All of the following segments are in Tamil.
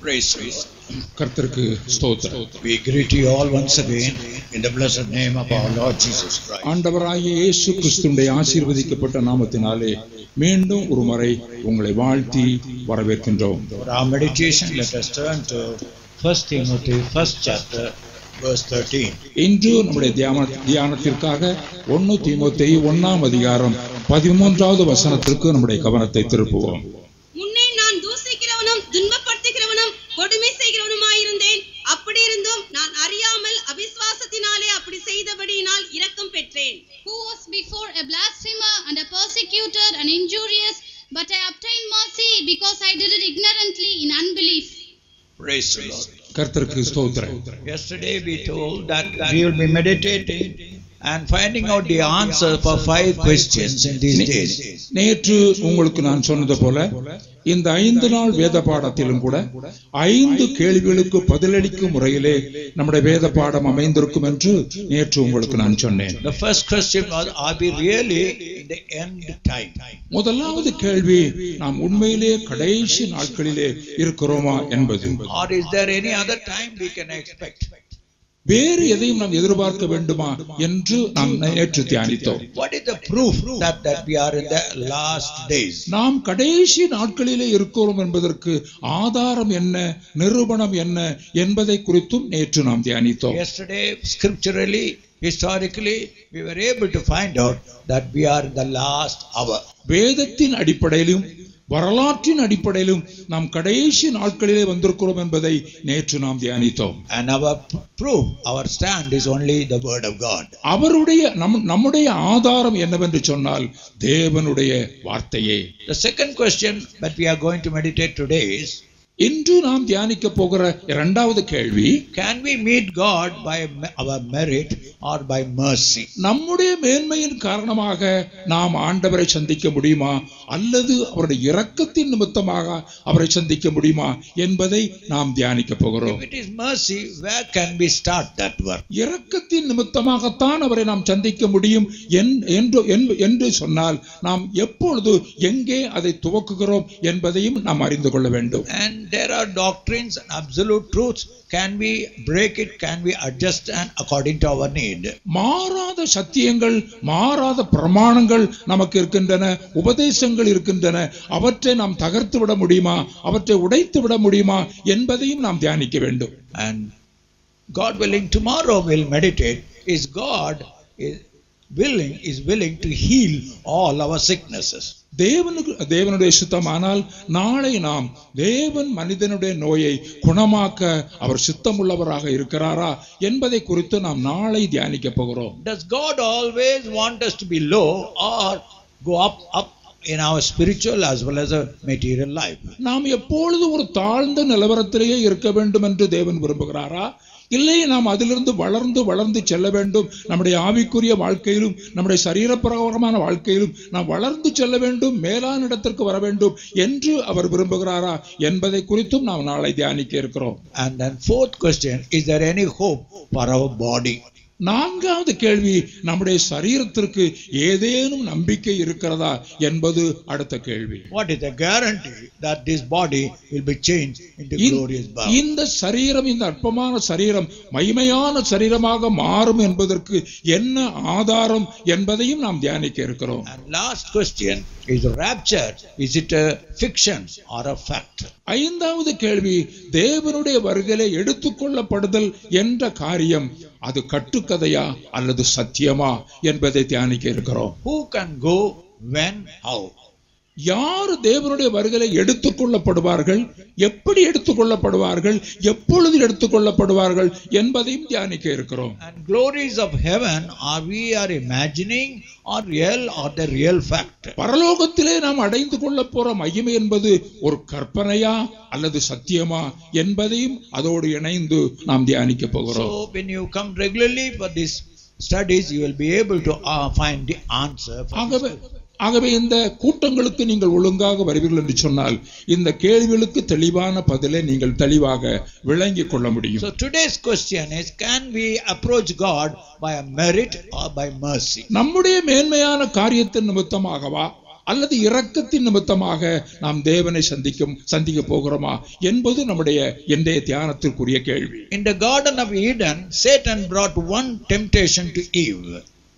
Praise the Lord. கர்த்தருக்கு ஸ்தோத்திரம் We greet you all once again in the blessed name of our Lord Jesus Christ. ஆண்டவராகிய இயேசு கிறிஸ்துடைய ஆசீர்வதிக்கப்பட்ட நாமத்தினாலே மீண்டும் ஒரு முறை உங்களை வாழ்த்தி வரவேற்கின்றோம் For our meditation, let us turn to 1 Timothy, first chapter, verse 13. இன்று நம்முடைய தியான தியானத்திற்காக ஒன்னு தீமோத்தேயு ஒன்னாம் அதிகாரம் பதிமூன்றாவது வசனத்திற்கு நம்முடைய கவனத்தை திருப்புவோம் முன்னே நான் தூசிக்கிறவனும் துன்பப்படுத்துகிறவனும் கொடுமை செய்கிறவனுமாயிருந்தேன் அப்படி இருந்தும் நான் அறியாமல் அவிசுவாசத்தினாலே அப்படி செய்தபடியினால் இரக்கம் பெற்றேன் who was before a blasphemer and a persecutor and injurious, but I obtained mercy because I did it ignorantly in unbelief. Praise the Lord. கர்த்தருக்கு ஸ்தோத்திரம் Yesterday we told that we will be meditating and finding out the answer for five questions in these days. நேற்று உங்களுக்கு நான் சொன்னது போல இந்த ஐந்து நாள் வேத பாடத்திலும் கூட ஐந்து கேள்விகளுக்கு பதிலளிக்கும் முறையிலே நம்முடைய வேத பாடம் அமைந்திருக்கும் என்று நேற்று உங்களுக்கு நான் சொன்னேன் The first question was, are we really in the end time? முதலாவது கேள்வி நாம் உண்மையிலே கடைசி நாட்களிலே இருக்கிறோமா என்பது Or is there any other time we can expect? வேறு எதையும் நாம் எதிர்பார்க்க வேண்டுமா என்று நாம் நேற்று தியானித்தோம் What is the proof that, that we are in the last days? நாம் கடைசி நாட்களிலே இருக்கிறோம் என்பதற்கு ஆதாரம் என்ன நிரூபணம் என்ன என்பதை குறித்தும் நேற்று நாம் தியானித்தோம் Yesterday, scripturally, historically, we were able to find out that we are in the last hour. வேதத்தின் அடிப்படையிலும் வரலாற்றின் அடிப்படையிலும் நாம் கடைசி நாட்களிலே வந்திருக்கிறோம் என்பதை நேற்று நாம் தியானித்தோம் And our p- proof, our stand is only the word of God. அவருடைய நம் நம்முடைய ஆதாரம் என்னவென்று சொன்னால் தேவனுடைய வார்த்தையே The second question that we are going to meditate today is, இன்று நாம் தியானிக்க போகிற இரண்டாவது கேள்வி can we meet God by me- our merit or by mercy? நம்முடைய மேன்மையின் காரணமாக நாம் ஆண்டவரை சந்திக்க முடியுமா அல்லது அவருடைய இரக்கத்தின் நிமித்தமாக அவரை சந்திக்க முடியுமா என்பதை நாம் தியானிக்க போகிறோம் If it is mercy, where can we start that work? இரக்கத்தின் நிமித்தமாகத்தான் அவரை நாம் சந்திக்க முடியும் என்- என்று என்று- என்று சொன்னால் நாம் எப்பொழுது எங்கே அதை துவக்குகிறோம் என்பதையும் நாம் அறிந்து கொள்ள வேண்டும் And there are doctrines and absolute truths. Can we break it? Can we adjust and according to our need? மாறாத சத்தியங்கள் மாறாத பிரமாணங்கள் நமக்கு இருக்கின்றன உபதேசங்கள் இருக்கின்றன அவற்றை நாம் தகர்த்து விட முடியுமா அவற்றை உடைத்து விட முடியுமா என்பதையும் நாம் தியானிக்க வேண்டும் And God willing, tomorrow we'll meditate. Is God is willing, is willing to heal all our sicknesses? தேவனுக்கு தேவனுடைய சுத்தமானால் நாளை நாம் தேவன் மனிதனுடைய நோயை குணமாக்க அவர் சித்தமுள்ளவராக இருக்கிறாரா என்பதை குறித்து நாம் நாளை தியானிக்க போகிறோம் Does God always want us to be low or go up, up in our spiritual as well as a material life? நாம் எப்பொழுதும் ஒரு தாழ்ந்த நிலவரத்திலேயே இருக்க வேண்டும் என்று தேவன் விரும்புகிறாரா இல்லை நாம் அதிலிருந்து வளர்ந்து வளர்ந்து செல்ல வேண்டும் நம்முடைய ஆவிக்குரிய வாழ்க்கையிலும் நம்முடைய சரீரப்பிரகாரமான வாழ்க்கையிலும் நாம் வளர்ந்து செல்ல வேண்டும் மேலான இடத்திற்கு வர வேண்டும் என்று அவர் விரும்புகிறாரா என்பதை குறித்தும் நாம் நாளை தியானிக்க இருக்கிறோம் And then fourth question, is there any hope for our body? நான்காவது கேள்வி நம்முடைய சரீரத்திற்கு ஏதேனும் நம்பிக்கை இருக்கிறதா என்பது அடுத்த கேள்வி What is the guarantee that this body will be changed into இந்த- glorious body? இந்த சரீரம் இந்த அற்பமான சரீரம் மகிமையான சரீரமாக மாறும் என்பதற்கு என்ன ஆதாரம் என்பதையும் நாம் தியானிக்க இருக்கிறோம் And last question is rapture. Is it a fiction or a fact? ஐந்தாவது கேள்வி தேவனுடைய வருகையிலே எடுத்துக்கொள்ளப்படுதல் என்ற காரியம் அது கட்டுக்கதையா அல்லது சத்தியமா என்பதை தியானிக்க இருக்கிறோம் Who can go, when, how? யார் தேவனுடைய வருகையிலே எடுத்துக்கொள்ளப்படுவார்கள் எப்படி எடுத்துக்கொள்ளப்படுவார்கள் எப்பொழுது எடுத்துக்கொள்ளப்படுவார்கள் என்பதையும் தியானிக்க இருக்கிறோம் And glories of heaven, are we are imagining or real or the real fact? பரலோகத்திலே நாம் அடைந்து கொள்ள போற மகிமை என்பது ஒரு கற்பனையா அல்லது சத்தியமா என்பதையும் அதோடு இணைந்து நாம் தியானிக்க போகிறோம் So when you come regularly for these studies, you will be able to uh, find the answer. For ஆகவே ஆகவே இந்த கூட்டங்களுக்கு நீங்கள் ஒழுங்காக வருவீர்கள் என்று சொன்னால் இந்த கேள்விகளுக்கு தெளிவான பதிலை நீங்கள் தெளிவாக விளங்கிக் கொள்ள முடியும் So today's question is, can we approach God by a merit or by mercy? நம்முடைய மேன்மையான காரியத்தின் நிமித்தமாகவா அல்லது இரக்கத்தின் நிமித்தமாக நாம் தேவனை சந்திக்கும் சந்திக்க போகிறோமா என்பது நம்முடைய இன்றைய தியானத்திற்குரிய கேள்வி In the Garden of Eden, Satan brought one temptation to Eve.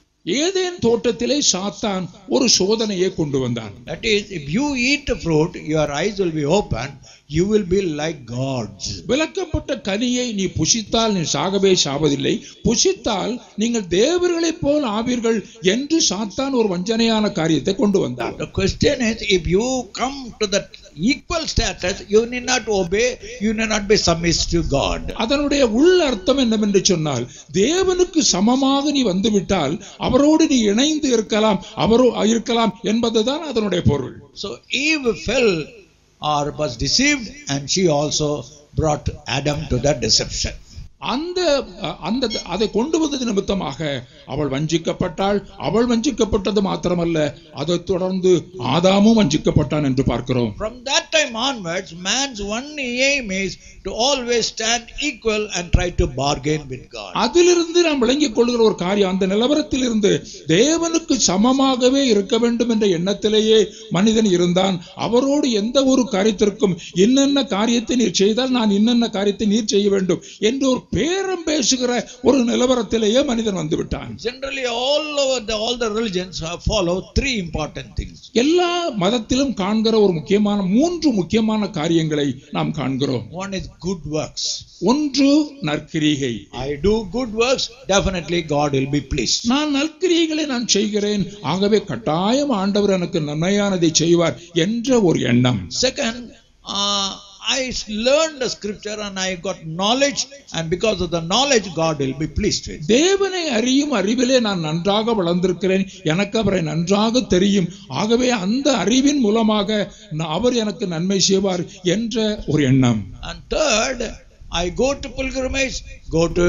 Eden தோட்டத்திலே சாத்தான் ஒரு சோதனையை கொண்டு வந்தான் That is, if you eat the fruit, your eyes will be open, you will be like gods. விலக்கப்பட்ட கனியை நீ புசித்தால் நீ சாகவே சாவதில்லை புசித்தால் நீங்கள் தேவர்களைப் போல் ஆவீர்கள் என்று சாத்தான் ஒரு வஞ்சனையான காரியத்தை கொண்டு வந்தான் The question is, if you come to that equal status, you need not obey, you need not be submissive to God. அதனுடைய உள் அர்த்தம் என்னவென்று சொன்னால் தேவனுக்கு சமமாக நீ வந்துவிட்டால் அவரோடு நீ இணைந்து இருக்கலாம் அவரோ இருக்கலாம் என்பதுதான் அதனுடைய பொருள் So Eve fell or was deceived, and she also brought Adam to that deception. அந்த அந்த அதை கொண்டு வந்தது நிமித்தமாக அவள் வஞ்சிக்கப்பட்டாள் அவள் வஞ்சிக்கப்பட்டது மாத்திரமல்ல அதைத் தொடர்ந்து ஆதாமும் வஞ்சிக்கப்பட்டான் என்று பார்க்கிறோம் From that time onwards, man's only aim is to always stand equal and try to bargain with God. அதிலிருந்து நாம் விளங்கிக் கொள்கிற ஒரு காரியம் அந்த நிலவரத்தில் இருந்து தேவனுக்கு சமமாகவே இருக்க வேண்டும் என்ற எண்ணத்திலேயே மனிதன் இருந்தான் அவரோடு எந்த ஒரு காரியத்திற்கும் என்னென்ன காரியத்தை நீர் செய்தால் நான் என்னென்ன காரியத்தை நீர் செய்ய வேண்டும் என்று ஒரு பேரம் பேசுகிற ஒரு நிலவரத்திலேயே மனிதன் வந்து விட்டான் Generally, all over the, all the religions have follow three important things. எல்லா மதத்திலும் காண்கிற ஒரு முக்கியமான மூன்று முக்கியமான காரியங்களை நாம் காண்கிறோம் One is good works. ஒன்று நற்கிரிகை I do good works, definitely God will be pleased. நான் நற்கிரியைகளை நான் செய்கிறேன் ஆகவே கட்டாயம் ஆண்டவர் எனக்கு நன்மையானதை செய்வார் என்ற ஒரு எண்ணம் Second, uh, I learned the scripture and I got knowledge, and because of the knowledge, God will be pleased with. தேவனை அறியும் அறிவிலே நான் நன்றாக வளர்ந்திருக்கிறேன் எனக்கு அவரை நன்றாக தெரியும் ஆகவே அந்த அறிவின் மூலமாக ந- அவர் எனக்கு நன்மை செய்வார் என்ற ஒரு எண்ணம் And third, I go to pilgrimage, go to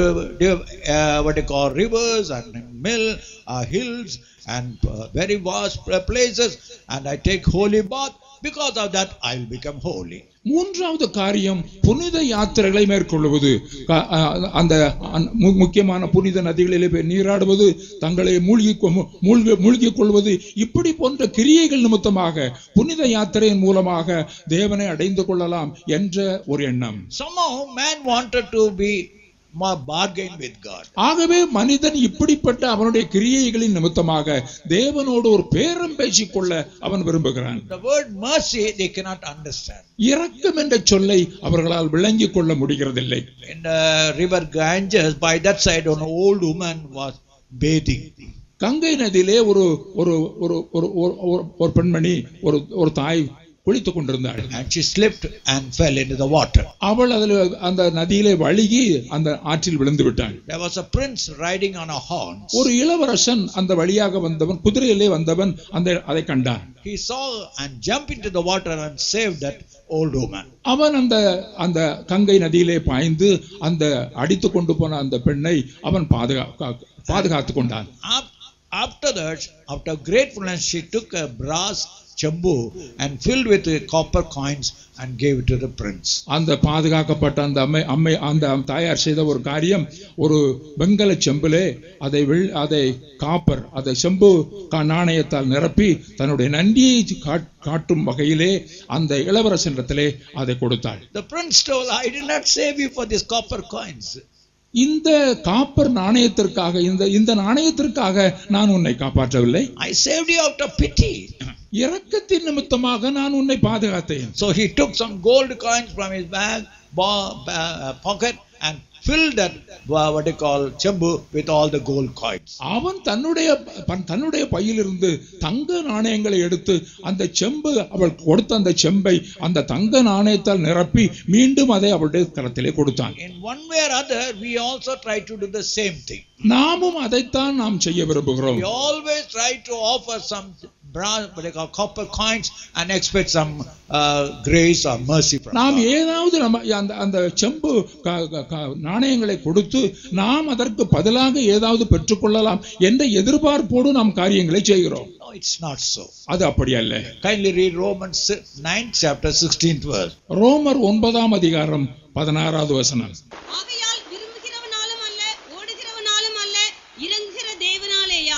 uh, what you call rivers and mill, uh, hills, and uh, very vast places, and I take holy bath. Because of that, I will become holy. மூன்றாவது காரியம் புனித யாத்திரைகளை மேற்கொள்வது க- அ- அந்த அந்- மு- முக்கியமான புனித நதிகளிலே போய் நீராடுவது தங்களை மூழ்கி கொ- மூழ்கி மூழ்கிக் கொள்வது இப்படி போன்ற கிரியைகள் நிமித்தமாக புனித யாத்திரையின் மூலமாக தேவனை அடைந்து கொள்ளலாம் என்ற ஒரு எண்ணம் Somehow, man wanted to be more bargain with God. ஆகவே மனிதன் இப்படிப்பட்ட அவனுடைய கிரியைகளின் நிமித்தமாக தேவனோடு ஒரு பேரம் பேசிக்கொள்ள அவன் விரும்புகிறான் The word mercy, they cannot understand. இரக்கம் என்ற சொல்லை அவர்களால் விளங்கிக் கொள்ள முடிகிறதில்லை In the river Ganges, by that side, an old woman was bathing. Ganga நதியிலே ஒரு ஒரு ஒரு ஒரு ஒரு- ஒரு- ஒரு பெண்மணி ஒரு ஒரு தாய் குளித்துக் கொண்டிருந்தாள் And she slipped and fell into the water. அவள் அதில் அந்த நதியிலே வழுகி அந்த ஆற்றில் விழுந்து விட்டாள் There was a prince riding on a horse. ஒரு இளவரசன் அந்த வழியாக வந்தவன் குதிரையிலே வந்தவன் அந்த அதை கண்டான் He saw and jumped into the water and saved that old woman. அவன் அந்த அந்த கங்கை நதியிலே பாய்ந்து அந்த அடித்து கொண்டு போன அந்த பெண்ணை அவன் பாதுகா பாதுகாத்து கொண்டான் Af- After that, after gratefulness, she took a brass chambu and filled with uh, copper coins and gave it to the prince. அந்த பாதுகாக்கப்பட்ட அந்த அம்மை அம்மை அந்த தாயார் செய்த ஒரு காரியம் ஒரு வெங்கல செம்பிலே அதை வெள் அதை காப்பர் அதை செம்பு கா- நாணயத்தால் நிரப்பி தன்னுடைய நன்றியை காட்- காட்டும் வகையிலே அந்த இளவரசனிடத்திலே அதை கொடுத்தாள் The prince told, I did not save you for these copper coins. இந்த காப்பர் நாணயத்திற்காக இந்த இந்த நாணயத்திற்காக நான் உன்னை காப்பாற்றவில்லை I saved you out of pity. இரக்கத்தின் நிமித்தமாக நான் உன்னை பாதுகாத்தேன் So he took some gold coins from his bag, bo- ba- pocket, and filled that uh, what they call chambu with all the gold coins. அவன் தன்னுடைய ப- தன்னுடைய பையிலிருந்து தங்க நாணயங்களை எடுத்து அந்த செம்பு அவள் கொடுத்த அந்த செம்பை அந்த தங்க நாணயத்தால் நிரப்பி மீண்டும் அதை அவளுடைய கரத்திலே கொடுத்தான் In one way or other, we also try to do the same thing. நாமும் அதைத்தான் நாம் செய்ய விரும்புகிறோம் We always try to offer some bronze, what they call copper coins and expect some uh, grace or mercy from நாம் God. ஏதாவது நம்ம அந்த அந்த செம்பு க- க- க- நாணயங்களை கொடுத்து நாம் அதற்கு பதிலாக ஏதாவது பெற்றுக்கொள்ளலாம் என்ற எதிர்பார்ப்போடு நாம் காரியங்களை செய்கிறோம் No, it's not so. அது அப்படி அல்ல Kindly read Romans 9th chapter 16th verse. ரோமர் ஒன்பதாம் அதிகாரம் பதினாறாவது வசனம் ஆகையால் விரும்புகிறவனாலும் அல்ல ஓடுகிறவனாலும் அல்ல இறங்குகிற தேவனாலேயாம்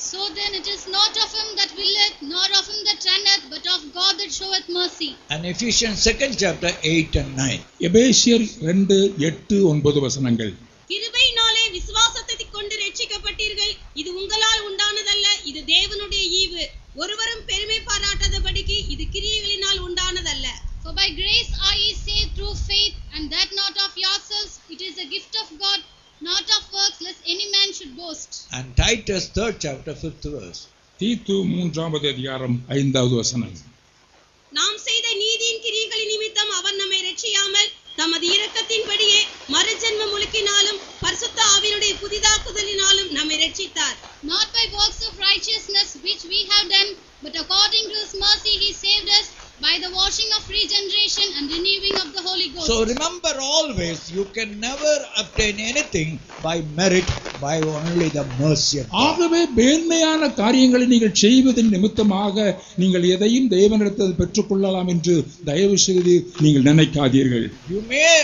So then it is not of him that willeth, nor of him that runneth, but of God that showeth mercy. And Ephesians 2nd chapter 8 and 9. எபேசியர் ரெண்டு எட்டு ஒன்பது வசனங்கள் கிருபையினாலே விசுவாசத்தை கொண்டு ரட்சிக்கப்பட்டீர்கள் இது உங்களால் உண்டானதல்ல இது தேவனுடைய ஈவு ஒருவரும் பெருமை பாராட்டாதபடிக்கு இது கிரியைகளினால் உண்டானதல்ல For by grace are ye saved through faith, and that not of yourselves, it is a gift of God, not of works, lest any man should boast. And Titus 3rd chapter 5th verse. தீத்து மூன்றாவது அதிகாரம் ஐந்தாவது வசனம் நாம் செய்த நீதியின் கிரியைகளின் நிமித்தம் அவர் நம்மை ரட்சியாமல் தமது இரக்கத்தின்படியே மறுஜென்ம முழுக்கினாலும் பரிசுத்த ஆவியினுடைய புதிதாக்குதலினாலும் நம்மை ரட்சித்தார் Not by works of righteousness which we have done, but according to his mercy he saved us by the washing of regeneration and renewing of the Holy Ghost. So remember always, you can never obtain anything by merit, by only the mercy of God. ஆகவே மேன்மையான காரியங்களை நீங்கள் செய்வதன் நிமித்தமாக நீங்கள் எதையும் தேவனிடத்தில் பெற்றுக்கொள்ளலாம் என்று தயவு செய்து நீங்கள் நினைக்காதீர்கள் You may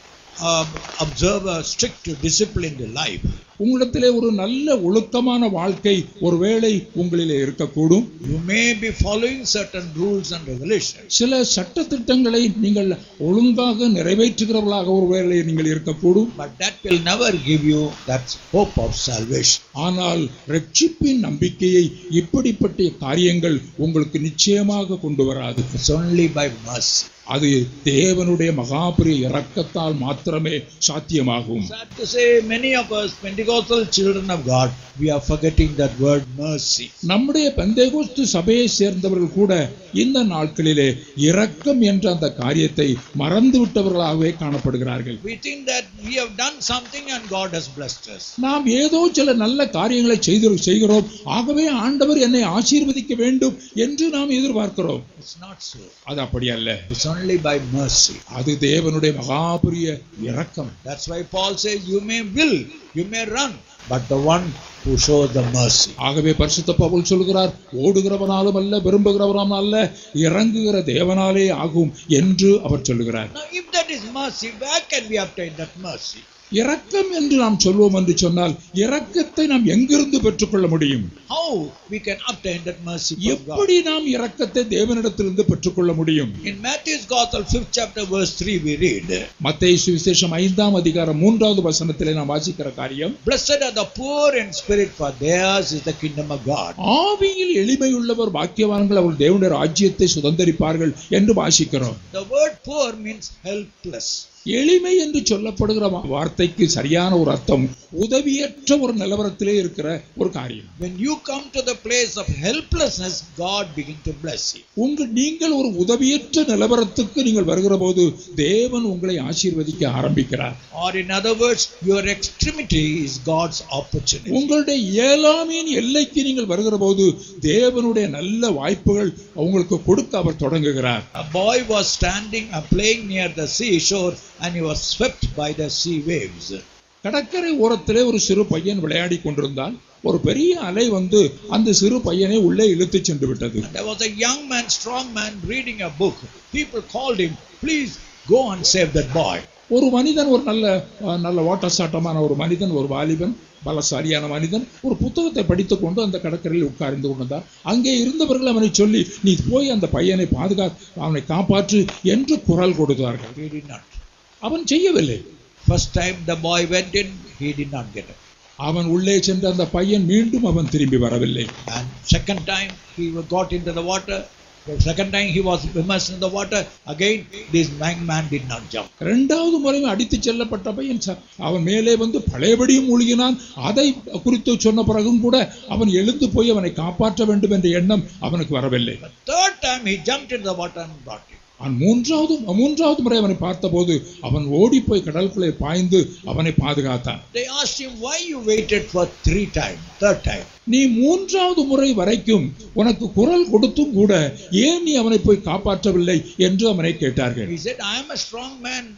um, observe a strict disciplined life. உங்களிடத்திலே ஒரு நல்ல ஒழுக்கமான வாழ்க்கை ஒருவேளை உங்களிலே இருக்கக்கூடும் You may be following certain rules and regulations. சில சட்டத்திட்டங்களை நீங்கள் ஒழுங்காக நிறைவேற்றுகிறவர்களாக ஒருவேளை நீங்கள் இருக்கக்கூடும் But that will never give you that hope of salvation. ஆனால் ரட்சிப்பின் நம்பிக்கையை இப்படிப்பட்ட காரியங்கள் உங்களுக்கு நிச்சயமாக கொண்டு வராது It's only by mercy. அது தேவனுடைய மகாபுரிய இரக்கத்தால் மாத்திரமே சாத்தியமாகும் Sad to say, many of us, Pentecostal children of God, we are forgetting that word mercy. நம்முடைய பெந்தேகோஸ்து சபையை சேர்ந்தவர்கள் கூட இந்த நாட்களிலே இரக்கம் என்ற அந்த காரியத்தை மறந்து விட்டவர்களாகவே காணப்படுகிறார்கள் We think that we have done something and God has blessed us. நாம் ஏதோ சில நல்ல காரியங்களை செய்து செய்கிறோம் ஆகவே ஆண்டவர் என்னை ஆசீர்வதிக்க வேண்டும் என்று நாம் எதிர்பார்க்கிறோம் It's not so. அது அப்படி அல்ல It's only by mercy. அது தேவனுடைய மகாபுரிய இரக்கம் That's why Paul says, You may will, you may run, but the one who shows the mercy. ஆகவே பரிசுத்த பவுல் சொல்கிறார் ஓடுகிறவனாலும் அல்ல விரும்புகிறவனாலும் அல்ல இறங்குகிற தேவனாலே ஆகும் என்று அவர் சொல்லுகிறார் Now, if that is mercy, where can we obtain that mercy? இரக்கம் என்று நாம் சொல்வோம் என்று சொன்னால் இரக்கத்தை நாம் எங்கிருந்து பெற்றுக்கொள்ள முடியும் How we can obtain that mercy from God? எப்படி நாம் இரக்கத்தை தேவனிடத்திலிருந்து பெற்றுக்கொள்ள முடியும் In Matthew's Gospel, 5th chapter, verse 3, we read, மத்தேயு சுவிசேஷம் ஐந்தாம் அதிகாரம் மூன்றாவது வசனத்திலே நாம் வாசிக்கிற காரியம் Blessed are the poor in spirit, for theirs is the kingdom of God. ஆவியில் எளிமையுள்ளவர் பாக்கியவான்கள் அவர்கள் தேவனுடைய ராஜ்யத்தை சுதந்தரிப்பார்கள் என்று வாசிக்கிறோம் The word poor means helpless. எளிமை என்று சொல்லப்படுகிற வா- வார்த்தைக்கு சரியான ஒரு அர்த்தம் உதவியற்ற ஒரு நிலவரத்திலே இருக்கிற ஒரு காரியம் When you come to the place of helplessness, God begin to bless you. உங்கள் நீங்கள் ஒரு உதவியற்ற நிலவரத்துக்கு நீங்கள் வருகிற போது தேவன் உங்களை ஆசீர்வதிக்க ஆரம்பிக்கிறார் Or in other words, your extremity is God's opportunity. உங்களுடைய இயலாமையின் எல்லைக்கு நீங்கள் வருகிற போது தேவனுடைய நல்ல வாய்ப்புகள் உங்களுக்கு கொடுக்க அவர் தொடங்குகிறார் A boy was standing and playing near the seashore and he was swept by the sea waves. கடற்கரை ஓரத்திலே ஒரு சிறு பையன் விளையாடி கொண்டிருந்தான் ஒரு பெரிய அலை வந்து அந்த சிறு பையனை உள்ளே இழுத்துச் சென்று விட்டது And there was a young man, strong man, reading a book. People called him, please go and save that boy. ஒரு மனிதன் ஒரு நல்ல அஹ், நல்ல வாட்டசாட்டமான ஒரு மனிதன் ஒரு வாலிபன் பலசாலியான மனிதன் ஒரு புத்தகத்தை படித்துக் கொண்டு அந்த கடற்கரையில் உட்கார்ந்து கொண்டிருந்தார் அங்கே இருந்தவர்கள் அவனை சொல்லி நீ போய் அந்த பையனை பாதுகா அவனை காப்பாற்று என்று குரல் கொடுத்தார்கள் He did not. அவன் செய்யவில்லை First time the boy went in, he did not get it. அவன் உள்ளே சென்ற அந்த பையன் மீண்டும் அவன் திரும்பி வரவில்லை And second time he got into the water. The second time he was immersed in the water. Again, this young man did not jump. இரண்டாவது முறையும் அடித்துச் செல்லப்பட்ட பையன் ச- அவன் மேலே வந்து பழையபடியும் மூழ்கினான் அதை குறித்து சொன்ன பிறகும் கூட அவன் எழுந்து போய் அவனை காப்பாற்ற வேண்டும் என்ற எண்ணம் அவனுக்கு வரவில்லை But third time he jumped into the water and brought him. அவன் மூன்றாவது மூன்றாவது முறை அவனை பார்த்தபோது அவன் ஓடி போய் கடலுக்குள்ளே பாய்ந்து அவனை பாதுகாத்தான் They asked him, why you waited for three times, third time? நீ மூன்றாவது முறை வரைக்கும் உனக்கு குரல் கொடுத்தும் கூட ஏன் நீ அவனை போய் காப்பாற்றவில்லை என்று அவனை கேட்டார்கள் He said, I am a strong man.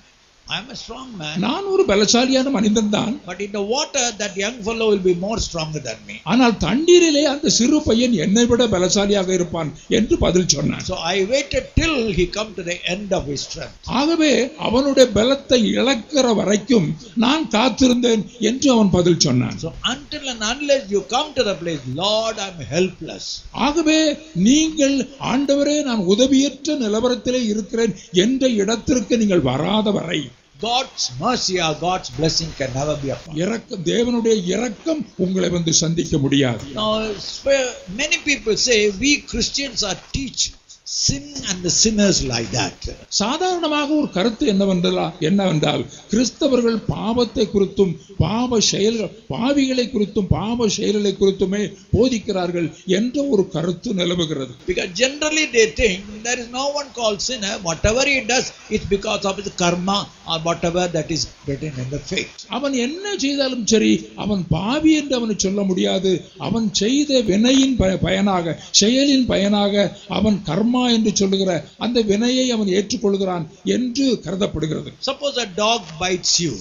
I'm a strong man. நான் ஒரு பலசாலியான மனிதன் தான் But in the water, that young fellow will be more stronger than me. ஆனால் தண்ணீரிலே அந்த சிறு பையன் என்னை விட பலசாலியாக இருப்பான் என்று பதில் சொன்னான் So I waited till he come to the end of his strength. ஆகவே அவனுடைய பலத்தை இழக்கிற வரைக்கும் நான் காத்திருந்தேன் என்று அவன் பதில் சொன்னான் So until and unless you come to the place, Lord, I'm helpless. ஆகவே நீங்கள் ஆண்டவரே நான் உதவியற்ற நிலவரத்திலே இருக்கிறேன் என்ற இடத்திற்கு நீங்கள் வராத வரை God's mercy or God's blessing can never be upon. you. இறக்க தேவனுடைய இரக்கம் உங்களை வந்து சந்திக்க முடியாது Now, sp- many people say we Christians are teach sin and the sinners like that. சாதாரணமாக ஒரு கருத்து என்னவென்றா என்னவென்றால் கிறிஸ்தவர்கள் பாவத்தை குறித்தும் பாவ செயல்கள் பாவிகளை குறித்தும் பாவ செயல்களை குறித்துமே போதிக்கிறார்கள் என்ற ஒரு கருத்து நிலவுகிறது Because generally they think there is no one called sinner. Whatever he does, it's because of his karma or whatever that is written in the faith. அவன் என்ன செய்தாலும் சரி அவன் பாவி என்று அவனை சொல்ல முடியாது அவன் செய்த வினையின் ப- பயனாக செயலின் பயனாக அவன் கர்மா என்று சொல்லுகிற அந்த வினையை அவன் ஏற்றுக்கொள்கிறான் என்று கருதப்படுகிறது Suppose a dog bites you.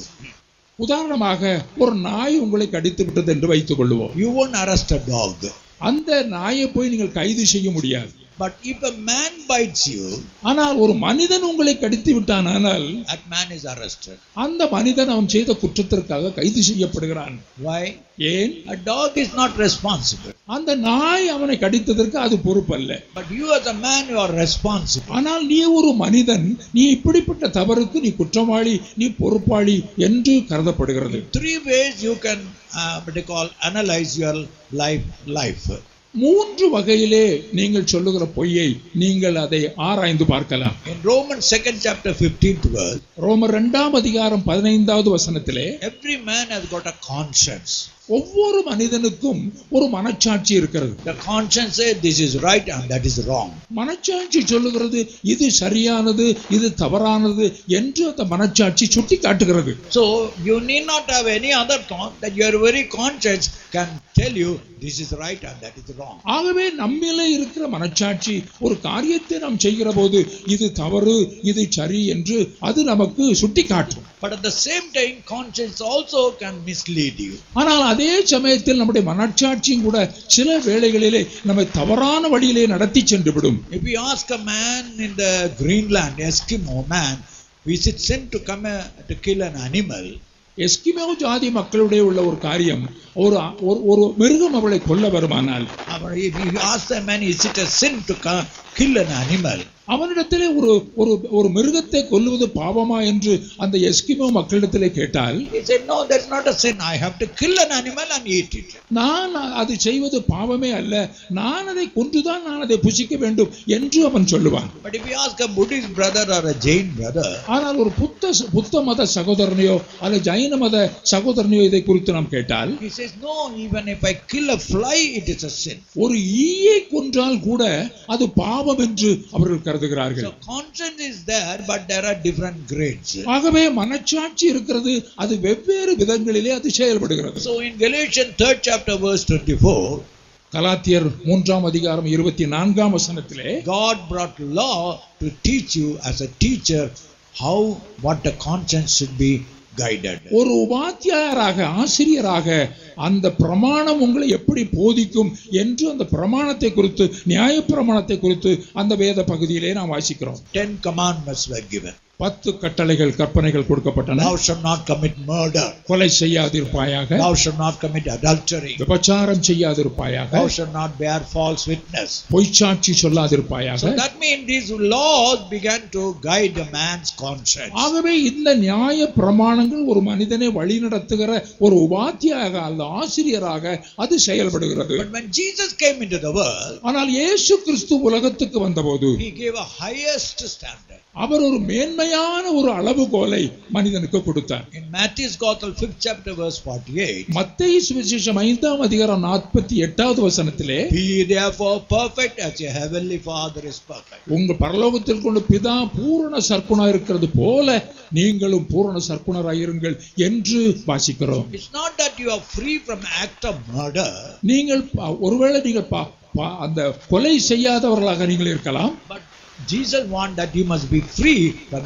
உதாரணமாக ஒரு நாய் உங்களை கடித்து விட்டது என்று வைத்துக் கொள்வோம் You won't arrest a dog. அந்த நாயை போய் நீங்கள் கைது செய்ய முடியாது But if a man bites you, ஆனால் ஒரு மனிதன் உங்களை கடித்து விட்டானால் that man is arrested. அந்த மனிதன் அவன் செய்த குற்றத்திற்காக கைது செய்யப்படுகிறான் Why? ஏன் A dog is not responsible. அந்த நாய் அவனை கடித்ததற்கு அது பொறுப்பல்ல But you as a man, you are responsible. ஆனால் நீ ஒரு மனிதன் நீ இப்படிப்பட்ட தவறுக்கு நீ குற்றவாளி நீ பொறுப்பாளி என்று கருதப்படுகிறது Three ways you can, uh, what they call, analyze your life. life. மூன்று வகையிலே நீங்கள் சொல்லுகிற பொய்யை நீங்கள் அதை ஆராய்ந்து பார்க்கலாம் In Romans 2nd chapter 15th verse, ரோமர் இரண்டாம் அதிகாரம் பதினைந்தாவது வசனத்திலே every man has got a conscience. ஒவ்வொரு மனிதனுக்கும் ஒரு மனச்சாட்சி இருக்கிறது The conscience says this is right and that is wrong. மனச்சாட்சி சொல்லுகிறது இது சரியானது இது தவறானது என்று அந்த மனச்சாட்சி சுட்டி காட்டுகிறது So you need not have any other thought that your very conscience can tell you this is right and that is wrong. ஆகவே நம்மிலே இருக்கிற மனச்சாட்சி ஒரு காரியத்தை நாம் செய்கிற போது இது தவறு இது சரி என்று அது நமக்கு சுட்டி காட்டும் But at the same time, conscience also can mislead you. ஆனால் அதே சமயத்தில் நம்முடைய மனச்சாட்சியும் கூட சில வேளைகளிலே நம்மை தவறான வழியிலே நடத்தி சென்று விடும் If you ask a man in the Greenland, Eskimo man, is it sin to come uh, to kill an animal? Eskimo ஜாதி மக்களுடைய உள்ள ஒரு காரியம் ஒரு ஒரு- ஒரு மிருகம் அவளை கொல்ல வருமானால் Or If you ask the man, is it a sin to co- kill an animal? அவனிடத்திலே ஒரு ஒரு ஒரு மிருகத்தை கொல்லுவது பாவமா என்று அந்த எஸ்கிமோ மக்களிடத்திலே கேட்டால் He said, no, that's not a sin. I have to kill an animal and eat it. நான் அது செய்வது பாவமே அல்ல நான் அதை கொன்றுதான் நான் அதை புசிக்க வேண்டும் என்று அவன் சொல்லுவான் But if you ask a Buddhist brother or a Jain brother, ஆனால் ஒரு புத்த புத்த மத சகோதரனையோ அல்லது ஜைன மத சகோதரனையோ இதை குறித்து நாம் கேட்டால் he says, no, even if I kill a fly, it is a sin. ஒரு ஈயை கொன்றால் கூட அது பாவம் என்று அவர்கள் கருதுகிறார்கள் So conscience is there, but there are different grades. ஆகவே மனச்சாட்சி இருக்கிறது அது வெவ்வேறு விதங்களிலே அது செயல்படுகிறது So in Galatians 3rd chapter verse 24, கலாத்தியர் மூன்றாம் அதிகாரம் இருபத்தி நான்காம் வசனத்திலே God brought law to teach you as a teacher how what the conscience should be guided. ஒரு உபாத்தியாயராக ஆசிரியராக அந்த பிரமாணம் உங்களை எப்படி போதிக்கும் என்று அந்த பிரமாணத்தை குறித்து நியாய பிரமாணத்தை குறித்து அந்த வேத பகுதியிலே நாம் வாசிக்கிறோம் Ten commandments were given. பத்து கட்டளைகள் கற்பனைகள் கொடுக்கப்பட்டன Thou shalt not commit murder. கொலை செய்யாதிருப்பாயாக Thou shalt not commit adultery. விபச்சாரம் செய்யாதிருப்பாயாக Thou shalt not bear false witness. பொய்ச்சாட்சி சொல்லாதிருப்பாயாக So that means these laws began to guide a man's conscience. ஆகவே இந்த நியாய பிரமாணங்கள் ஒரு மனிதனை வழிநடத்துகிற ஒரு உபாத்தியாக அல்ல ஆசிரியராக அது செயல்படுகிறது But when Jesus came into the world, ஆனால் இயேசு கிறிஸ்து உலகத்துக்கு வந்தபோது he gave a highest standard. அவர் ஒரு மேன்மையான ஒரு அளவுகோலை மனிதனுக்கு கொடுத்தார் In Matthew's Gospel, 5th chapter, verse 48, மத்தேயு சுவிசேஷம் ஐந்தாம் அதிகாரம் நாற்பத்தி எட்டாவது வசனத்திலே Be therefore perfect as your heavenly Father is perfect. உங்கள் பரலோகத்தில் கொண்டு பிதா பூரண சர்க்குணா இருக்கிறது போல நீங்களும் பூரண சர்க்குணராயிருங்கள் என்று வாசிக்கிறோம் It's not that you are free from act of murder, நீங்கள் பா- ஒருவேளை நீங்கள் பா- பா- அந்த கொலை செய்யாதவர்களாக நீங்கள் இருக்கலாம் but Jesus wants that you must be free from the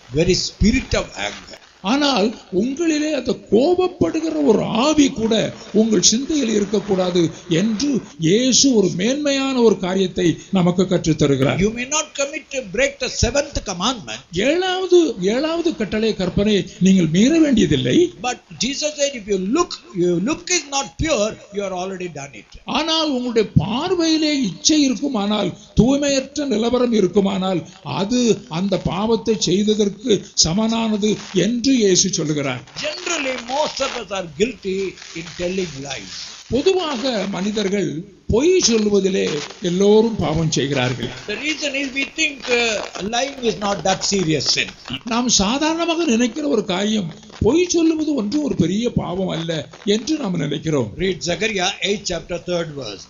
very spirit of anger. ஆனால் உங்களிலே அந்த கோபப்படுகிற ஒரு ஆவி கூட உங்கள் சிந்தையில் இருக்கக்கூடாது என்று இயேசு ஒரு மேன்மையான ஒரு காரியத்தை நமக்கு கற்றுத் தருகிறார் You may not commit to break the seventh commandment, ஏழாவது ஏழாவது கட்டளை கற்பனை நீங்கள் மீற வேண்டியதில்லை but Jesus said, if you look, your look is not pure, you are already done it. ஆனால் உங்களுடைய பார்வையிலே இச்சை இருக்குமானால் தூய்மையற்ற நிலவரம் இருக்குமானால் அது அந்த பாவத்தை செய்ததற்கு சமனானது என்று இயேசு சொல்லுகிறார் Generally, most of us are guilty in telling lies. பொதுவாக மனிதர்கள் பொய் சொல்வதிலே எல்லோரும் பாவம் செய்கிறார்கள் The reason is we think uh, lying is not that serious sin. நாம் சாதாரணமாக நினைக்கிற ஒரு காரியம் பொய் சொல்லுவது ஒன்றும் ஒரு பெரிய பாவம் அல்ல என்று நாம் நினைக்கிறோம் Read Zechariah 8 chapter 3rd verse.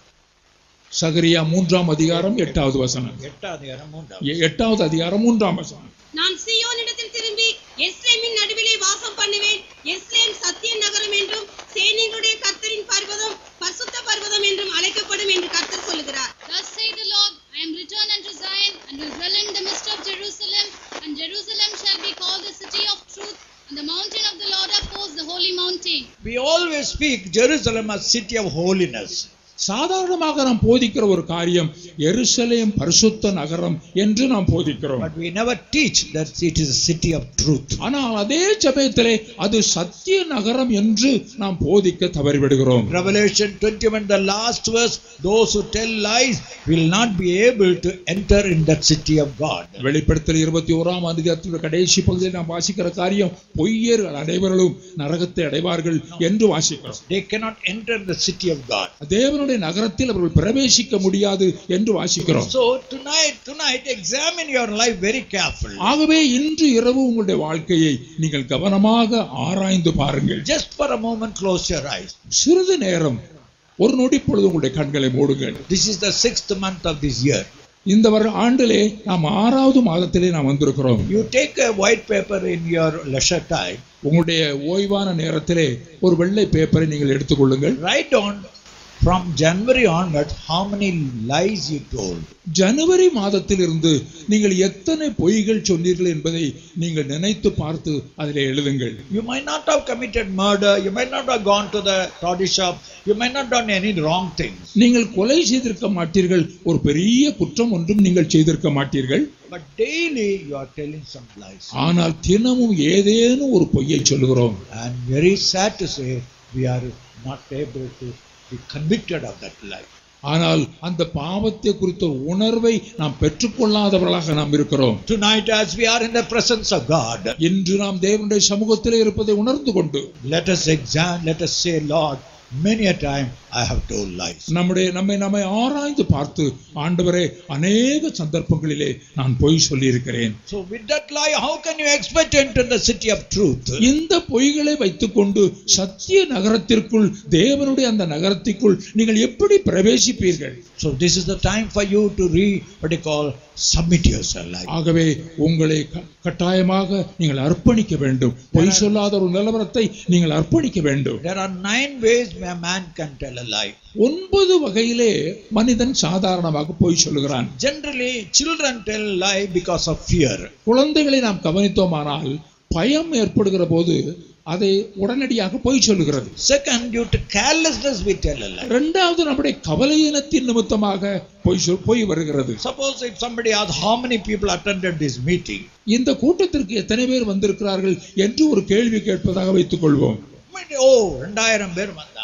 சகரியா மூன்றாம் அதிகாரம் எட்டாவது வசனம் எட்டாவது அதிகாரம் மூன்றாவது. எ- எட்டாவது அதிகாரம் மூன்றாம் வசனம் நான் சீயோனிடத்தில் திரும்பி எஸ்லேமின் நடுவிலே வாசம் பண்ணுவேன் எஸ்லேம் சத்திய நகரம் என்றும் சேனைகளுடைய கர்த்தரின் பர்வதம் பரிசுத்த பர்வதம் என்றும் அழைக்கப்படும் என்று கர்த்தர் சொல்லுகிறார் Thus saith the Lord, I am returned unto Zion, and will dwell in the midst of Jerusalem, and Jerusalem shall be called the city of truth, and the mountain of the Lord of hosts, the holy mountain. We always speak Jerusalem as city of holiness. சாதாரணமாக நாம் போதிக்கிற ஒரு காரியம் எருசலேம் பரிசுத்த நகரம் என்று நாம் போதிக்கிறோம் But we never teach that it is a city of truth. ஆனால் அதே சமயத்திலே அது சத்திய நகரம் என்று நாம் போதிக்க தவறிவிடுகிறோம் Revelation 21, the last verse, those who tell lies will not be able to enter in that city of God. வெளிப்படுத்தல் இருபத்தி ஓராம் அதிகாரத்தில் கடைசி பகுதியில் நாம் வாசிக்கிற காரியம் பொய்யர்கள் அனைவரும் நரகத்தை அடைவார்கள் என்று வாசிக்கிறோம் They cannot enter the city of God. தேவனுடைய நகரத்தில் அவர்கள் பிரவேசிக்க முடியாது என்று வாசிக்கிறோம் So tonight, tonight, examine your life very carefully. ஆகவே இன்று இரவு உங்களுடைய வாழ்க்கையை நீங்கள் கவனமாக ஆராய்ந்து பாருங்கள் Just for a moment, close your eyes. சிறிது நேரம் ஒரு நொடி பொழுது உங்களுடைய கண்களை மூடுங்கள் This is the sixth month of this year. இந்த வர ஆண்டிலே நாம் ஆறாவது மாதத்திலே நாம் வந்திருக்கிறோம் You take a white paper in your leisure time, உங்களுடைய ஓய்வான நேரத்திலே ஒரு வெள்ளை பேப்பரை நீங்கள் எடுத்துக்கொள்ளுங்கள் write down from January onwards how many lies you told. ஜனவரி மாதத்திலிருந்து நீங்கள் எத்தனை பொய்கள் சொன்னீர்கள் என்பதை நீங்கள் நினைத்து பார்த்து அதிலே எழுதுங்கள் You might not have committed murder, you might not have gone to the toddy shop, you might not have done any wrong things. நீங்கள் கொலை செய்திருக்க மாட்டீர்கள் ஒரு பெரிய குற்றம் ஒன்றும் நீங்கள் செய்திருக்க மாட்டீர்கள் But daily you are telling some lies. ஆனால் தினமும் ஏதேனும் ஒரு பொய்யை சொல்லுகிறோம் And very sad to say, we are not able to be convicted of that lie. ஆனால் அந்த பாவத்தை குறித்த ஒரு உணர்வை நாம் பெற்றுக்கொள்ளாதவர்களாக நாம் இருக்கிறோம் Tonight, as we are in the presence of God, இன்று நாம் தேவனுடைய சமூகத்திலே இருப்பதை உணர்ந்து கொண்டு let us examine, let us say, Lord, many a time I have told lies. நம்முடைய நம்மை நம்மை ஆராய்ந்து பார்த்து ஆண்டவரே அநேக சந்தர்ப்பங்களிலே நான் பொய் சொல்லியிருக்கிறேன் So, with that lie, how can you expect to enter the city of truth? இந்த பொய்களை வைத்துக்கொண்டு சத்திய நகரத்திற்குள் தேவனுடைய அந்த நகரத்திற்குள் நீங்கள் எப்படி பிரவேசிப்பீர்கள் So, this is the time for you to re what you call submit yourself. Like ஆகவே உங்களை க- கட்டாயமாக நீங்கள் அர்ப்பணிக்க வேண்டும் பொய் சொல்லாத ஒரு நிலவரத்தை நீங்கள் அர்ப்பணிக்க வேண்டும் there are nine ways a man can tell a lie. ஒன்பது வகையிலே மனிதன் சாதாரணமாக பொய் சொல்லுகிறான் Generally, children tell lie because of fear. குழந்தைகளை நாம் கவனித்தோமானால் பயம் ஏற்படுகிற போது அதை உடனடியாக பொய் சொல்லுகிறது Second, due to carelessness, we tell a lie. இரண்டாவது நம்முடைய கவலையினத்தின் நிமித்தமாக பொய் சொல் பொய் வருகிறது Suppose if somebody asks how many people attended this meeting, இந்த கூட்டத்திற்கு எத்தனை பேர் வந்திருக்கிறார்கள் என்று ஒரு கேள்வி கேட்பதாக வைத்துக் கொள்வோம் oh, ரெண்டாயிரம் பேர் வந்தாங்க.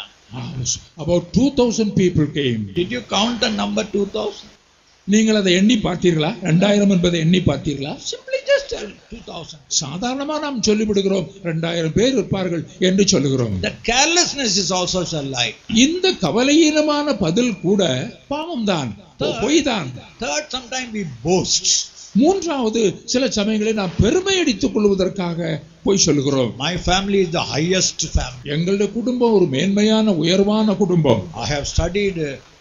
About two thousand people came Did you count the number 2000? நீங்கள் அதை எண்ணி பார்த்தீர்களா ரெண்டாயிரம் என்பதை எண்ணி பார்த்தீர்களா Simply just tell 2000. சாதாரணமா நாம் சொல்லிவிடுகிறோம் ரெண்டாயிரம் பேர் இருப்பார்கள் என்று சொல்லுகிறோம் That carelessness is also a lie. இந்த கவலையீனமான பதில் கூட பாவம்தான் பொய் தான் Third, sometimes we boast. மூன்றாவது சில சமயங்களில் நாம் பெருமை அடித்துக் கொள்வதற்காக பொய் சொல்லுகிறோம் My family is the highest family. எங்களுடைய குடும்பம் ஒரு மேன்மையான உயர்வான குடும்பம் I have studied uh,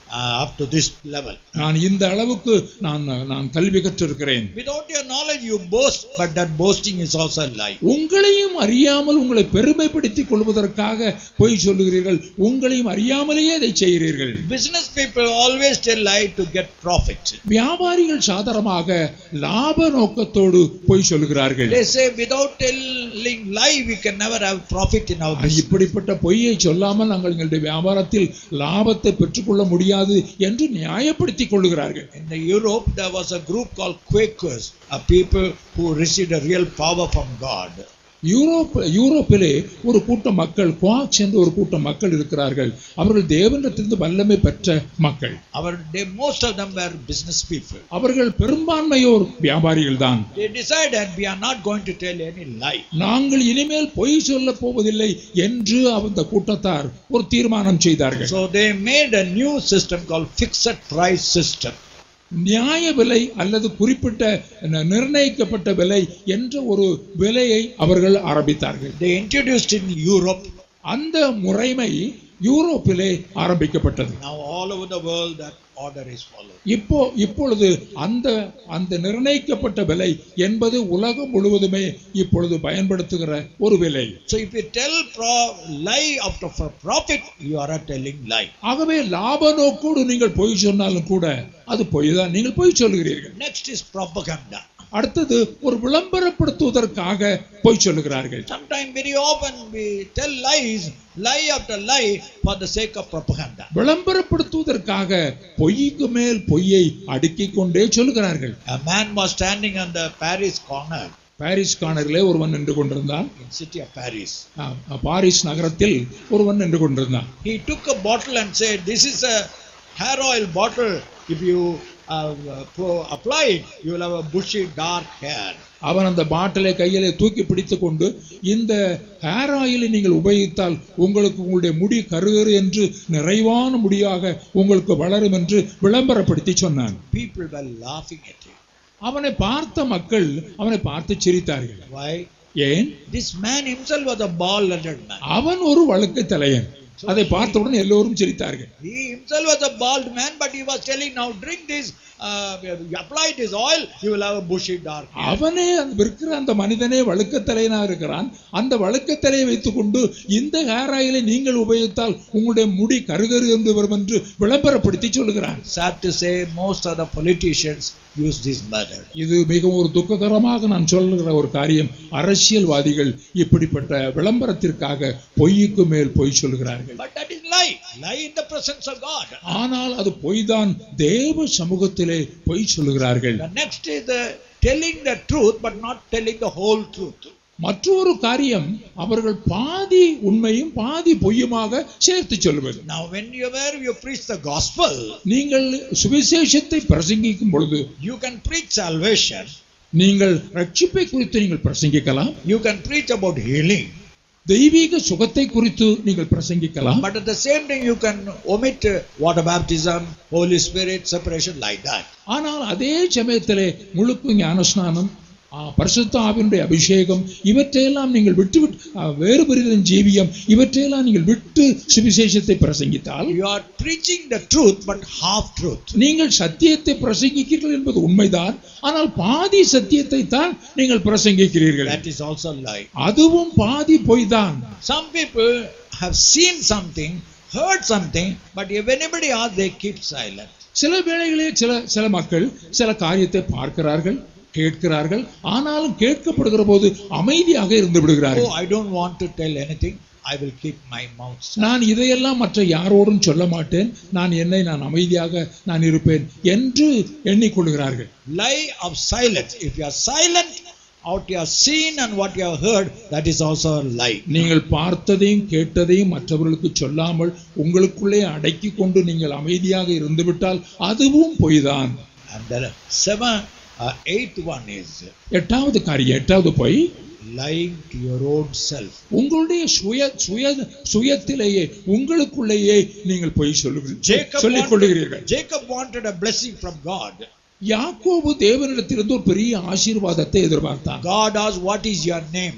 uh, up to this level. நான் இந்த அளவுக்கு நான் நான் கல்வி கற்றிருக்கிறேன் Without your knowledge, you boast, but that boasting is also a lie. உங்களையும் அறியாமல் உங்களை பெருமைப்படுத்திக் கொள்வதற்காக பொய் சொல்லுகிறீர்கள் உங்களையும் அறியாமலேயே அதை செய்கிறீர்கள் Business people always tell lie to get profit. வியாபாரிகள் சாதாரணமாக லாப நோக்கத்தோடு பொய் சொல்லுகிறார்கள் They say without telling lie, we can never have profit in our business. இப்படிப்பட்ட பொய்யை சொல்லாமல் நாங்கள் எங்களுடைய வியாபாரத்தில் லாபத்தை பெற்றுக்கொள்ள முடியாது என்று நியாயப்படுத்திக் கொள்ளுகிறார்கள் In the Europe, there was a group called Quakers, a people who received a real power from God. Europe யூரோப்பிலே ஒரு கூட்டம் மக்கள் குவாக்ஸ் என்ற ஒரு கூட்டம் மக்கள் இருக்கிறார்கள் அவர்கள் தேவனிடத்திலிருந்து வல்லமை பெற்ற மக்கள் Our, they, most of them were business people. அவர்கள் பெரும்பான்மையோர் வியாபாரிகள் தான் They decided we are not going to tell any lie. நாங்கள் இனிமேல் பொய் சொல்ல போவதில்லை என்று அந்த கூட்டத்தார் ஒரு தீர்மானம் செய்தார்கள் So they made a new system called fixed price system. நியாய விலை அல்லது குறிப்பிட்ட ந- நிர்ணயிக்கப்பட்ட விலை என்ற ஒரு விலையை அவர்கள் ஆரம்பித்தார்கள் They introduced in Europe. அந்த முறைமை யூரோப்பிலே ஆரம்பிக்கப்பட்டது Now all over the world that order is followed. இப்போ இப்பொழுது அந்த அந்த நிர்ணயிக்கப்பட்ட விலை என்பது உலகம் முழுவதுமே இப்பொழுது பயன்படுத்துகிற ஒரு விலை So if you tell pro- lie out of a profit, you are telling lie. ஆகவே லாப நோக்கோடு நீங்கள் பொய் சொன்னாலும் கூட அது பொய் தான் நீங்கள் பொய் சொல்லுகிறீர்கள் Next is propaganda. அடுத்தது ஒரு விளம்பரப்படுத்துவதற்காக பொய் சொல்லுகிறார்கள் Sometimes very often we tell lies, lie after lie for the sake of propaganda. விளம்பரப்படுத்துவதற்காக பொய்க்கு மேல் பொய்யை அடுக்கிக் கொண்டே சொல்லுகிறார்கள் A man was standing on the Paris corner Paris கார்னரிலே ஒருவன் நின்று கொண்டிருந்தான் in city of Paris. ஆ, பாரிஸ் நகரத்தில் ஒருவன் நின்று கொண்டிருந்தான் He took a bottle and said, "This is a hair oil bottle. If you uh, pro- apply it, you will have a bushy dark hair." அவன் அந்த பாட்டிலை கையிலே தூக்கி பிடித்து கொண்டு இந்த ஹேர் ஆயிலை நீங்கள் உபயோகித்தால் உங்களுக்கு உங்களுடைய முடி கருகரு என்று நிறைவான முடியாக உங்களுக்கு வளரும் என்று விளம்பரப்படுத்தி சொன்னான் People were laughing at him. அவனை பார்த்த மக்கள் அவனை பார்த்து சிரித்தார்கள் Why? ஏன் This man himself was a bald-headed man. அவன் ஒரு வழுக்கை தலையன் அதை பார்த்தவுடன் எல்லோரும் சிரித்தார்கள் He himself was a bald man, but he was telling, "Now drink this. Uh, you apply this oil, you will have a bushy dark." hair." அவனே அந்த விற்கிற அந்த மனிதனே வழுக்கத்தலையனா இருக்கிறான் அந்த வழுக்கத்தலையை வைத்துக்கொண்டு இந்த ஹேர் ஆயிலை நீங்கள் உபயோகித்தால் உங்களுடைய முடி கருகரு என்று வரும் என்று விளம்பரப்படுத்தி சொல்லுகிறான் Sad to say, most of the politicians use this method. இது மிகவும் ஒரு துக்ககரமாக நான் சொல்லுகிற ஒரு காரியம் அரசியல்வாதிகள் இப்படிப்பட்ட விளம்பரத்திற்காக பொய்யுக்கு மேல் பொய் சொல்லுகிறார்கள் But that is lie. Lie in the presence of God. ஆனால் அது பொய்தான் தேவ சமூகத்திலே பொய் சொல்லுகிறார்கள் The next is the telling the truth, but not telling the whole truth. மற்றொரு காரியம் அவர்கள் பாதி உண்மையும் பாதி பொய்யுமாக சேர்த்து சொல்வது Now, when you where you preach the gospel, நீங்கள் சுவிசேஷத்தை பிரசங்கிக்கும் பொழுது you can preach salvation. நீங்கள் ரட்சிப்பை குறித்து நீங்கள் பிரசங்கிக்கலாம் You can preach about healing. தெய்வீக சுகத்தை குறித்து நீங்கள் பிரசங்கிக்கலாம் But at the same time, you can omit uh, water baptism, Holy Spirit, separation like that. ஆனால் அதே சமயத்திலே முழுக்கு ஞானஸ்நானம் ஆ, பரிசுத்த ஆவினுடைய அபிஷேகம் இவற்றையெல்லாம் நீங்கள் விட்டு விட்டு ஆ, வேறு பிரிதலின் ஜீவியம் இவற்றையெல்லாம் நீங்கள் விட்டு சுவிசேஷத்தை பிரசங்கித்தால் You are preaching the truth, but half truth. நீங்கள் சத்தியத்தை பிரசங்கிக்கிறீர்கள் என்பது உண்மைதான் ஆனால் பாதி சத்தியத்தை தான் நீங்கள் பிரசங்கிக்கிறீர்கள் That is also lie. அதுவும் பாதி பொய்தான் Some people have seen something, heard something, but if anybody asks, they keep silent. சில வேளைகளில் சில சில மக்கள் சில காரியத்தை பார்க்கிறார்கள் கேட்கிறார்கள் ஆனாலும் கேட்கப்படுகிற போது அமைதியாக இருந்து Oh, விடுகிறார்கள் I don't want to tell anything. I will keep my mouth shut. நான் இதையெல்லாம் மற்ற யாரோடும் சொல்ல மாட்டேன் நான் என்னை நான் அமைதியாக நான் இருப்பேன் என்று எண்ணிக்கொள்கிறார்கள் Lie of silence. If you are silent, what you have seen and what you have heard, that is also a lie. நீங்கள் பார்த்ததையும் கேட்டதையும் மற்றவர்களுக்கு சொல்லாமல் உங்களுக்குள்ளே அடக்கி கொண்டு நீங்கள் அமைதியாக இருந்துவிட்டால் அதுவும் பொய்தான் And the seven, uh, eighth one is எட்டாவது காரியம் எட்டாவது பொய் lying to your own self. உங்களுடைய சுய சுய சுயத்திலேயே உங்களுக்குள்ளேயே நீங்கள் பொய் சொல்லுங்கள் Jacob சொல்லிக் wanted, கொள்ளுகிறீர்கள் Jacob wanted a blessing from God. யாக்கோபு தேவனிடத்திலிருந்து ஒரு பெரிய ஆசீர்வாதத்தை எதிர்பார்த்தான் God asked, What is your name?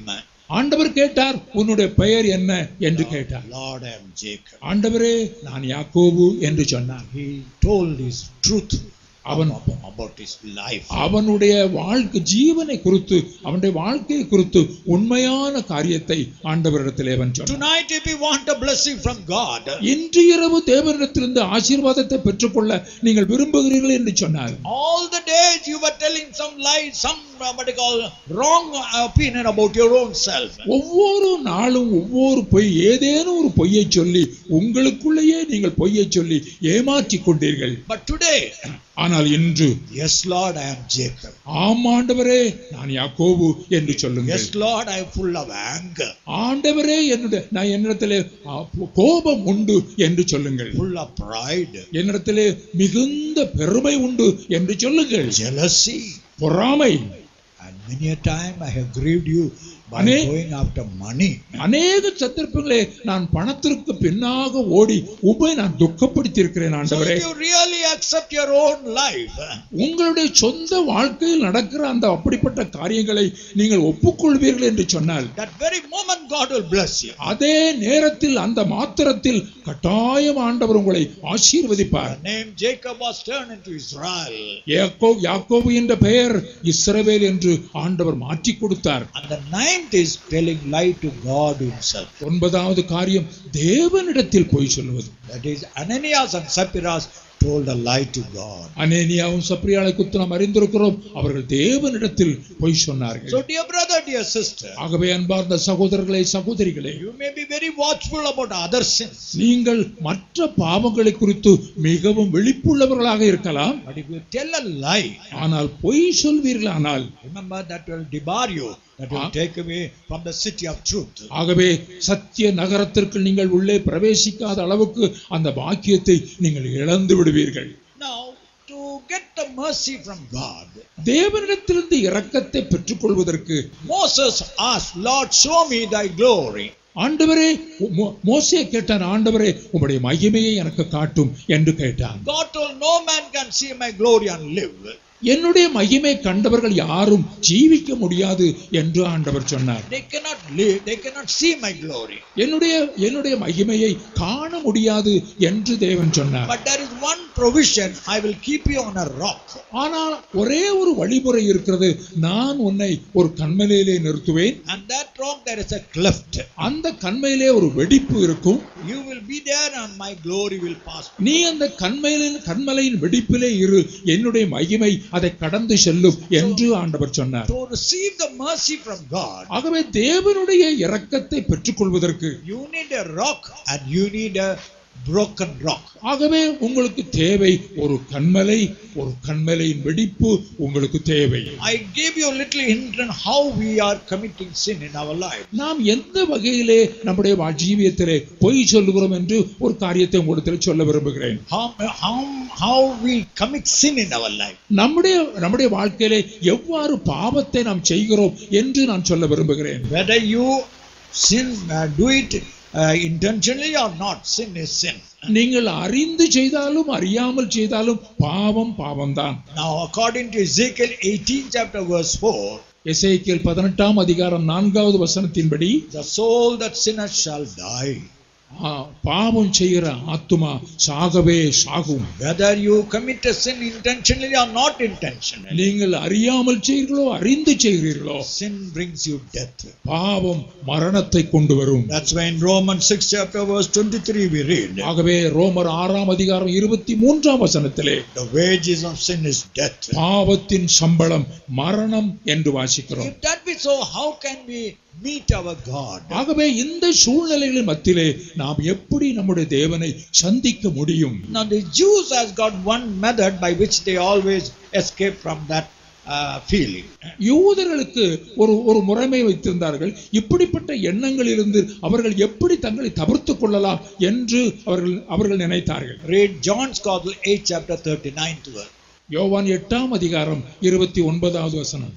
ஆண்டவர் கேட்டார் உன்னுடைய பெயர் என்ன என்று கேட்டார் Lord, I am Jacob. ஆண்டவரே நான் யாக்கோபு என்று சொன்னார் He told his truth அவன் about, about his life. அவனுடைய வாழ்க்கை ஜீவனை குறித்து அவனுடைய வாழ்க்கையை குறித்து உண்மையான காரியத்தை ஆண்டவரிடத்திலே அவன் சொன்னான் Tonight, if you want a blessing from God, இன்று இரவு தேவனிடத்திலிருந்து ஆசீர்வாதத்தை பெற்றுக்கொள்ள நீங்கள் விரும்புகிறீர்கள் என்று சொன்னார் all the days you were telling some lies, some uh, what you call wrong opinion about your own self. ஒவ்வொரு நாளும் ஒவ்வொரு பொய் ஏதேனும் ஒரு பொய்யை சொல்லி உங்களுக்குள்ளேயே நீங்கள் பொய்யை சொல்லி ஏமாற்றிக் கொண்டீர்கள் But today, ஆனால் இன்று yes, Lord, I am Jacob. ஆம் ஆண்டவரே நான் யாக்கோபு என்று சொல்லுங்கள் Yes, Lord, I am full of anger, ஆண்டவரே என்னுடைய நான் என்னிடத்திலே ஆ, கோபம் உண்டு என்று சொல்லுங்கள் full of pride, என்னிடத்திலே மிகுந்த பெருமை உண்டு என்று சொல்லுங்கள் jealousy, பொறாமை and many a time I have grieved you by Ane- going after money. அநேக சந்தர்ப்பங்களே நான் பணத்திற்கு பின்னாக ஓடி உபை நான் துக்கப்படுத்தியிருக்கிறேன் So ஆண்டவரே if you really accept your own life, உங்களுடைய சொந்த வாழ்க்கையில் நடக்கிற அந்த அப்படிப்பட்ட காரியங்களை நீங்கள் ஒப்புக்கொள்வீர்கள் என்று சொன்னால் that very moment God will bless you. அதே நேரத்தில் அந்த மாத்திரத்தில் கட்டாயம் ஆண்டவர் உங்களை ஆசீர்வதிப்பார் The name Jacob was turned into Israel. யாக்கோ யாக்கோபு என்ற பெயர் இஸ்ரவேல் என்று ஆண்டவர் மாற்றி கொடுத்தார் And the ninth is telling lie to God himself. ஒன்பதாவது காரியம் தேவனிடத்தில் போய் சொல்லுவது That is Ananias and Sapphira told a lie to God. அனேனியாவும் சப்ரியாளை குத்து நாம் அறிந்திருக்கிறோம் அவர்கள் தேவனிடத்தில் பொய் சொன்னார்கள் So dear brother, dear sister, ஆகவே அன்பார்ந்த சகோதரர்களே சகோதரிகளே you may be very watchful about other sins. நீங்கள் மற்ற பாவங்களை குறித்து மிகவும் விழிப்புள்ளவர்களாக இருக்கலாம் But if you tell a lie, ஆனால் பொய் சொல்வீர்களானால் remember that will debar you, that will take away from the city of truth. ஆகவே சத்திய நகரத்திற்கு நீங்கள் உள்ளே பிரவேசிக்காத அளவுக்கு அந்த பாக்கியத்தை நீங்கள் இழந்து விடுவீர்கள் Now, to get the mercy from God, தேவனிடத்திலிருந்து இரக்கத்தை பெற்றுக்கொள்வதற்கு Moses asked, Lord, show me thy glory. ஆண்டவரே மோ- மோசே கேட்டான் ஆண்டவரே உம்முடைய மகிமையை எனக்கு காட்டும் என்று கேட்டான் God told, No man can see my glory and live. என்னுடைய மகிமை கண்டவர்கள் யாரும் ஜீவிக்க முடியாது என்று ஆண்டவர் சொன்னார் They cannot live, they cannot see my glory. என்னுடைய என்னுடைய மகிமையை காண முடியாது என்று தேவன் சொன்னார் But there is one provision I will keep you on a rock. ஆனால் ஒரே ஒரு வழிமுறை இருக்கிறது நான் உன்னை ஒரு கண்மலையிலே நிறுத்துவேன் And that rock there is a cleft. அந்த கண்மையிலே ஒரு வெடிப்பு இருக்கும் You will be there and my glory will pass. நீ அந்த கண்மையிலின் கண்மலையின் வெடிப்பிலே இரு என்னுடைய மகிமை அதை கடந்து செல்லும் என்று ஆண்டவர் சொன்னார் To receive the mercy from God, ஆகவே தேவனுடைய இரக்கத்தை பெற்றுக்கொள்வதற்கு you need a rock and you need a broken rock. ஆகவே உங்களுக்கு தேவை ஒரு கண்மலை ஒரு கண்மலையின் வெடிப்பு உங்களுக்கு தேவை I gave you a little hint on how we are committing sin in our life. நாம் எந்த வகையிலே நம்முடைய வா- ஜீவியத்திலே பொய் சொல்லுகிறோம் என்று ஒரு காரியத்தை உங்களிடத்தில் சொல்ல விரும்புகிறேன் How, how, how we commit sin in our life. நம்முடைய நம்முடைய வாழ்க்கையிலே எவ்வாறு பாவத்தை நாம் செய்கிறோம் என்று நான் சொல்ல விரும்புகிறேன் Whether you sin, uh, do it uh, intentionally or not, sin is sin. நீங்கள் அறிந்து செய்தாலும் அறியாமல் செய்தாலும் பாவம் பாவம்தான் Now, according to Ezekiel 18, chapter verse 4, எசேக்கியேல் பதினெட்டாம் அதிகாரம் நான்காவது வசனத்தின்படி the soul that sinneth shall die. ஆ, பாவம் செய்கிற ஆத்துமா சாகவே சாகும் Whether you commit a sin intentionally or not intentionally, நீங்கள் அறியாமல் செய்கிறீர்களோ அறிந்து செய்கிறீர்களோ sin brings you death. பாவம் மரணத்தை கொண்டு வரும் That's why in Romans 6, chapter verse 23, we read, ஆகவே ரோமர் ஆறாம் அதிகாரம் இருபத்தி மூன்றாம் வசனத்திலே The wages of sin is death. பாவத்தின் சம்பளம் மரணம் என்று வாசிக்கிறோம் If that be so, how can we meet our God? ஆகவே இந்த சூழ்நிலைகளின் மத்தியிலே நாம் எப்படி நம்முடைய தேவனை சந்திக்க முடியும் Now, the Jews has got one method by which they always escape from that uh, feeling. யூதர்களுக்கு ஒரு ஒரு முறைமை வைத்திருந்தார்கள் இப்படிப்பட்ட எண்ணங்களிலிருந்து அவர்கள் எப்படி தங்களை தவிர்த்துக் கொள்ளலாம் என்று அவர்கள் அவர்கள் நினைத்தார்கள் Read John's Gospel 8, chapter 39 verse. யோவான் எட்டாம் அதிகாரம் இருபத்தி ஒன்பதாவது வசனம்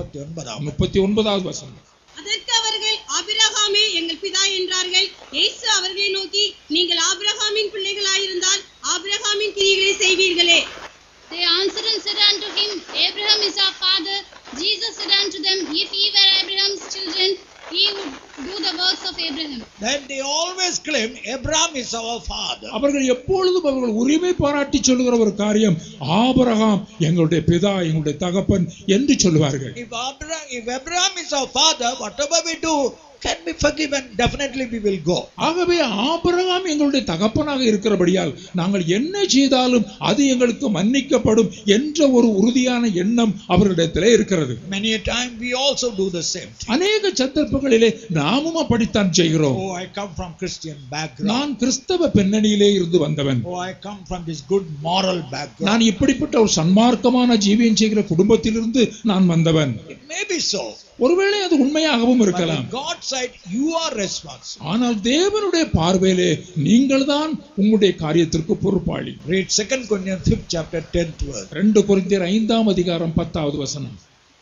39 முப்பத்தி ஒன்பதாவது வசனம் அதற்கு அவர்கள் ஆபிரகாமே எங்கள் பிதா என்றார்கள் இயேசு அவர்களை நோக்கி நீங்கள் ஆபிரகாமின் பிள்ளைகளாயிருந்தால் ஆபிரகாமின் கிரியைகளை செய்வீர்களே They answered and said unto him, Abraham is our father. Jesus said unto them, If ye were Abraham's children, ye would him, Abraham is our father. அவர்கள் எப்பொழுதும் அவர்கள் உரிமை பாராட்டி சொல்லுகிற ஒரு காரியம் ஆபிரகாம் எங்களுடைய பிதா எங்களுடைய தகப்பன் என்று சொல்லுவார்கள் If Abraham, if Abraham is our father, whatever we do can be forgiven. Definitely we will go. ஆகவே ஆபிரகாம் எங்களுடைய தகப்பனாக இருக்கிறபடியால் நாங்கள் என்ன செய்தாலும் அது எங்களுக்கு மன்னிக்கப்படும் என்ற ஒரு உறுதியான எண்ணம் அவர்களிடத்திலே இருக்கிறது Many a time we also do the same thing. அநேக சந்தர்ப்பங்களிலே நாமும் அப்படித்தான் செய்கிறோம் Oh, I come from Christian background. நான் கிறிஸ்தவ பின்னணியிலே இருந்து வந்தவன் Oh, I come from this good moral background. நான் இப்படிப்பட்ட ஒரு சன்மார்க்கமான ஜீவியம் செய்கிற குடும்பத்திலிருந்து நான் வந்தவன் It may be so. ஒருவேளை அது உண்மையாகவும் But இருக்கலாம் in God's sight, you are responsible. ஆனால் தேவனுடைய பார்வையிலே நீங்கள்தான் உங்களுடைய காரியத்திற்கு பொறுப்பாளி Read 2 Corinthians 5th chapter 10th verse. ரெண்டு கொரிந்தியர் ஐந்தாம் அதிகாரம் பத்தாவது வசனம்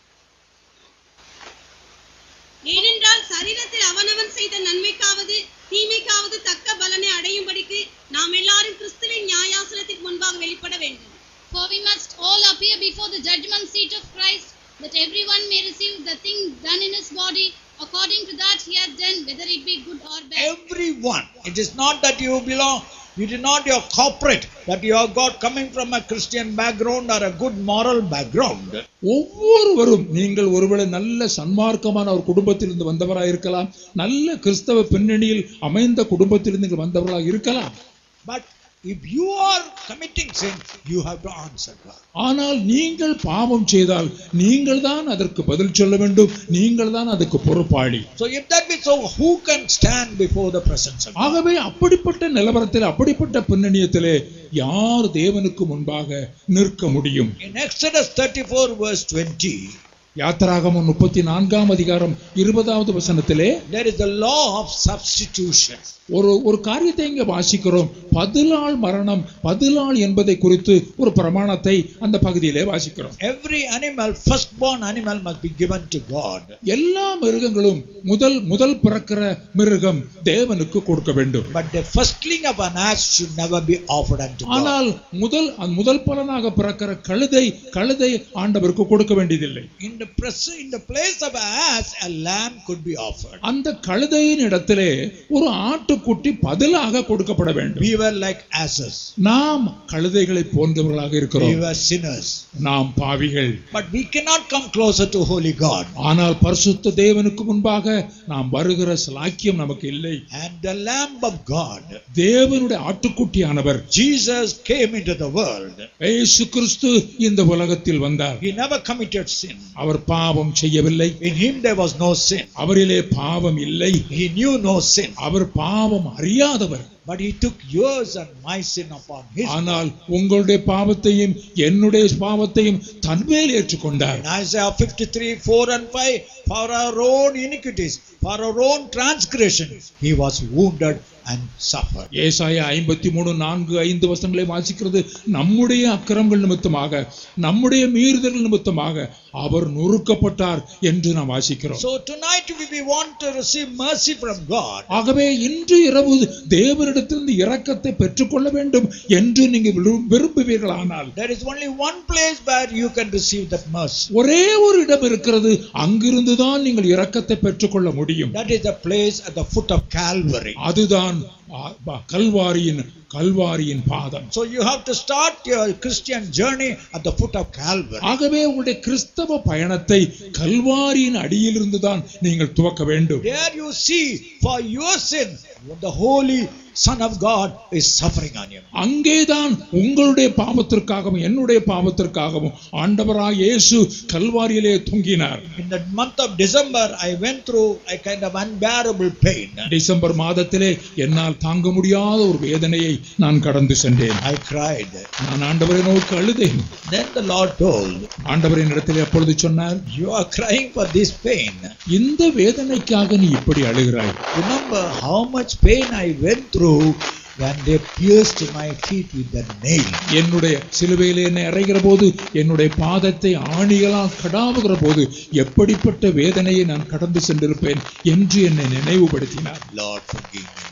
ஏனென்றால் சரீரத்தில் அவனவன் செய்த நன்மைக்காவது தீமைக்காவது தக்க பலனை அடையும்படிக்கு நாம் எல்லாரும் கிறிஸ்துவின் நியாயாசனத்திற்கு முன்பாக வெளிப்பட வேண்டும் For we must all appear before the judgment seat of Christ, that everyone may receive the thing done in his body according to that he hath done, whether it be good or bad. Everyone. It is not that you belong, it is not your corporate, that you have got coming from a Christian background or a good moral background. ஒவ்வொருவரும் நீங்கள் ஒருவேளை நல்ல சன்மார்க்கமான ஒரு குடும்பத்திலிருந்து வந்தவராக இருக்கலாம் நல்ல கிறிஸ்தவ பின்னணியில் அமைந்த குடும்பத்திலிருந்து நீங்கள் வந்தவர்களாக இருக்கலாம் But if you are committing sin, you have to answer God. ஆனால் நீங்கள் பாவம் செய்தால் நீங்கள் தான் அதற்கு பதில் சொல்ல வேண்டும் நீங்கள் தான் அதுக்கு பொறுப்பாளி So if that be so, who can stand before the presence of God? ஆகவே அப்படிப்பட்ட நிலவரத்தில் அப்படிப்பட்ட பின்னணியத்திலே யார் தேவனுக்கு முன்பாக நிற்க முடியும் In Exodus 34 verse 20, யாத்திராகமம் முப்பத்தி நான்காம் அதிகாரம் இருபதாவது வசனத்திலே there is the law of substitution. ஒரு ஒரு காரியத்தை இங்க வாசிக்கிறோம் பதிலாள் மரணம் பதிலாள் என்பதை குறித்து ஒரு பிரமாணத்தை அந்த பகுதியிலே வாசிக்கிறோம் Every animal, firstborn animal must be given to God. எல்லா மிருகங்களும் முதல் முதல் பிறக்கிற மிருகம் தேவனுக்கு கொடுக்க வேண்டும் But the firstling of an ass should never be offered unto God. ஆனால் முதல் அந்த முதல் பலனாக பிறக்கிற கழுதை கழுதை ஆண்டவருக்கு கொடுக்க வேண்டியதில்லை In the pres- in the place of an ass, a lamb could be offered. அந்த கழுதையின் இடத்திலே ஒரு ஆட்டுக்குட்டி பதிலாக கொடுக்கப்பட வேண்டும் We were like asses. நாம் கழுதைகளை போன்றவர்களாக We இருக்கிறோம் were sinners. நாம் பாவிகள் But we cannot come closer to holy God. ஆனால் பரிசுத்த தேவனுக்கு முன்பாக நாம் வருகிற சிலாக்கியம் நமக்கு இல்லை And the Lamb of God, தேவனுடைய ஆட்டுக்குட்டியானவர் Jesus came into the world. இயேசு கிறிஸ்து இந்த உலகத்தில் வந்தார் He never committed sin. அவர் பாவம் செய்யவில்லை In him there was no sin. அவரிலே பாவம் இல்லை He knew no sin. அவர் பாவம் அறியாதவர் But he took yours and my sin upon his. ஆனால் உங்களுடைய பாவத்தையும் என்னுடைய பாவத்தையும் தன்மேல் ஏற்றுக்கொண்டார் In Isaiah 53, 4 and 5, for our own iniquities, for our own transgressions, he was wounded and suffered. ஏசாயா ஐம்பத்தி மூணு நான்கு ஐந்து வசனங்களை வாசிக்கிறது நம்முடைய அக்கிரமங்கள் நிமித்தமாக நம்முடைய மீறுதல் நிமித்தமாக அவர் நொறுக்கப்பட்டார் என்று நாம் வாசிக்கிறோம் So tonight we, we want to receive mercy from God. ஆகவே இன்று இரவு தேவனிடத்திலிருந்து இரக்கத்தை பெற்றுக்கொள்ள வேண்டும் என்று நீங்க விரு- விரும்புவீர்களானால் There is only one place where you can receive that mercy. ஒரே ஒரு இடம் இருக்கிறது அங்கிருந்து தான் நீங்கள் இரக்கத்தை பெற்றுக்கொள்ள முடியும் That is the place at the foot of Calvary. அதுதான் ஆ- ப- கல்வாரியின் கல்வாரியின் பாதம் So you have to start your Christian journey at the foot of Calvary. ஆகவே உங்களுடைய கிறிஸ்தவ பயணத்தை கல்வாரியின் அடியிலிருந்து தான் நீங்கள் துவக்க வேண்டும் There you see for your sin, the Holy Son of God is suffering on you. அங்கேதான் உங்களுடைய பாவத்திற்காகவும் என்னுடைய பாவத்திற்காகவும் ஆண்டவராய் இயேசு கல்வாரியிலே தொங்கினார் In the month of December, I went through a kind of unbearable pain. December மாதத்திலே என்னால் தாங்க முடியாத ஒரு வேதனையை நான் கடந்து சென்றேன் I cried. நான் ஆண்டவரை நோக்கி அழுதேன் Then the Lord told, ஆண்டவரின் இடத்திலே அப்பொழுது சொன்னார் You are crying for this pain. இந்த வேதனைக்காக நீ இப்படி அழுகிறாய் Remember how much pain I went through when they pierced my feet with the nail. என்னுடைய சிலுவையில் என்னை அறைகிற போது என்னுடைய பாதத்தை ஆணிகளால் கடாவுகிற போது எப்படிப்பட்ட வேதனையை நான் கடந்து சென்றிருப்பேன் என்று என்னை நினைவுபடுத்தினார் Lord, forgive me, Lord.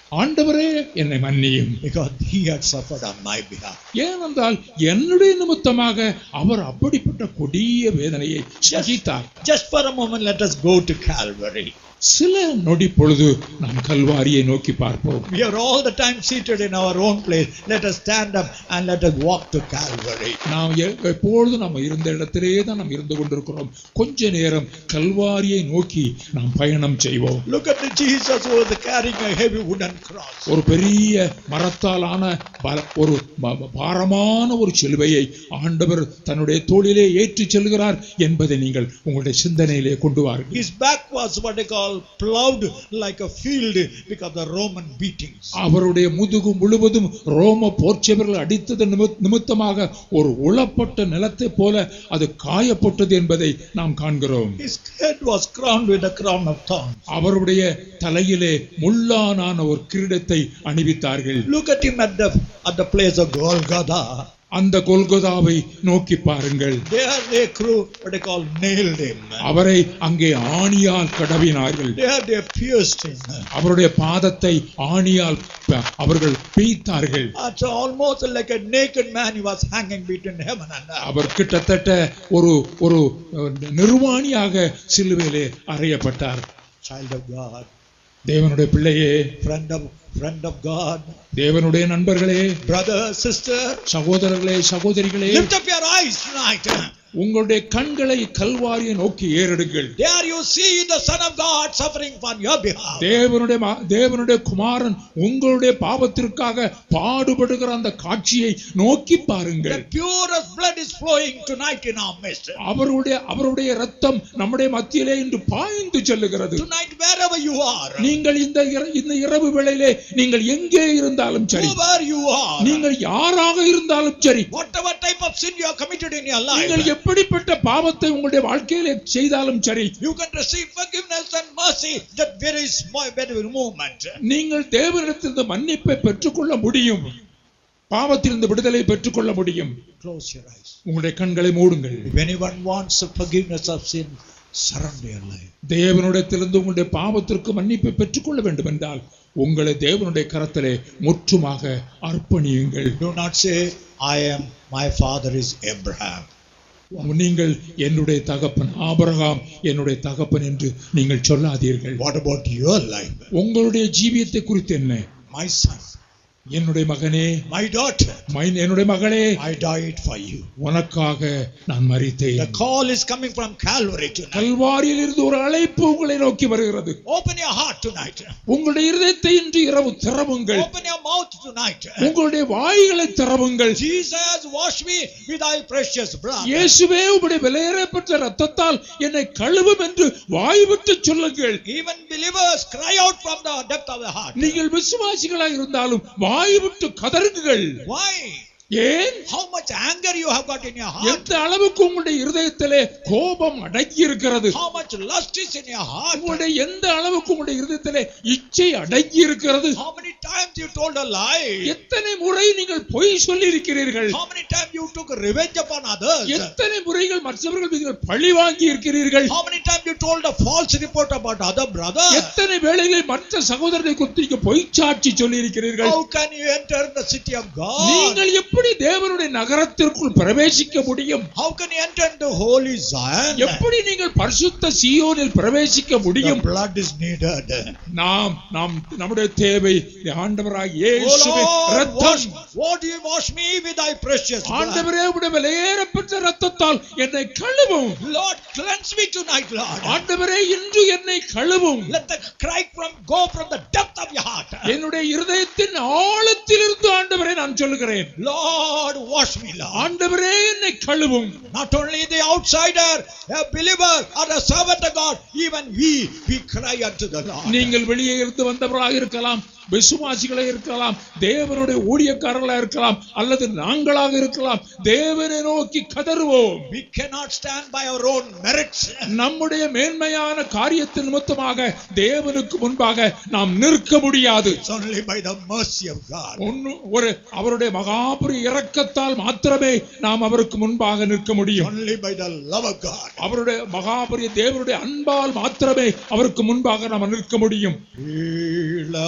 ஆண்டவரே என்னை மன்னியும் because he had suffered on my behalf. ஏனென்றால் என்னுடைய நிமித்தமாக அவர் அப்படிப்பட்ட கொடிய வேதனையை சகித்தார் Just for a moment, let us go to Calvary. சில நொடி பொழுது நாம் கல்வாரியை நோக்கி பார்ப்போம் We are all the time seated in our own place. Let us stand up and let us walk to Calvary. நாம் எ- எப்பொழுதும் நம்ம இருந்த இடத்திலேயே தான் நாம் இருந்து கொண்டிருக்கிறோம் கொஞ்ச நேரம் கல்வாரியை நோக்கி நாம் பயணம் செய்வோம் Look at the Jesus who was carrying a heavy wooden cross. ஒரு பெரிய மரத்தாலான பல- ஒரு ப- ப- பாரமான ஒரு சிலுவையை ஆண்டவர் தன்னுடைய தோளிலே ஏற்றி செல்கிறார் என்பதை நீங்கள் உங்களுடைய சிந்தனையிலே கொண்டு வாருங்கள் His back was what they call plowed like a field because of the Roman beatings. அவருடைய முதுகு முழுவதும் ரோம போர்ச்சவர்கள் அடித்தது நிமித்- நிமித்தமாக ஒரு உளப்பட்ட நிலத்தைப் போல அது காயப்பட்டது என்பதை நாம் காண்கிறோம் His head was crowned with a crown of thorns. அவருடைய தலையிலே முள்ளானான ஒரு கிரீடத்தை அணிவித்தார்கள் Look at him at the at the place of Golgotha. அந்த கொல்கொதாவை நோக்கி பாருங்கள் There they crew what they call nailed him. அவரை அங்கே ஆணியால் கடவினார்கள் There they pierced him. அவருடைய பாதத்தை ஆணியால் ப- அவர்கள் பீய்த்தார்கள் It's almost like a naked man he was hanging between heaven and earth. அவர் கிட்டத்தட்ட ஒரு ஒரு அஹ், நிர்வாணியாக சிலுவையிலே அறையப்பட்டார் Child of God, தேவனுடைய பிள்ளையே friend of friend of God, தேவனுடைய நண்பர்களே brother, sister, சகோதரர்களே சகோதரிகளே lift up your eyes tonight. உங்களுடைய கண்களை கல்வாரியை நோக்கி ஏறெடுங்கள் There you see the Son of God suffering on your behalf. தேவனுடைய ம- தேவனுடைய குமாரன் உங்களுடைய பாவத்திற்காக பாடுபடுகிற அந்த காட்சியை நோக்கி பாருங்கள் The purest blood is flowing tonight in our midst. அவருடைய அவருடைய ரத்தம் நம்முடைய மத்தியிலே இன்று பாய்ந்து செல்லுகிறது Tonight, wherever you are, நீங்கள் இந்த இர- இந்த இரவு வேளையிலே நீங்கள் எங்கே இருந்தாலும் சரி whoever you are, நீங்கள் யாராக இருந்தாலும் சரி whatever type of sin you have committed in your நீங்கள் life, எப்படிப்பட்ட பாவத்தை உங்களுடைய வாழ்க்கையிலே செய்தாலும் சரி you can receive forgiveness and mercy that very small, very moment. நீங்கள் தேவனிடத்திலிருந்து மன்னிப்பை பெற்றுக்கொள்ள முடியும் பாவத்திலிருந்து விடுதலை பெற்றுக்கொள்ள முடியும் Close your eyes. உங்களுடைய கண்களை மூடுங்கள் If anyone wants the forgiveness of sin, surrender your life. தேவனிடத்திலிருந்து உங்களுடைய பாவத்திற்கு மன்னிப்பை பெற்றுக்கொள்ள வேண்டும் என்றால் உங்களை தேவனுடைய கரத்திலே முற்றுமாக அர்ப்பணியுங்கள் Do not say, I am, my father is Abraham. நீங்கள் என்னுடைய தகப்பன் ஆபிரகாம் என்னுடைய தகப்பன் என்று நீங்கள் சொல்லாதீர்கள் What about your life? உங்களுடைய ஜீவியத்தை குறித்து என்ன My son, என்னுடைய மகனே my daughter, மை- என்னுடைய மகளே I died for you. உனக்காக நான் The மறித்தேன் call is coming from Calvary tonight. கல்வாரியில் இருந்து ஒரு அழைப்பு உங்களை நோக்கி வருகிறது Open your heart tonight. உங்களுடைய இருதயத்தை இன்று இரவு திறவுங்கள் Open your mouth tonight. உங்களுடைய வாய்களை திறவுங்கள் Jesus, wash me with thy precious blood. இயேசுவே உம்முடைய விலையேறப்பட்ட ரத்தத்தால் என்னை கழுவும் என்று வாய் விட்டு சொல்லுங்கள் Even believers cry out from the depth of the heart. நீங்கள் விசுவாசிகளாக இருந்தாலும் வாய் விட்டு கதறுங்கள் Why? ஏன் How much anger you have got in your heart? எந்த அளவுக்கு உங்களுடைய இருதயத்திலே கோபம் அடங்கி இருக்கிறது How much lust is in your heart? உங்களுடைய எந்த அளவுக்கு உங்களுடைய இருதயத்திலே இச்சை அடங்கி இருக்கிறது How many times you told a lie? எத்தனை முறை நீங்கள் பொய் சொல்லி இருக்கிறீர்கள் How many times you took revenge upon others? எத்தனை முறைகள் மற்றவர்கள் மீது பழி வாங்கி இருக்கிறீர்கள் How many times you told a false report about other brother? எத்தனை வேளைகளில் மற்ற சகோதரனை குறித்து நீங்க பொய் சாட்சி சொல்லி இருக்கிறீர்கள் How can you enter the city of God? நீங்கள் எப்படி தேவனுடைய நகரத்திற்குள் பிரவேசிக்க முடியும் How can you enter into holy Zion? எப்படி நீங்கள் பரிசுத்த சீயோனில் பிரவேசிக்க The முடியும் blood is needed. நாம் நாம் நம்முடைய தேவை ஆண்டவராக Oh இயேசுவின் Lord, wash, ரத்தம் what do you wash me with thy precious blood? ஆண்டவரே உடைய விலையேறப்பட்ட ரத்தத்தால் என்னை கழுவும் Lord, cleanse me tonight, Lord. ஆண்டவரே இன்று என்னை கழுவும் Let the cry from go from the depth of your heart. என்னுடைய இருதயத்தின் ஆழத்திலிருந்து ஆண்டவரே நான் சொல்லுகிறேன் Lord, wash me, Lord. ஆண்டவரே என்னை கழுவும் Not only the outsider, a believer or a servant of God, even we, we cry unto the Lord. நீங்கள் வெளியே இருந்து வந்தவராக இருக்கலாம் விசுவாசிகளே இருக்கலாம் தேவனுடைய ஊழியக்காரர்களாக இருக்கலாம் அல்லது நாங்களாக இருக்கலாம் தேவனை நோக்கி கதறுவோம் We cannot stand by our own merits. நம்முடைய மேன்மையான காரியத்தின் நிமித்தமாக தேவனுக்கு முன்பாக நாம் நிற்க முடியாது It's only by the mercy of God. ஒன்னு ஒரு அவருடைய மகாபுரி இரக்கத்தால் மாத்திரமே நாம் அவருக்கு முன்பாக நிற்க It's முடியும் only by the love of God. அவருடைய மகாபுரிய தேவனுடைய அன்பால் மாத்திரமே அவருக்கு முன்பாக நாம் நிற்க முடியும் இளவோன்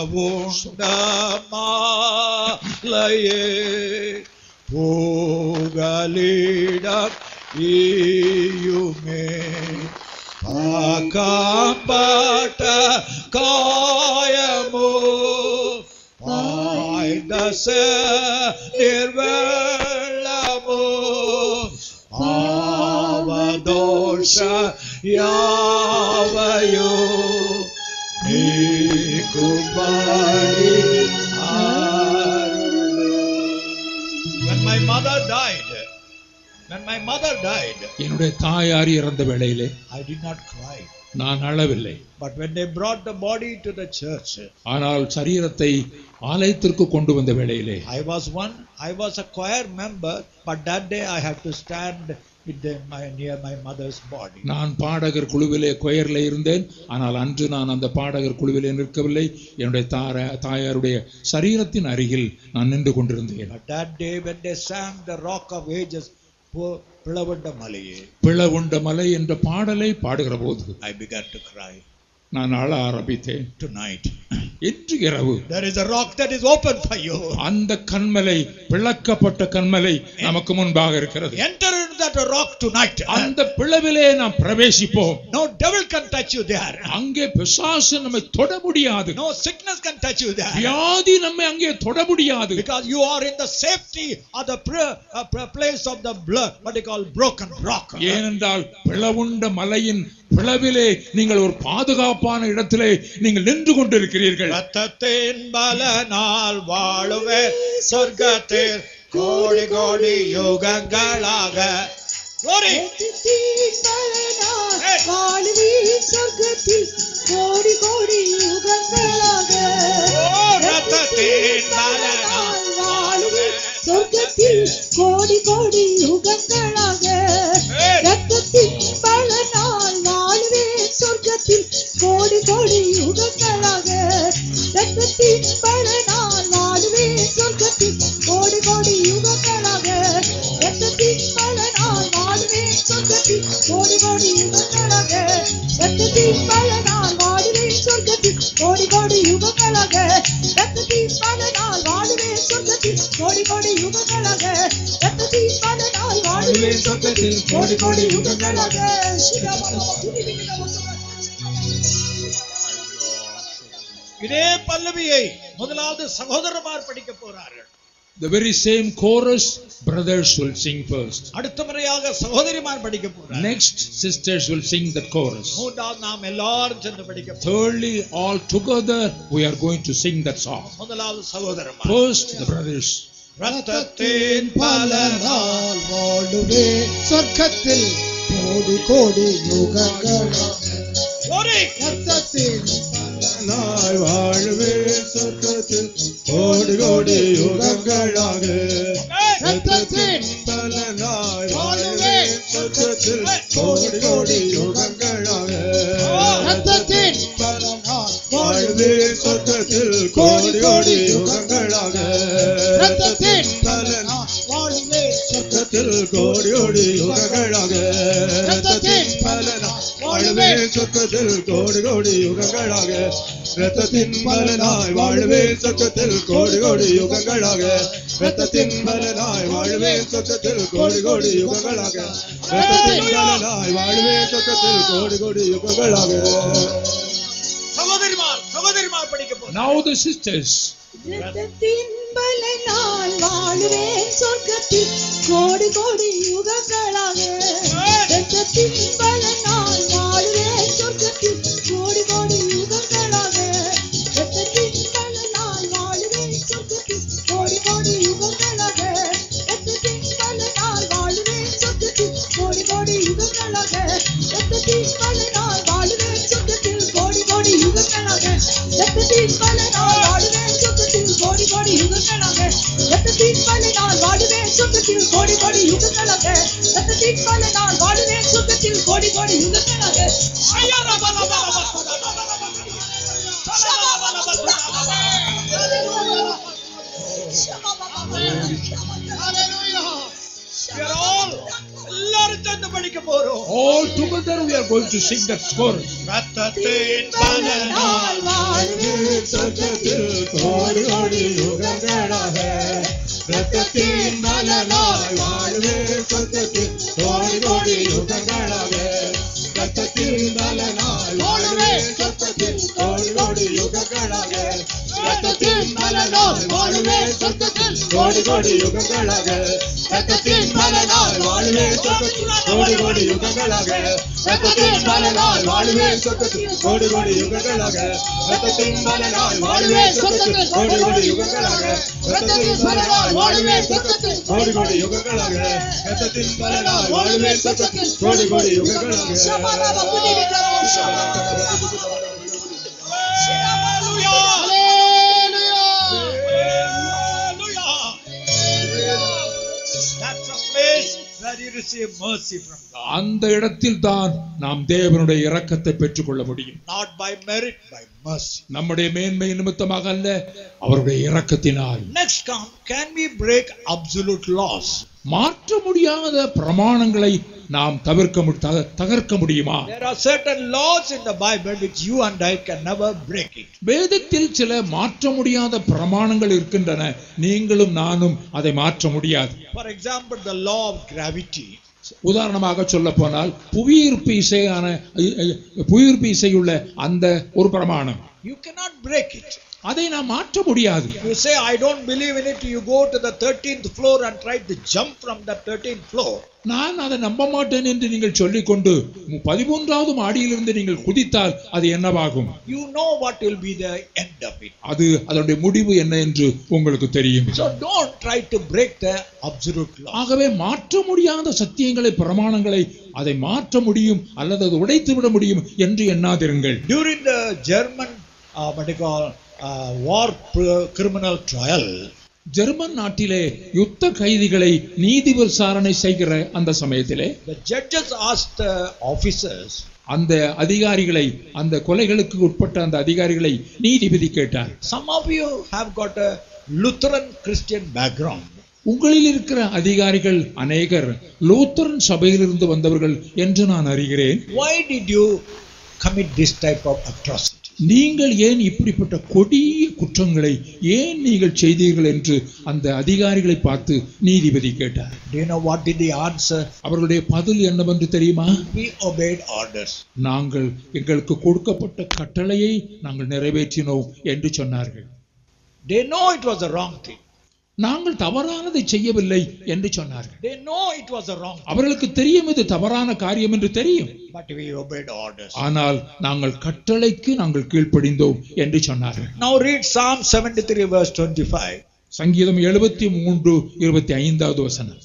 கொண்ட மாலையே புகலிடம் ஈயுமே காம்பட்ட காயமோ வாய்ந்த நிர்வலமோ ஆவதோஷ யாவையோ நீக்கும்படி அருளும். When my mother died, when my mother died, என்னுடைய தாயார் இறந்த வேளையிலே I did not cry. நான் அழவில்லை But when they brought the body to the church, ஆனால் சரீரத்தை ஆலயத்திற்கு கொண்டு வந்த வேளையிலே I was one, I was a choir member, but that day I had to stand with the, my, near my mother's body. நான் பாடகர் குழுவிலே கொயர்ல இருந்தேன் ஆனால் அன்று நான் அந்த பாடகர் குழுவிலே நிற்கவில்லை என்னுடைய தார தாயாருடைய சரீரத்தின் அருகில் நான் நின்று கொண்டிருந்தேன் But that day when they sang the Rock of Ages, poor Pilavanda Malaye, பிளவுண்ட மலை என்ற பாடலை பாடுகிற போது I began to cry. நான் அழ ஆரம்பித்தேன் Tonight, இன்று இரவு there is a rock that is open for you. அந்த கண்மலை பிளக்கப்பட்ட கண்மலை நமக்கு முன்பாக இருக்கிறது Enter into that rock tonight. அந்த பிளவிலே நாம் பிரவேசிப்போம் No devil can touch you there. அங்கே பிசாசு நம்மை தொட முடியாது No sickness can touch you there. வியாதி நம்மை அங்கே தொட முடியாது Because you are in the safety of the pra- uh, pra- place of the blood, what they call broken rock. ஏனென்றால் பிளவுண்ட மலையின் பிளவிலே நீங்கள் ஒரு பாதுகாப்பான இடத்திலே நீங்கள் நின்று கொண்டிருக்கிறீர்கள் ரத்தத்தின் பலனால் வாழுவே சொர்க்கத்தில் கோடி கோடி யுகங்களாக Glory! Hey! வாழ்வீர் சொர்க்கத்தில் கோடி கோடி யுகங்களாக ஓ, ரத்தத்தின் பலனால் வாழ்வீர் சொர்க்கத்தில் கோடி கோடி யுகங்களாக Hey! ரத்தத்தின் பலனால் வாழ்வீர் சொர்க்கத்தில் கோடி கோடி யுகங்களாக ரத்தத்தின் பலனால் வாழ்வீர் சொர்க்கத்தில் கோடி கோடி யுகங்களாக ரத்தத்தின் பலனால் வாழ்வீர் சொர்க்கத்தில் கோடி கோடி யுகங்களாக ரத்தத்தின் பலனால் வாழ்வீர் சொர்க்கத்தில் கோடி கோடி யுகங்களாக ரத்தத்தின் பலனால் வாழ்வீர் சொர்க்கத்தில் கோடி கோடி யுகங்களாக ரத்தத்தின் பலனால் வாழ்வீர் சொர்க்கத்தில் கோடி கோடி யுகங்களாக இதே பல்லவியை முதலாவது சகோதரமார் படிக்க போறார்கள் The very same chorus brothers will sing first. அடுத்த முறையாக சகோதரிமார் படிக்க போறார்கள் Next sisters will sing that chorus. மூன்றாவது நாம் எல்லாரும் சேர்ந்து படிக்க போறோம் Thirdly, all together we are going to sing that song. முதலாவது சகோதரமார் First, the brothers. ரத்தத்தின் பலனால் வாழுவே சொர்க்கத்தில் கோடி கோடி யுகங்கள் Glory! ரத்தத்தின் நாய் வாழ்வே சொர்க்கத்தில் கோடி கோடி யுகங்களாக ரத்தத்தின் பல நாய் வாழ்வே சொர்க்கத்தில் கோடி கோடி யுகங்களாக ரத்தத்தின் பலனால் வாழ்வே சொர்க்கத்தில் கோடி கோடி யுகங்களாக ரத்தத்தின் பல பலனால் வாழுவே சொர்க்கத்தில் கோடி கோடி யுகங்களாக ரத்தத்தின் பலனாய் வாழ்வே சொர்க்கத்தில் கோடி கோடி யுகங்களாக ரத்தத்தின் பலனாய் வாழ்வே சொர்க்கத்தில் கோடி கோடி யுகங்களாக ரத்தத்தின் பலனாய் வாழ்வே சொர்க்கத்தில் கோடி கோடி யுகங்களாக ரத்தத்தின் பலனாய் வாழ்வே சொர்க்கத்தில் கோடி கோடி யுகங்களாக சகோதரிமார் சகோதரிமார் படிக்க போறோம் Now the sisters. ரத்தத்தின் பலனால் வாழுவே சொர்க்கத்தில் கோடி கோடி யுகங்களாக ரத்தத்தின் பலனால் வாழுவே சொர்க்கத்தில் கோடி கோடி யுகங்களாக ரத்தத்தின் பலனால் வாழுவே சொர்க்கத்தில் கோடி கோடி யுகங்களாக ரத்தத்தின் பலனால் வாழுவே சொர்க்கத்தில் கோடி கோடி யுகங்களாக ரத்தத்தின் பலனால் வாழுவே சொர்க்கத்தில் கோடி கோடி யுகங்களாக ரத்தத்தின் பலனால் வாழுவே சொர்க்கத்தில் கோடி கோடி யுகங்களாக ரத்தத்தின் பலனால் வாழுவே சொர்க்கத்தில் கோடி கோடி யுகங்களாக ரத்தத்தின் பலனால் வாழுவே சொர்க்கத்தில் கோடி கோடி யுகங்களாக We are all எல்லாரும் சேர்ந்து படிக்க படிக்க போறோம் All together we are going to sing that chorus. ரத்தத்தின் பலனால் பலனால் வாழ்வேன் சொர்க்கத்தில் கோடி கோடி யுகங்களாக ரத்தத்தின் பலனாய் வாழ்வே சொர்க்கத்தில் கோடி கோடி யுகங்களாக ரத்தத்தின் பலனாய் வாழ்வே சொர்க்கத்தில் கோடி கோடி யுகங்களாக ரத்தத்தின் பலனாய் வாழ்வே சொர்க்கத்தில் கோடி கோடி யுகங்களாக ரத்தத்தின் பலனாய் வாழ்வே சொர்க்கத்தில் கோடி கோடி யுகங்களாக ரத்தத்தின் பலனாய் வாழ்வே சொர்க்கத்தில் கோடி கோடி யுகங்களாக ரத்தத்தின் பலனாய் வாழ்வே சொர்க்கத்தில் கோடி கோடி யுகங்களாக ரத்தத்தின் பலனாய் வாழ்வே சொர்க்கத்தில் கோடி கோடி யுகங்களாக ரத்தத்தின் பலனாய் வாழ்வே சொர்க்கத்தில் கோடி கோடி That's a place where you receive mercy from God. அந்த இடத்தில் தான் நாம் தேவனுடைய இரக்கத்தை பெற்றுக்கொள்ள முடியும் Not by merit, by mercy. நம்முடைய மேன்மை நிமித்தமாக அல்ல அவருடைய இரக்கத்தினால் Next come, can we break absolute laws? மாற்ற முடியாத பிரமாணங்களை நாம் தவிர்க்க மு- த- தகர்க்க முடியுமா There are certain laws in the Bible which you and I can never break it. வேதத்தில் சில மாற்ற முடியாத பிரமாணங்கள் இருக்கின்றன நீங்களும் நானும் அதை மாற்ற முடியாது For example, the law of gravity. உதாரணமாக சொல்ல போனால் புவியீர்ப்பு இசையான அ- அ- புவியீர்ப்பு இசையுள்ள அந்த ஒரு பிரமாணம் You cannot break it. அதை நாம் மாற்ற முடியாது You say, I don't believe in it, you go to the 13th floor and try to jump from the 13th floor. நான் அதை நம்ப மாட்டேன் என்று நீங்கள் சொல்லிக்கொண்டு பதிமூன்றாவது மாடியிலிருந்து நீங்கள் குதித்தால் அது என்னவாகும் You know what will be the end of it. அது அதனுடைய முடிவு என்ன என்று உங்களுக்கு தெரியும் So don't try to break the absolute law. ஆகவே மாற்ற முடியாத சத்தியங்களை பிரமாணங்களை அதை மாற்ற முடியும் அல்லது அதை உடைத்து விட முடியும் என்று எண்ணாதிருங்கள் During the German, uh, what you call, uh, war pr- criminal trial, German நாட்டிலே யுத்த கைதிகளை நீதி விசாரணை செய்கிற அந்த சமயத்திலே the judges asked the officers, அந்த அதிகாரிகளை அந்த கொலைகளுக்கு உட்பட்ட அந்த அதிகாரிகளை நீதிபதி கேட்டார் some of you have got a Lutheran Christian background. உங்களில் இருக்கிற அதிகாரிகள் அநேகர் லூத்தரன் சபையிலிருந்து வந்தவர்கள் என்று நான் அறிகிறேன் Why did you commit this type of atrocity? நீங்கள் ஏன் இப்படிப்பட்ட கொடிய குற்றங்களை ஏன் நீங்கள் செய்தீர்கள் என்று அந்த அதிகாரிகளை பார்த்து நீதிபதி கேட்டார் Do you know what did they answer? அவர்களுடைய பதில் என்னவென்று தெரியுமா We obeyed orders. நாங்கள் எங்களுக்கு கொடுக்கப்பட்ட கட்டளையை நாங்கள் நிறைவேற்றினோம் என்று சொன்னார்கள் They know it was a wrong thing. நாங்கள் தவறானதை செய்யவில்லை என்று சொன்னார்கள் They know it was a wrong thing. அவர்களுக்கு தெரியும் இது தவறான காரியம் என்று தெரியும் But we obeyed orders. ஆனால் நாங்கள் கட்டளைக்கு நாங்கள் கீழ்ப்படிந்தோம் என்று சொன்னார்கள் Now read Psalm 73 verse 25. சங்கீதம் எழுபத்தி மூன்று இருபத்தி ஐந்தாவது வசனம்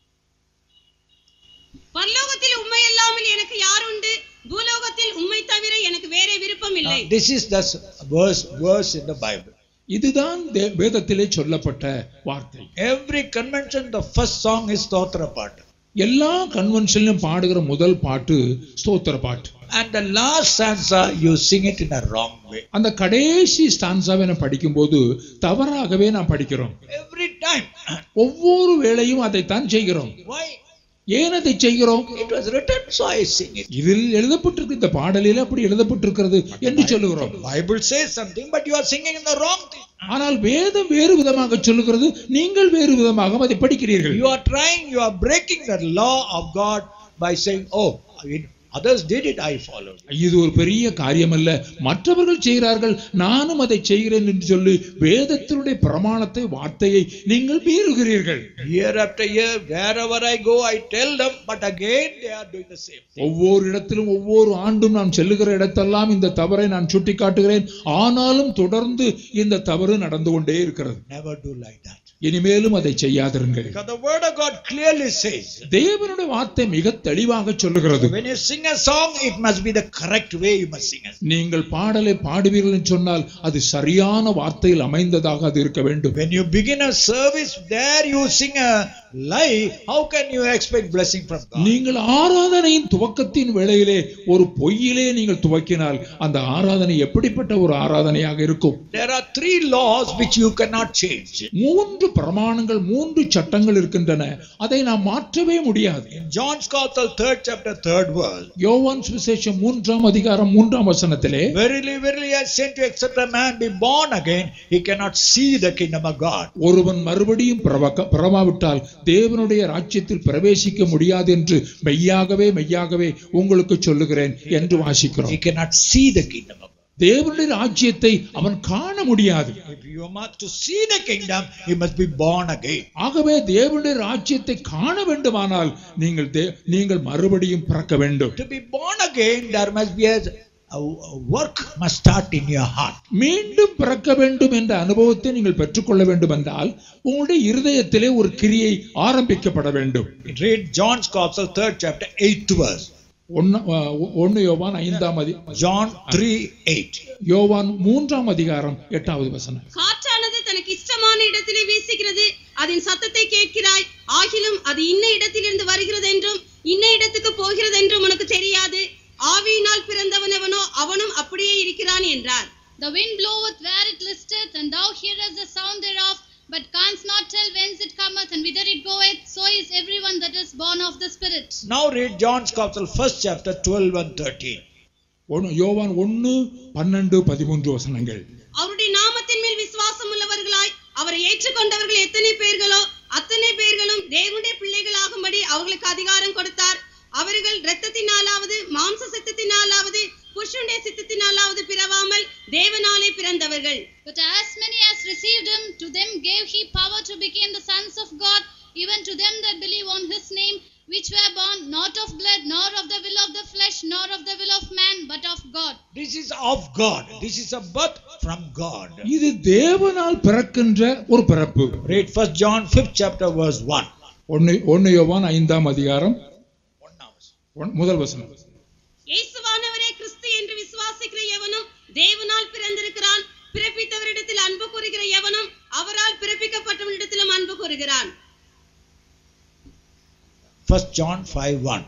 பரலோகத்தில் உண்மை அல்லாமல் எனக்கு யார் உண்டு பூலோகத்தில் உண்மை தவிர எனக்கு வேற விருப்பம் இல்லை Now, this is the verse, verse in the Bible. இதுதான் தே- வேதத்திலே சொல்லப்பட்ட வார்த்தை Every convention, the first song is Stotra Part. எல்லா கன்வென்ஷன்லயும் பாடுகிற முதல் பாட்டு ஸ்தோத்திர பாட்டு And the last stanza, you sing it in a wrong way. அந்த கடைசி ஸ்டான்ஸாவை நான் படிக்கும்போது தவறாகவே நாம் படிக்கிறோம் Every time. ஒவ்வொரு வேளையும் அதைத்தான் செய்கிறோம் Why? ஏன் அதை செய்கிறோம் It was written, so I sing it. இதில் எழுதப்பட்டிருக்கு இந்த பாடலில் அப்படி எழுதப்பட்டிருக்கிறது என்று சொல்லுகிறோம் Bible says something, but you are singing in the wrong thing. ஆனால் வேதம் வேறு விதமாக சொல்லுகிறது நீங்கள் வேறு விதமாக அதை படிக்கிறீர்கள் You are trying, you are breaking the law of God by saying, oh, I mean, others did it, I followed. இது ஒரு பெரிய காரியம் அல்ல மற்றவர்கள் செய்கிறார்கள் நானும் அதை செய்கிறேன் என்று சொல்லி வேதத்தினுடைய பிரமாணத்தை வார்த்தையை நீங்கள் மீறுகிறீர்கள் Year after year, wherever I go, I tell them, but again they are doing the same thing. ஒவ்வொரு இடத்திலும் ஒவ்வொரு ஆண்டும் நான் செல்லுகிற இடத்தெல்லாம் இந்த தவறை நான் சுட்டி காட்டுகிறேன் ஆனாலும் தொடர்ந்து இந்த தவறு நடந்து கொண்டே இருக்கிறது Never do like that. இனிமேலும் அதை செய்யாதிருங்கள் Because the word of God clearly says, தேவனுடைய வார்த்தை மிக தெளிவாக சொல்லுகிறது when you sing a song, it must be the correct way you must sing it. நீங்கள் பாடலை பாடுவீர்கள் என்று சொன்னால் அது சரியான வார்த்தையில் அமைந்ததாக அது இருக்க வேண்டும் When you begin a service, there you sing a lie, how can you expect blessing from God? நீங்கள் ஆராதனையின் துவக்கத்தின் வேளையிலே ஒரு பொய்யிலே நீங்கள் துவக்கினால் அந்த ஆராதனை எப்படிப்பட்ட ஒரு ஆராதனையாக இருக்கும் There are three laws which you cannot change. மூன்று பிரமாணங்கள் மூன்று சட்டங்கள் இருக்கின்றன அதை நாம் மாற்றவே முடியாது In John's Gospel, third chapter, third verse, யோவான் சுவிசேஷம் மூன்றாம் அதிகாரம் மூன்றாம் வசனத்திலே Verily, verily, I say to you, except a man be born again, he cannot see the kingdom of God. ஒருவன் மறுபடியும் பிறவக்க- பிறவாவிட்டால் தேவனுடைய ராஜ்யத்தில் பிரவேசிக்க முடியாது என்று மெய்யாகவே மெய்யாகவே உங்களுக்கு சொல்லுகிறேன் என்று வாசிக்கிறோம் He cannot see the kingdom of God. தேவனுடைய ராஜ்யத்தை அவன் காண முடியாது If you must to see the kingdom, you must be born again. ஆகவே தேவனுடைய ராஜ்யத்தை காண வேண்டுமானால் நீங்கள் தே- நீங்கள் மறுபடியும் பிறக்க வேண்டும் To be born again, there must be a, a work must start in your heart. மீண்டும் பிறக்க வேண்டும் என்ற அனுபவத்தை நீங்கள் பெற்றுக்கொள்ள வேண்டும் என்றால் உங்களுடைய இருதயத்திலே ஒரு கிரியை ஆரம்பிக்கப்பட வேண்டும் Read John's Gospel, third chapter, eighth verse. ஒன்னு அஹ், ஒன்னு யோவான் ஐந்தாம் அதி John 3 8. யோவான் மூன்றாம் அதிகாரம் எட்டாவது வசனம் காற்றானது தனக்கு இஷ்டமான இடத்திலே வீசுகிறது அதன் சத்தத்தை கேட்கிறாய் ஆகிலும் அது இன்ன இடத்திலிருந்து வருகிறது என்றும் இன்ன இடத்துக்கு போகிறது என்றும் உனக்கு தெரியாது ஆவியினால் பிறந்தவன் எவனோ அவனும் அப்படியே இருக்கிறான் என்றார் The wind bloweth where it listeth, and thou hearest the sound thereof, but canst not tell whence it cometh and whither it goeth. So is everyone that is born of the Spirit. Now read John's Gospel, first chapter 12 and 13. ஒன்னு யோவான் ஒன்னு பன்னெண்டு பதிமூன்று வசனங்கள் அவருடைய நாமத்தின் மேல் விசுவாசம் உள்ளவர்களாய் அவரை ஏற்றுக்கொண்டவர்கள் எத்தனை பேர்களோ அத்தனை பேர்களும் தேவனுடைய பிள்ளைகளாகும்படி அவர்களுக்கு அதிகாரம் கொடுத்தார் அவர்கள் இரத்தத்தினாலாவது மாம்ச சித்தத்தினாலாவது புருஷனுடைய சித்தத்தினாலாவது பிறவாமல் தேவனாலே பிறந்தவர்கள் But as many as received him, to them gave he power to become the sons of God, even to them that believe on his name, which were born not of blood, nor of the will of the flesh, nor of the will of man, but of God. This is of God. This is a birth from God. இது தேவனால் பிறக்கின்ற ஒரு பிறப்பு Read first John 5th chapter verse 1. ஒன்னு ஒன்னு யோவான் ஐந்தாம் அதிகாரம் ஒன்- முதல் வசனம் இயேசுவானவரே கிறிஸ்து என்று விசுவாசிக்கிற எவனும் தேவனால் பிறந்திருக்கிறான் பிறப்பித்தவரிடத்தில் அன்பு கூறுகிற எவனும் அவரால் பிறப்பிக்கப்பட்டவனிடத்திலும் அன்பு கூறுகிறான் First John 5 1.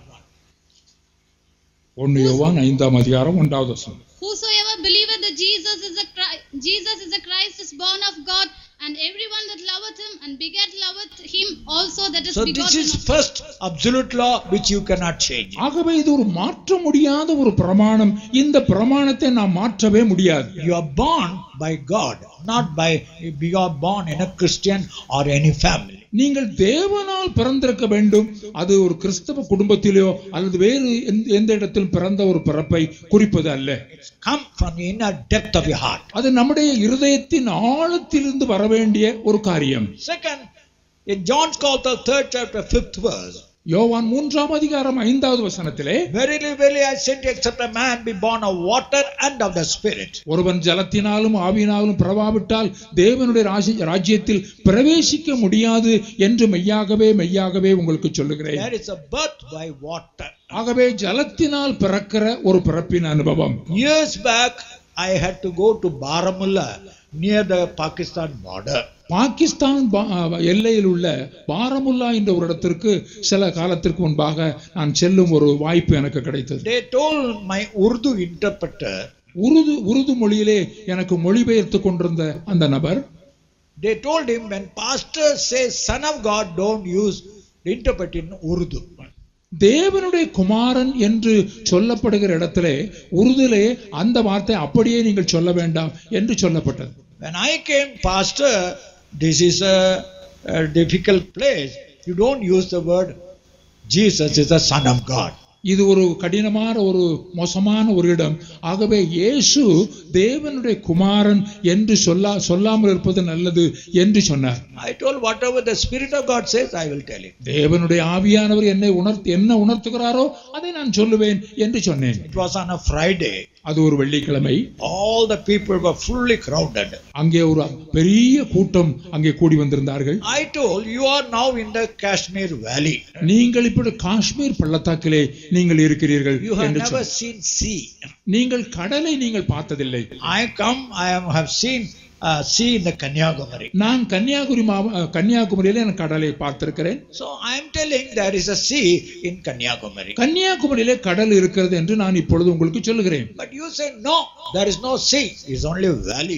ஒன்னு யோவான் ஐந்தாம் அதிகாரம் ஒன்றாவது வசனம் Whosoever believeth that Jesus is a Christ, Jesus is a Christ is born of God, and everyone that loveth him and begat loveth him also that is So this begotten is of first absolute law which you cannot change. ஆகவே இது ஒரு மாற்ற முடியாத ஒரு பிரமாணம் இந்த பிரமாணத்தை நாம் மாற்றவே முடியாது You are born by God, not by you are born in a Christian or any family. நீங்கள் தேவனால் பிறந்திருக்க வேண்டும் அது ஒரு கிறிஸ்தவ குடும்பத்திலோ அல்லது வேறு எந்த- எந்த இடத்திலும் பிறந்த ஒரு பிறப்பை குறிப்பது அல்ல It's come from the inner depth of your heart. அது நம்முடைய இருதயத்தின் ஆழத்திலிருந்து வர வேண்டிய ஒரு காரியம் Second, in John's Gospel, third chapter, fifth verse. யோவான் மூன்றாம் அதிகாரம் ஐந்தாவது வசனத்திலே Verily, verily, I sent you except a man be born of water and of the Spirit. ஒருவன் ஜலத்தினாலும் ஆவியினாலும் பிறவாவிட்டால் தேவனுடைய ராஜ்ய- ராஜ்யத்தில் பிரவேசிக்க முடியாது என்று மெய்யாகவே மெய்யாகவே உங்களுக்கு சொல்லுகிறேன் There is a birth by water. ஆகவே ஜலத்தினால் பிறக்கிற ஒரு பிறப்பின் அனுபவம் Years back, I had to go to Baramulla near the Pakistan border. Pakistan பா- எல்லையில் உள்ள பாரமுல்லா என்ற ஒரு இடத்திற்கு சில காலத்திற்கு முன்பாக நான் செல்லும் ஒரு வாய்ப்பு எனக்கு கிடைத்தது They told my Urdu interpreter, Urdu Urdu மொழியிலே எனக்கு மொழிபெயர்த்து கொண்டிருந்த அந்த நபர் they told him when pastor says son of God, don't use interpret in Urdu. தேவனுடைய குமாரன் என்று சொல்லப்படுகிற இடத்திலே உருதிலே அந்த வார்த்தை அப்படியே நீங்கள் சொல்ல வேண்டாம் என்று சொல்லப்பட்டது When I came, pastor, this is a, a difficult place. You don't use the word Jesus is the son of God. இது ஒரு கடினமான ஒரு மோசமான ஒரு இடம் ஆகவே இயேசு தேவனுடைய குமாரன் என்று சொல்லா சொல்லாமல் இருப்பது நல்லது என்று சொன்னார் I told whatever the Spirit of God says, I will tell it. தேவனுடைய ஆவியானவர் என்னை உணர்த்து என்ன உணர்த்துகிறாரோ அதை நான் சொல்லுவேன் என்று சொன்னேன் It was on a Friday. அது ஒரு வெள்ளிக்கிழமை All the people were fully crowded. அங்கே ஒரு பெரிய கூட்டம் அங்கே கூடி வந்திருந்தார்கள் I told you are now in the Kashmir Valley. நீங்கள் இப்படி காஷ்மீர் பள்ளத்தாக்கிலே நீங்கள் இருக்கிறீர்கள் You have என்று never சொன்னார். seen sea. நீங்கள் கடலை நீங்கள் பார்த்ததில்லை I come, I am, have seen uh, sea in the Kanyakumari. நான் கன்னியாகுமரி மாவ கன்னியாகுமரியில நான் கடலை பார்த்திருக்கிறேன் So I am telling there is a sea in Kanyakumari. கன்னியாகுமரியிலே கடல் இருக்கிறது என்று நான் இப்பொழுது உங்களுக்கு சொல்லுகிறேன் But you say no, there is no sea. It's only a valley here.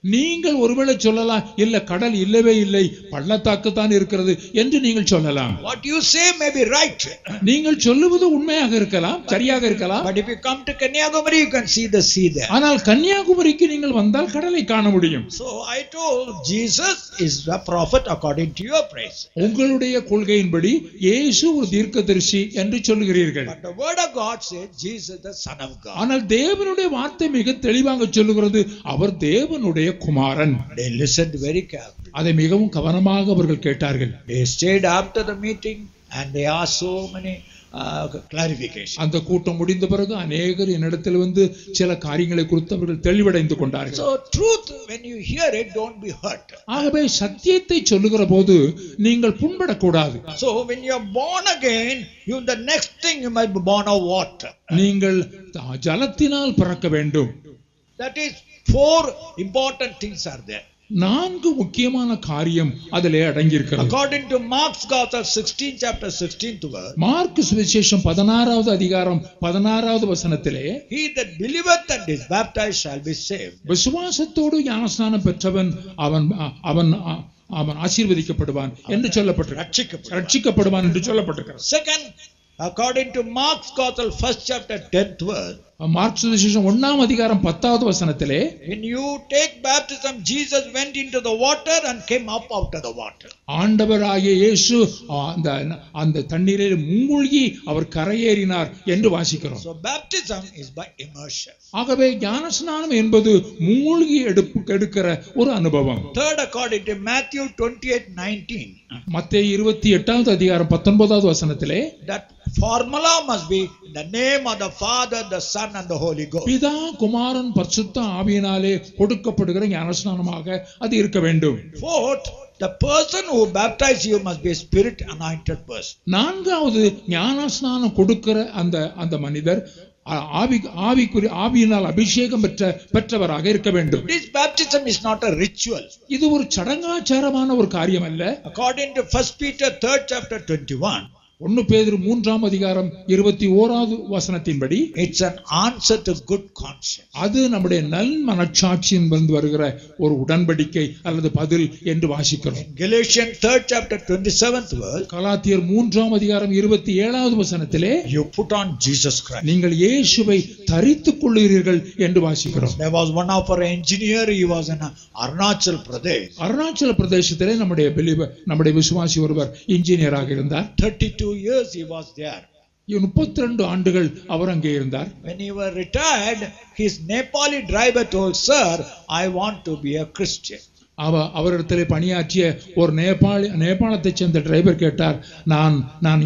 நீங்கள் ஒருவேளை சொல்லலாம் இல்ல கடல் இல்லவே இல்லை பள்ளத்தாக்கு தான் இருக்கிறது என்று நீங்கள் சொல்லலாம் What you say may be right. நீங்கள் சொல்லுவது உண்மையாக இருக்கலாம் சரியாக இருக்கலாம் But if you come to Kanyakumari, you can see the sea there. ஆனால் கன்னியாகுமரிக்கு நீங்கள் வந்தால் கடலை காண முடியும் So I told Jesus is a prophet according to your praise. உங்களுடைய கொள்கையின்படி இயேசு ஒரு தீர்க்கதரிசி என்று சொல்லுகிறீர்கள் But the word of God says Jesus the Son of God. ஆனால் தேவனுடைய வார்த்தை மிக தெளிவாக சொல்லுகிறது அவர் தேவனுடைய குமாரன் They listened very carefully. அதை மிகவும் கவனமாக அவர்கள் கேட்டார்கள் They stayed after the meeting and they asked so many uh, clarifications. அந்த கூட்டம் முடிந்த பிறகு அநேகர் என்னிடத்தில் வந்து சில காரியங்களை குறித்து அவர்கள் தெளிவடைந்து கொண்டார்கள் So truth, when you hear it, don't be hurt. ஆகவே சத்தியத்தை சொல்லுகிற போது நீங்கள் புண்படக்கூடாது So when you are born again, you the next thing you might be born of water. நீங்கள் ஜலத்தினால் பிறக்க வேண்டும் That is four important things are there. நான்கு முக்கியமான காரியம் அதிலே அடங்கியிருக்கிறது According to Mark's Gospel, 16 chapter 16th verse, Mark சுவிசேஷம் பதினாறாவது அதிகாரம் பதினாறாவது வசனத்திலே he that believeth and is baptized shall be saved. விசுவாசத்தோடு ஞானஸ்நானம் பெற்றவன் அவன் அவன் அவன் ஆசீர்வதிக்கப்படுவான் என்று சொல்லப்பட்டிருக்கிறது ரட்சிக்கப்படுவான். ரட்சிக்கப்படுவான் என்று சொல்லப்பட்டிருக்கிறது Second, according to Mark's Gospel, first chapter 10th verse, Mark சுவிசேஷம் ஒண்ணாம் அதிகாரம் பத்தாவது வசனத்திலே when you take baptism, Jesus went into the water and came up out of the water. ஆண்டவராகிய இயேசு அந்த அந்த தண்ணீரில் மூழ்கி அவர் கரையேறினார் என்று வாசிக்கிறோம் So baptism is by immersion. ஆகவே ஞானஸ்நானம் என்பது மூழ்கி எடுப்பு எடுக்கிற ஒரு அனுபவம் Third, according to Matthew 28 19, மத்தேயு இருபத்தி எட்டாவது அதிகாரம் பத்தொன்பதாவது வசனத்திலே that formula must be in the name of the Father, the Son, and the Holy Ghost. பிதா குமாரன் பரிசுத்த ஆவியினாலே கொடுக்கப்படுகிற ஞானஸ்நானமாக அது இருக்க வேண்டும் Fourth, the person who baptizes you must be a spirit anointed person. நான்காவது ஞானஸ்நானம் கொடுக்கிற அந்த அந்த மனிதர் ஆ- ஆவி ஆவிக்குரிய ஆவியினால் அபிஷேகம் பெற்ற பெற்றவராக இருக்க வேண்டும் This baptism is not a ritual. இது ஒரு சடங்காச்சாரமான ஒரு காரியம் அல்ல According to 1 Peter 3rd chapter 21, ஒன்னு பேதுரு மூன்றாம் அதிகாரம் இருபத்தி ஓராவது வசனத்தின்படி it's an answer to good conscience. அது நம்முடைய நல் மனச்சாட்சியின் வந்து வருகிற ஒரு உடன்படிக்கை அல்லது பதில் என்று வாசிக்கிறோம் In Galatians 3rd chapter 27th verse, கலாத்தியர் மூன்றாம் அதிகாரம் இருபத்தி ஏழாவது வசனத்திலே you put on Jesus Christ. நீங்கள் இயேசுவை தரித்துக் கொள்ளுகிறீர்கள் என்று வாசிக்கிறோம் There was one of our engineer, he was in Arunachal Pradesh. Arunachal பிரதேசத்திலே நம்முடைய believer, நம்முடைய விசுவாசி ஒருவர் இன்ஜினியராக இருந்தார் 32 years he was there. முப்பத்தி ரெண்டு ஆண்டுகள் அவர் அங்கே இருந்தார் When he was retired, his Nepali driver told, Sir, I want to be a Christian. அவ அவரிடத்திலே பணியாற்றிய ஒரு நேபாளி நேபாளத்தைச் சேர்ந்த டிரைவர் கேட்டார் நான் நான்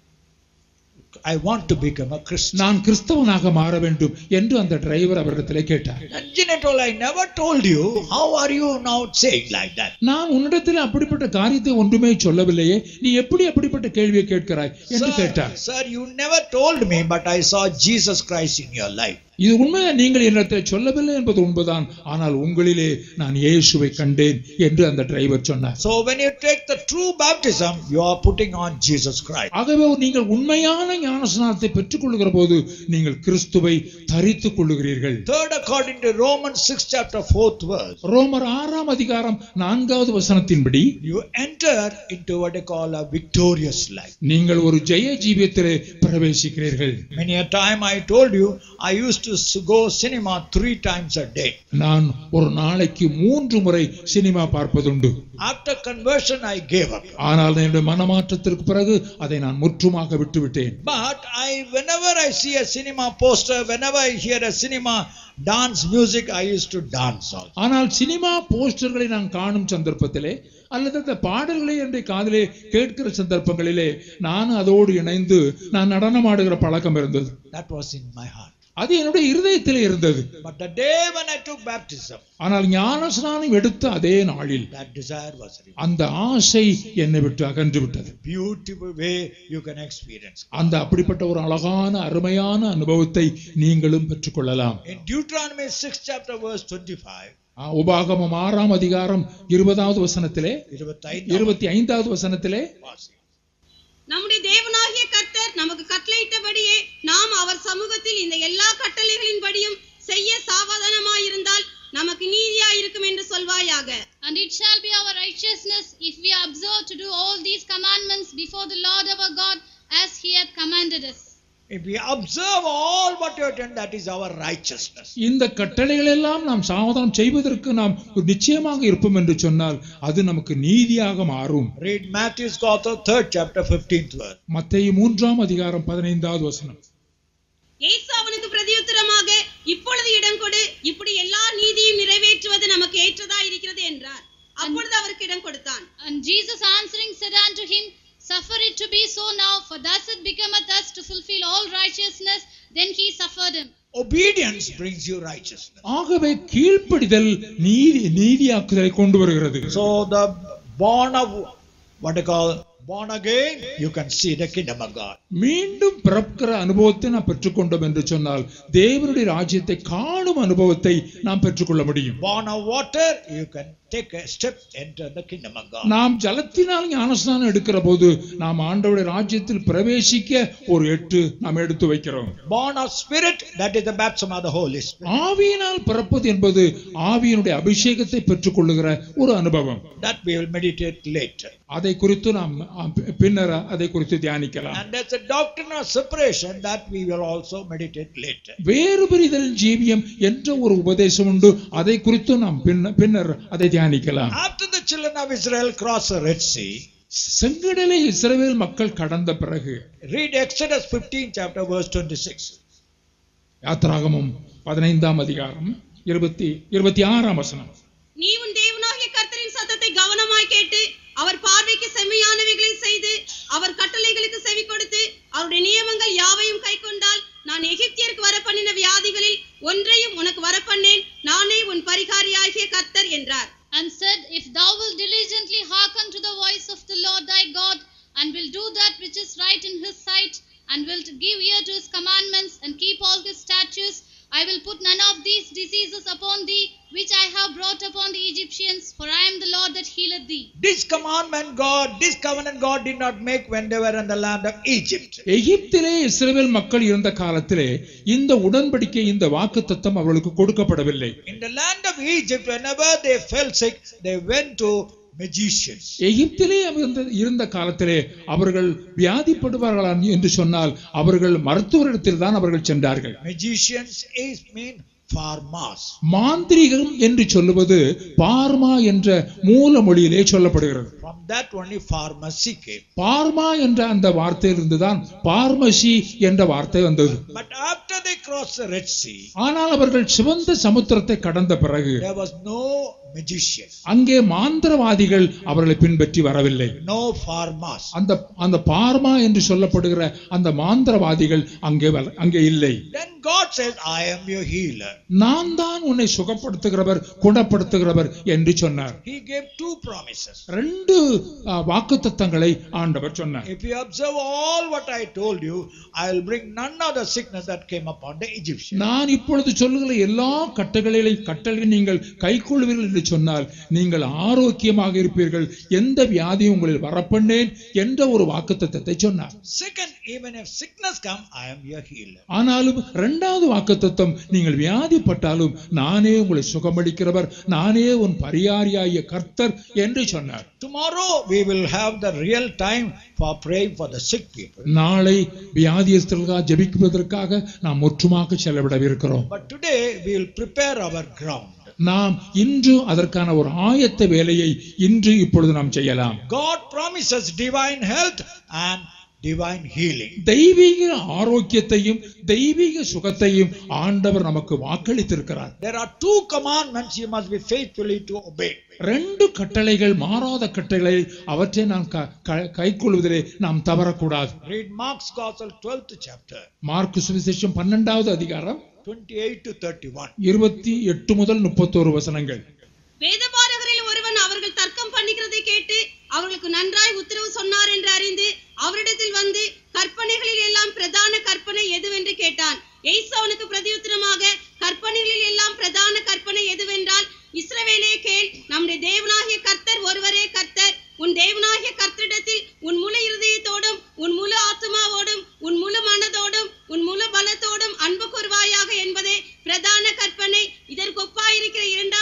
I want to become a Christian. நான் கிறிஸ்தவனாக மாற வேண்டும் என்று அந்த டிரைவர் அவரிடத்திலே கேட்டார் Engineer told, I never told you. How are you now saying like that? நான் உன்னிடத்தில் அப்படிப்பட்ட காரியத்தை ஒன்றுமே சொல்லவில்லையே நீ எப்படி அப்படிப்பட்ட கேள்வியை கேட்கிறாய் என்று Sir, கேட்டார் sir, you never told me, but I saw Jesus Christ in your life. இது உண்மை நீங்கள் என்னிடத்தில் சொல்லவில்லை என்பது உண்மைதான் ஆனால் உங்களிலே நான் இயேசுவை கண்டேன் என்று அந்த டிரைவர் சொன்னார் So when you take the true baptism, you are putting on Jesus Christ. ஆகவே நீங்கள் உண்மையான ஞானஸ்நானத்தை பெற்றுக் கொள்ளுகிற போது நீங்கள் கிறிஸ்துவை தரித்துக் கொள்ளுகிறீர்கள் Third, according to Romans 6 chapter 4th verse, ரோமர் ஆறாம் அதிகாரம் நான்காவது வசனத்தின்படி you enter into what they call a victorious life. நீங்கள் ஒரு ஜெய ஜீவியத்திலே பிரவேசிக்கிறீர்கள் Many a time I told you, I used to s- go cinema three times a day. நான் ஒரு நாளைக்கு மூன்று முறை சினிமா பார்ப்பதுண்டு After conversion, I gave up. ஆனால் என்னுடைய மனமாற்றத்திற்கு பிறகு அதை நான் முற்றுமாக விட்டுவிட்டேன் But I, whenever I see a cinema poster, whenever I hear a cinema dance music, I used to dance also. ஆனால் சினிமா போஸ்டர்களை நான் காணும் சந்தர்ப்பத்திலே அல்லது அந்த பாடல்களை என்னுடைய காதிலே கேட்கிற சந்தர்ப்பங்களிலே நான் அதோடு இணைந்து நான் நடனமாடுகிற பழக்கம் இருந்தது That was in my heart. அது என்னுடைய இருதயத்திலே இருந்தது But the day when I took baptism, ஆனால் ஞானஸ்நானம் எடுத்த அதே நாளில் that desire was removed. அந்த ஆசை என்னை விட்டு அகன்று விட்டது Beautiful way you can experience. அந்த அப்படிப்பட்ட ஒரு அழகான அருமையான அனுபவத்தை நீங்களும் பெற்றுக்கொள்ளலாம் In Deuteronomy 6 chapter verse 25, ஆ, உபாகமம் ஆறாம் அதிகாரம் இருபதாவது வசனத்திலே 25 இருபத்தி ஐந்தாவது வசனத்திலே நம்முடைய தேவனாகிய கர்த்தர் நமக்கு கட்டளையிட்டபடியே நாம் அவர் சமூகத்தில் இந்த எல்லா கட்டளைகளின்படியும் செய்ய சாவதானமாயிருந்தால் நமக்கு நீதியா இருக்கும் என்று சொல்வாயாக And it shall be our righteousness if we observe to do all these commandments before the Lord our God as he hath commanded us. If we observe all what you have done, that is our righteousness. இந்த கட்டளைகள் எல்லாம் நாம் சாவதானம் செய்வதற்கு நாம் ஒரு நிச்சயமாக இருப்போம் என்று சொன்னால் அது நமக்கு நீதியாக மாறும் Read Matthew's Gospel, third chapter, 15th verse. மத்தேயு மூன்றாம் அதிகாரம் பதினைந்தாவது வசனம் இயேசு அவனுக்கு பிரதியுத்தரமாக இப்பொழுது இடம் கொடு இப்படி எல்லா நீதியும் நிறைவேற்றுவது நமக்கு ஏற்றதா இருக்கிறது என்றார் அப்பொழுது அவருக்கு இடம் கொடுத்தான் And Jesus answering said unto him, Suffer it to be so now, for thus it becometh us to fulfill all righteousness. Then he suffered him. Obedience brings you righteousness. ஆகவே கீழ்ப்படிதல் நீதி நீதியாக்குதலை கொண்டு வருகிறது So the born of what they call born again, you can see the kingdom of God. மீண்டும் பிறக்கிற அனுபவத்தை நாம் பெற்றுக்கொண்டோம் என்று சொன்னால் தேவனுடைய ராஜ்யத்தை காணும் அனுபவத்தை நாம் பெற்றுக்கொள்ள முடியும் Born of water, you can take a step enter the kingdom of God. நாம் ஜலத்தினால் ஞானஸ்நானம் எடுக்கிற போது நாம் ஆண்டவருடைய ராஜ்யத்தில் பிரவேசிக்க ஒரு எட்டு நாம் எடுத்து வைக்கிறோம் Born of spirit, that is the baptism of the Holy Spirit. ஆவியினால் பிறப்பது என்பது ஆவியினுடைய அபிஷேகத்தை பெற்றுக்கொள்ளுகிற ஒரு அனுபவம் That we will meditate later. அதை குறித்து நாம் ஆ, பி- பின்னர் அதை குறித்து தியானிக்கலாம் And there's a doctrine of separation that we will also meditate later. வேறுபிரிதல் ஜீவியம் என்ற ஒரு உபதேசம் உண்டு அதை குறித்து நாம் பின்ன- பின்னர் அதை தியானிக்கலாம் After the children of Israel cross the Red Sea, செங்கடலை இஸ்ரவேல் மக்கள் கடந்த பிறகு read Exodus 15 chapter verse 26. யாத்ராகமம் பதினைந்தாம் அதிகாரம் இருபத்தி இருபத்தி ஆறாம் வசனம் நீ உன் தேவனாகிய கர்த்தரின் சத்தத்தை கவனமாய் கேட்டு அவர் பார்வைக்கு செம்மையானவைகளை செய்து அவர் கட்டளைகளுக்கு செவி கொடுத்து அவருடைய நியமங்கள் யாவையும் கைக்கொண்டால் நான் எகிப்தியருக்கு வரப்பண்ணின வியாதிகளில் ஒன்றையும் உனக்கு வரப்பண்ணேன் நானே உன் பரிகாரியாகிய கர்த்தர் என்றார் And said, If thou wilt diligently hearken to the voice of the Lord thy God, and wilt do that which is right in his sight, and wilt give ear to his commandments, and keep all his statutes, I will put none of these diseases upon thee, which I have brought upon the Egyptians, for I am the Lord that healeth thee. This commandment God, this covenant God did not make when they were in the land of Egypt. எகிப்திலே இஸ்ரவேல் மக்கள் இருந்த காலத்திலே இந்த உடன்படிக்கை இந்த வாக்குத்தத்தம் அவர்களுக்கு கொடுக்கப்படவில்லை In the land of Egypt, whenever they fell sick, they went to magicians. எகிப்திலே இருந்த இருந்த காலத்திலே அவர்கள் வியாதிப்படுவார்களா என்று சொன்னால் அவர்கள் மருத்துவரிடத்தில் தான் அவர்கள் சென்றார்கள் Magicians is mean pharmas. மாந்திரிகம் என்று சொல்லுவது பார்மா என்ற மூல மொழியிலே சொல்லப்படுகிறது From that only pharmacy came. Pharma என்ற அந்த வார்த்தையிலிருந்து தான் பார்மசி என்ற வார்த்தை வந்தது But after they crossed the Red Sea, ஆனால் அவர்கள் சிவந்த சமுத்திரத்தை கடந்த பிறகு there was no magician, அங்கே மாந்திரவாதிகள் அவர்களை பின்பற்றி வரவில்லை no pharmas. அந்த அந்த பார்மா என்று சொல்லப்படுகிற அந்த மாந்திரவாதிகள் அங்கே வர- அங்கே இல்லை Then God says, I am your healer. நான் தான் உன்னை சுகப்படுத்துகிறவர் குணப்படுத்துகிறவர் என்று சொன்னார் He gave two promises. ரெண்டு வாக்குத்தத்தங்களை ஆண்டவர் சொன்னார் If you observe all what I told you, I will bring none of the sickness that came upon the Egyptians. நான் இப்பொழுது சொல்லுகிற எல்லா கட்டளைகளை கட்டளை நீங்கள் கைக்கொள்வீர்கள் என்று சொன்னால் நீங்கள் ஆரோக்கியமாக இருப்பீர்கள் எந்த வியாதியும் உங்களில் வரப்பண்ணேன் என்ற ஒரு வாக்குத்தத்தத்தை சொன்னார் Second, even if sickness come, I am your healer. ஆனாலும் இரண்டாவது வாக்குத்தத்தம் நீங்கள் வியாதிப்பட்டாலும் நானே உங்களை சுகமளிக்கிறவர் நானே உன் பரியாரியாகிய கர்த்தர் என்று சொன்னார் Tomorrow we will have the real time for praying for the sick people. நாளை வியாதியஸ்தர்களுக்காக ஜெபிக்குவதற்காக நாம் முற்றுமாக செலவிடவிருக்கிறோம் But today we will prepare our ground. நாம் இன்று அதற்கான ஒரு ஆயத்த வேலையை இன்று இப்பொழுது நாம் செய்யலாம் God promises divine health and divine healing. தெய்வீக ஆரோக்கியத்தையும் தெய்வீக சுகத்தையும் ஆண்டவர் நமக்கு வாக்களித்திருக்கிறார் There are two commandments you must be faithfully to obey. ரெண்டு கட்டளைகள் மாறாத கட்டளை அவற்றை நாம் க- க- கைக்கொள்வதிலே நாம் தவறக்கூடாது Read Mark's Gospel 12th chapter, Mark சுவிசேஷம் பன்னெண்டாவது அதிகாரம் 28 to 31. இருபத்தி எட்டு முதல் முப்பத்தோரு வசனங்கள் வேதபாரகரில் ஒருவன் அவர்கள் தர்க்கம் பண்ணுகிறதை கேட்டு அவர்களுக்கு நன்றாய் உத்தரவு சொன்னார் என்று அறிந்து அவரிடத்தில் வந்து கற்பனைகளில் எல்லாம் பிரதான கற்பனை எதுவென்று கேட்டான் எய்சு அவனுக்கு பிரதியுத்தரமாக கற்பனைகளில் எல்லாம் பிரதான கற்பனை எதுவென்றால் இஸ்ரவேலே கேள் நம்முடைய தேவனாகிய கர்த்தர் ஒருவரே கர்த்தர் உன் தேவனாகிய கர்த்தரிடத்தில் உன் முழு இருதயத்தோடும் உன் முழு ஆத்துமாவோடும் உன் முழு மனதோடும் உன் முழு பலத்தோடும் அன்பு கூறுவாயாக என்பதே பிரதான கற்பனை இதற்கு ஒப்பாயிருக்கிற இரண்டாவது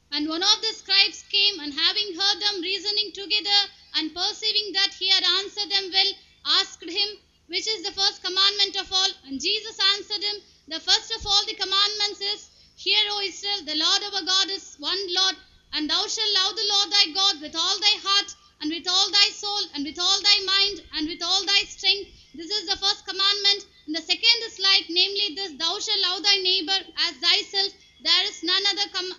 And one of the scribes came, and having heard them reasoning together, and perceiving that he had answered them well, asked him, Which is the first commandment of all? And Jesus answered him, The first of all the commandments is, Hear, O Israel, the Lord our God is one Lord, and thou shalt love the Lord thy God with all thy heart, and with all thy soul, and with all thy mind, and with all thy strength. This is the first commandment. And the second is like, namely this, Thou shalt love thy neighbor as thyself. There is none other com-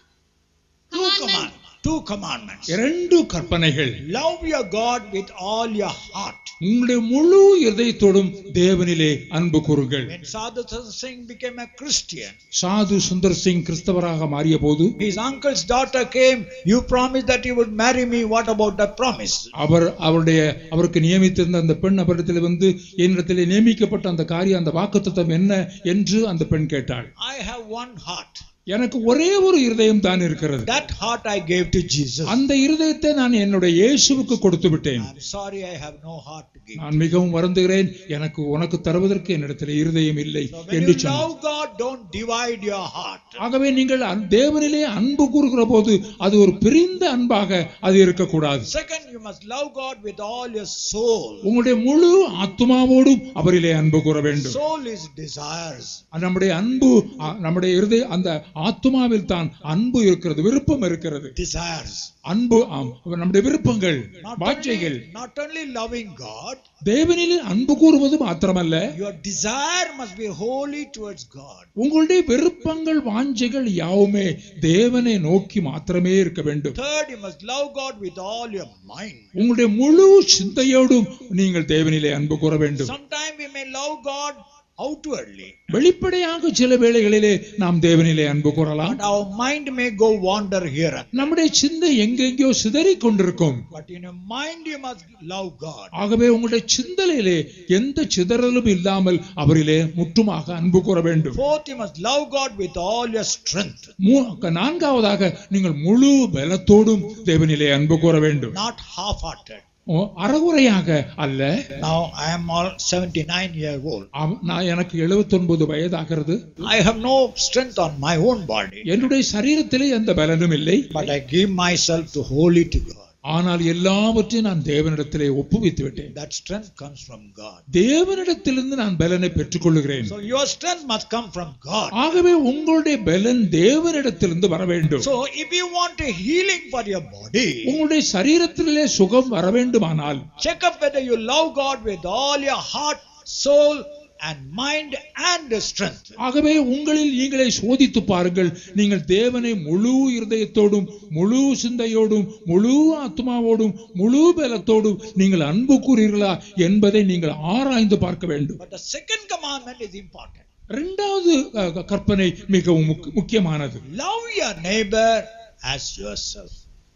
Two commandment. command, two commandments. இரண்டு கற்பனைகள் Love your God with all your heart. உங்களுடைய முழு இதயத்தோடும் தேவனிலே அன்பு கூறுங்கள் When Sadhu Singh became a Christian, சாது சுந்தர் சிங் கிறிஸ்தவராக மாறிய போது his uncle's daughter came. You promised that you would marry me. What about that promise? அவர் அவருடைய அவருக்கு நியமித்திருந்த அந்த பெண் அவரிடத்தில் வந்து என்னிடத்திலே நியமிக்கப்பட்ட அந்த காரியம் அந்த வாக்குத்தத்தம் என்ன என்று அந்த பெண் கேட்டாள் I have one heart. எனக்கு ஒரே ஒரு இருதயம் தான் இருக்கிறது That heart I gave to Jesus. அந்த இருதயத்தை நான் என்னுடைய இயேசுவுக்கு கொடுத்து விட்டேன் I'm sorry I have no heart to give. நான் மிகவும் வருந்துகிறேன் எனக்கு உனக்கு தருவதற்கு என்னிடத்தில் இருதயம் இல்லை So when என்று you சொன்னார் love God, don't divide your heart. ஆகவே நீங்கள் அன்- தேவனிலே அன்பு கூறுகிற போது அது ஒரு பிரிந்த அன்பாக அது இருக்கக்கூடாது Second, you must love God with all your soul. உங்களுடைய முழு ஆத்மாவோடும் அவரிலே அன்பு கூற வேண்டும் Soul is desires. நம்முடைய அன்பு அ- நம்முடைய இருதய அந்த ஆத்மாவில் தான் அன்பு இருக்கிறது விருப்பம் இருக்கிறது Desires. அன்பு ஆம் நம்முடைய விருப்பங்கள் Not வாஞ்சைகள் only, not only loving God, தேவனிலே அன்பு கூறுவது மாத்திரமல்ல your desire must be wholly towards God. உங்களுடைய விருப்பங்கள் வாஞ்சைகள் யாவுமே தேவனை நோக்கி மாத்திரமே இருக்க வேண்டும் Third, you must love God with all your mind. உங்களுடைய முழு சிந்தையோடும் நீங்கள் தேவனிலே அன்பு கூற வேண்டும் Sometimes we may love God outwardly, வெளிப்படையாக சில வேளைகளிலே நாம் தேவனிலே அன்பு கூறலாம் but our mind may go wander here. and- நம்முடைய சிந்தை எங்கெங்கேயோ சிதறிக் கொண்டிருக்கும் But in your mind, you must love God. ஆகவே உங்களுடைய சிந்தனையிலே எந்த சிதறலும் இல்லாமல் அவரிலே முற்றுமாக அன்பு கூற வேண்டும் Fourth, you must love God with all your strength, மூ- நான்காவதாக நீங்கள் முழு பலத்தோடும் தேவனிலே அன்பு கூற வேண்டும் not half-hearted. ஓ, அறகுறையாக அல்ல Now I am all 79 year old. அவ்- நான் எனக்கு 79 வயதாகிறது I have no strength on my own body, என்னுடைய சரீரத்திலே எந்த பலனும் இல்லை but I give myself to wholly to God. ஆனால் எல்லாவற்றையும் நான் தேவனிடத்திலே ஒப்புவித்து விட்டேன் That strength comes from God. தேவனிடத்திலிருந்து நான் பலனை பெற்றுக்கொள்கிறேன் So your strength must come from God. ஆகவே உங்களுடைய பலன் தேவனிடத்திலிருந்து வர வேண்டும் So if you want a healing for your body, உங்களுடைய சரீரத்திலே சுகம் வர வேண்டுமானால் check up whether you love God with all your heart, soul, and mind and strength. ஆகவே உங்களில் நீங்களே சோதித்து பாருங்கள் நீங்கள் தேவனை முழு இருதயத்தோடும் முழு சிந்தையோடும் முழு ஆத்மாவோடும் முழு பலத்தோடும் நீங்கள் அன்பு கூறீர்களா என்பதை நீங்கள் ஆராய்ந்து பார்க்க வேண்டும் But the second commandment is important. இரண்டாவது அஹ், கற்பனை மிகவும் முக்- முக்கியமானது Love your neighbor as yourself.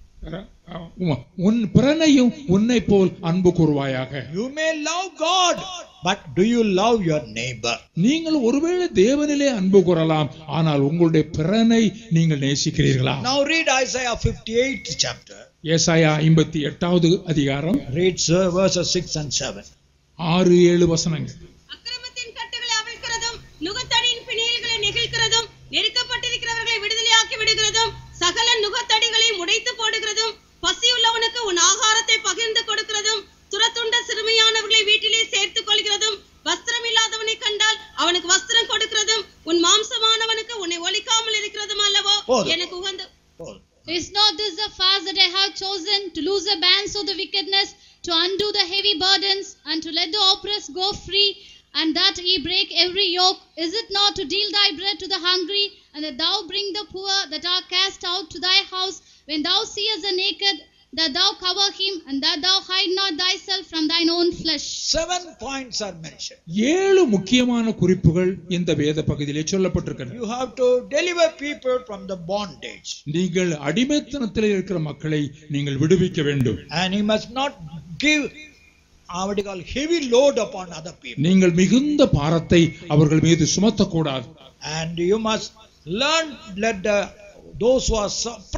அஹ், உம், உன் பிறனையும் உன்னை போல் அன்பு கூறுவாயாக You may love God, but do you love your neighbor? நீங்கள் ஒருவேளை தேவனிலே அன்பு கூறலாம் ஆனால் உங்களுடைய பிறனை நீங்கள் நேசிக்கிறீர்களா Now read Isaiah 58th chapter. ஏசாயா ஐம்பத்தி எட்டாவது அதிகாரம் Read uh, verses 6 and 7. ஆறு ஏழு வசனங்கள் அக்கிரமத்தின் கட்டுகளை அவிழ்க்கிறதும் நுகத்தடியின் பிணியல்களை நெகிழ்கிறதும் நெருக்கப்பட்டிருக்கிறவர்களை விடுதலையாக்கி விடுகிறதும் சகல நுகத்தடிகளையும் உடைத்து போடுகிறதும் பசியுள்ளவனுக்கு உன் ஆகாரத்தை பகிர்ந்து கொடுக்கிறதும் துரத்துண்ட சிறுமையானவர்களை வீட்டிலே சேர்த்துக் கொள்கிறதும் வஸ்திரம் இல்லாதவனை கண்டால் அவனுக்கு வஸ்திரம் கொடுக்கிறதும் உன் மாம்சமானவனுக்கு உன்னை ஒழிக்காமல் இருக்கிறதும் அல்லவோ போதும். எனக்கு உகந்த Paul. Is not this the fast that I have chosen to loose the bands of the wickedness, to undo the heavy burdens, and to let the oppressed go free, and that ye break every yoke? Is it not to deal thy bread to the hungry, and that thou bring the poor that are cast out to thy house, when thou seest the naked, that thou cover him, and that thou hide not thyself from thine own flesh? Seven points are mentioned. ஏழு முக்கியமான குறிப்புகள் இந்த வேத பகுதியிலே சொல்லப்பட்டிருக்கின்றன You have to deliver people from the bondage. நீங்கள் அடிமைத்தனத்தில் இருக்கிற மக்களை நீங்கள் விடுவிக்க வேண்டும் And you must not give uh, what you call heavy load upon other people. நீங்கள் மிகுந்த பாரத்தை அவர்கள் மீது சுமத்தக்கூடாது And you must learn let the, those who are suppressed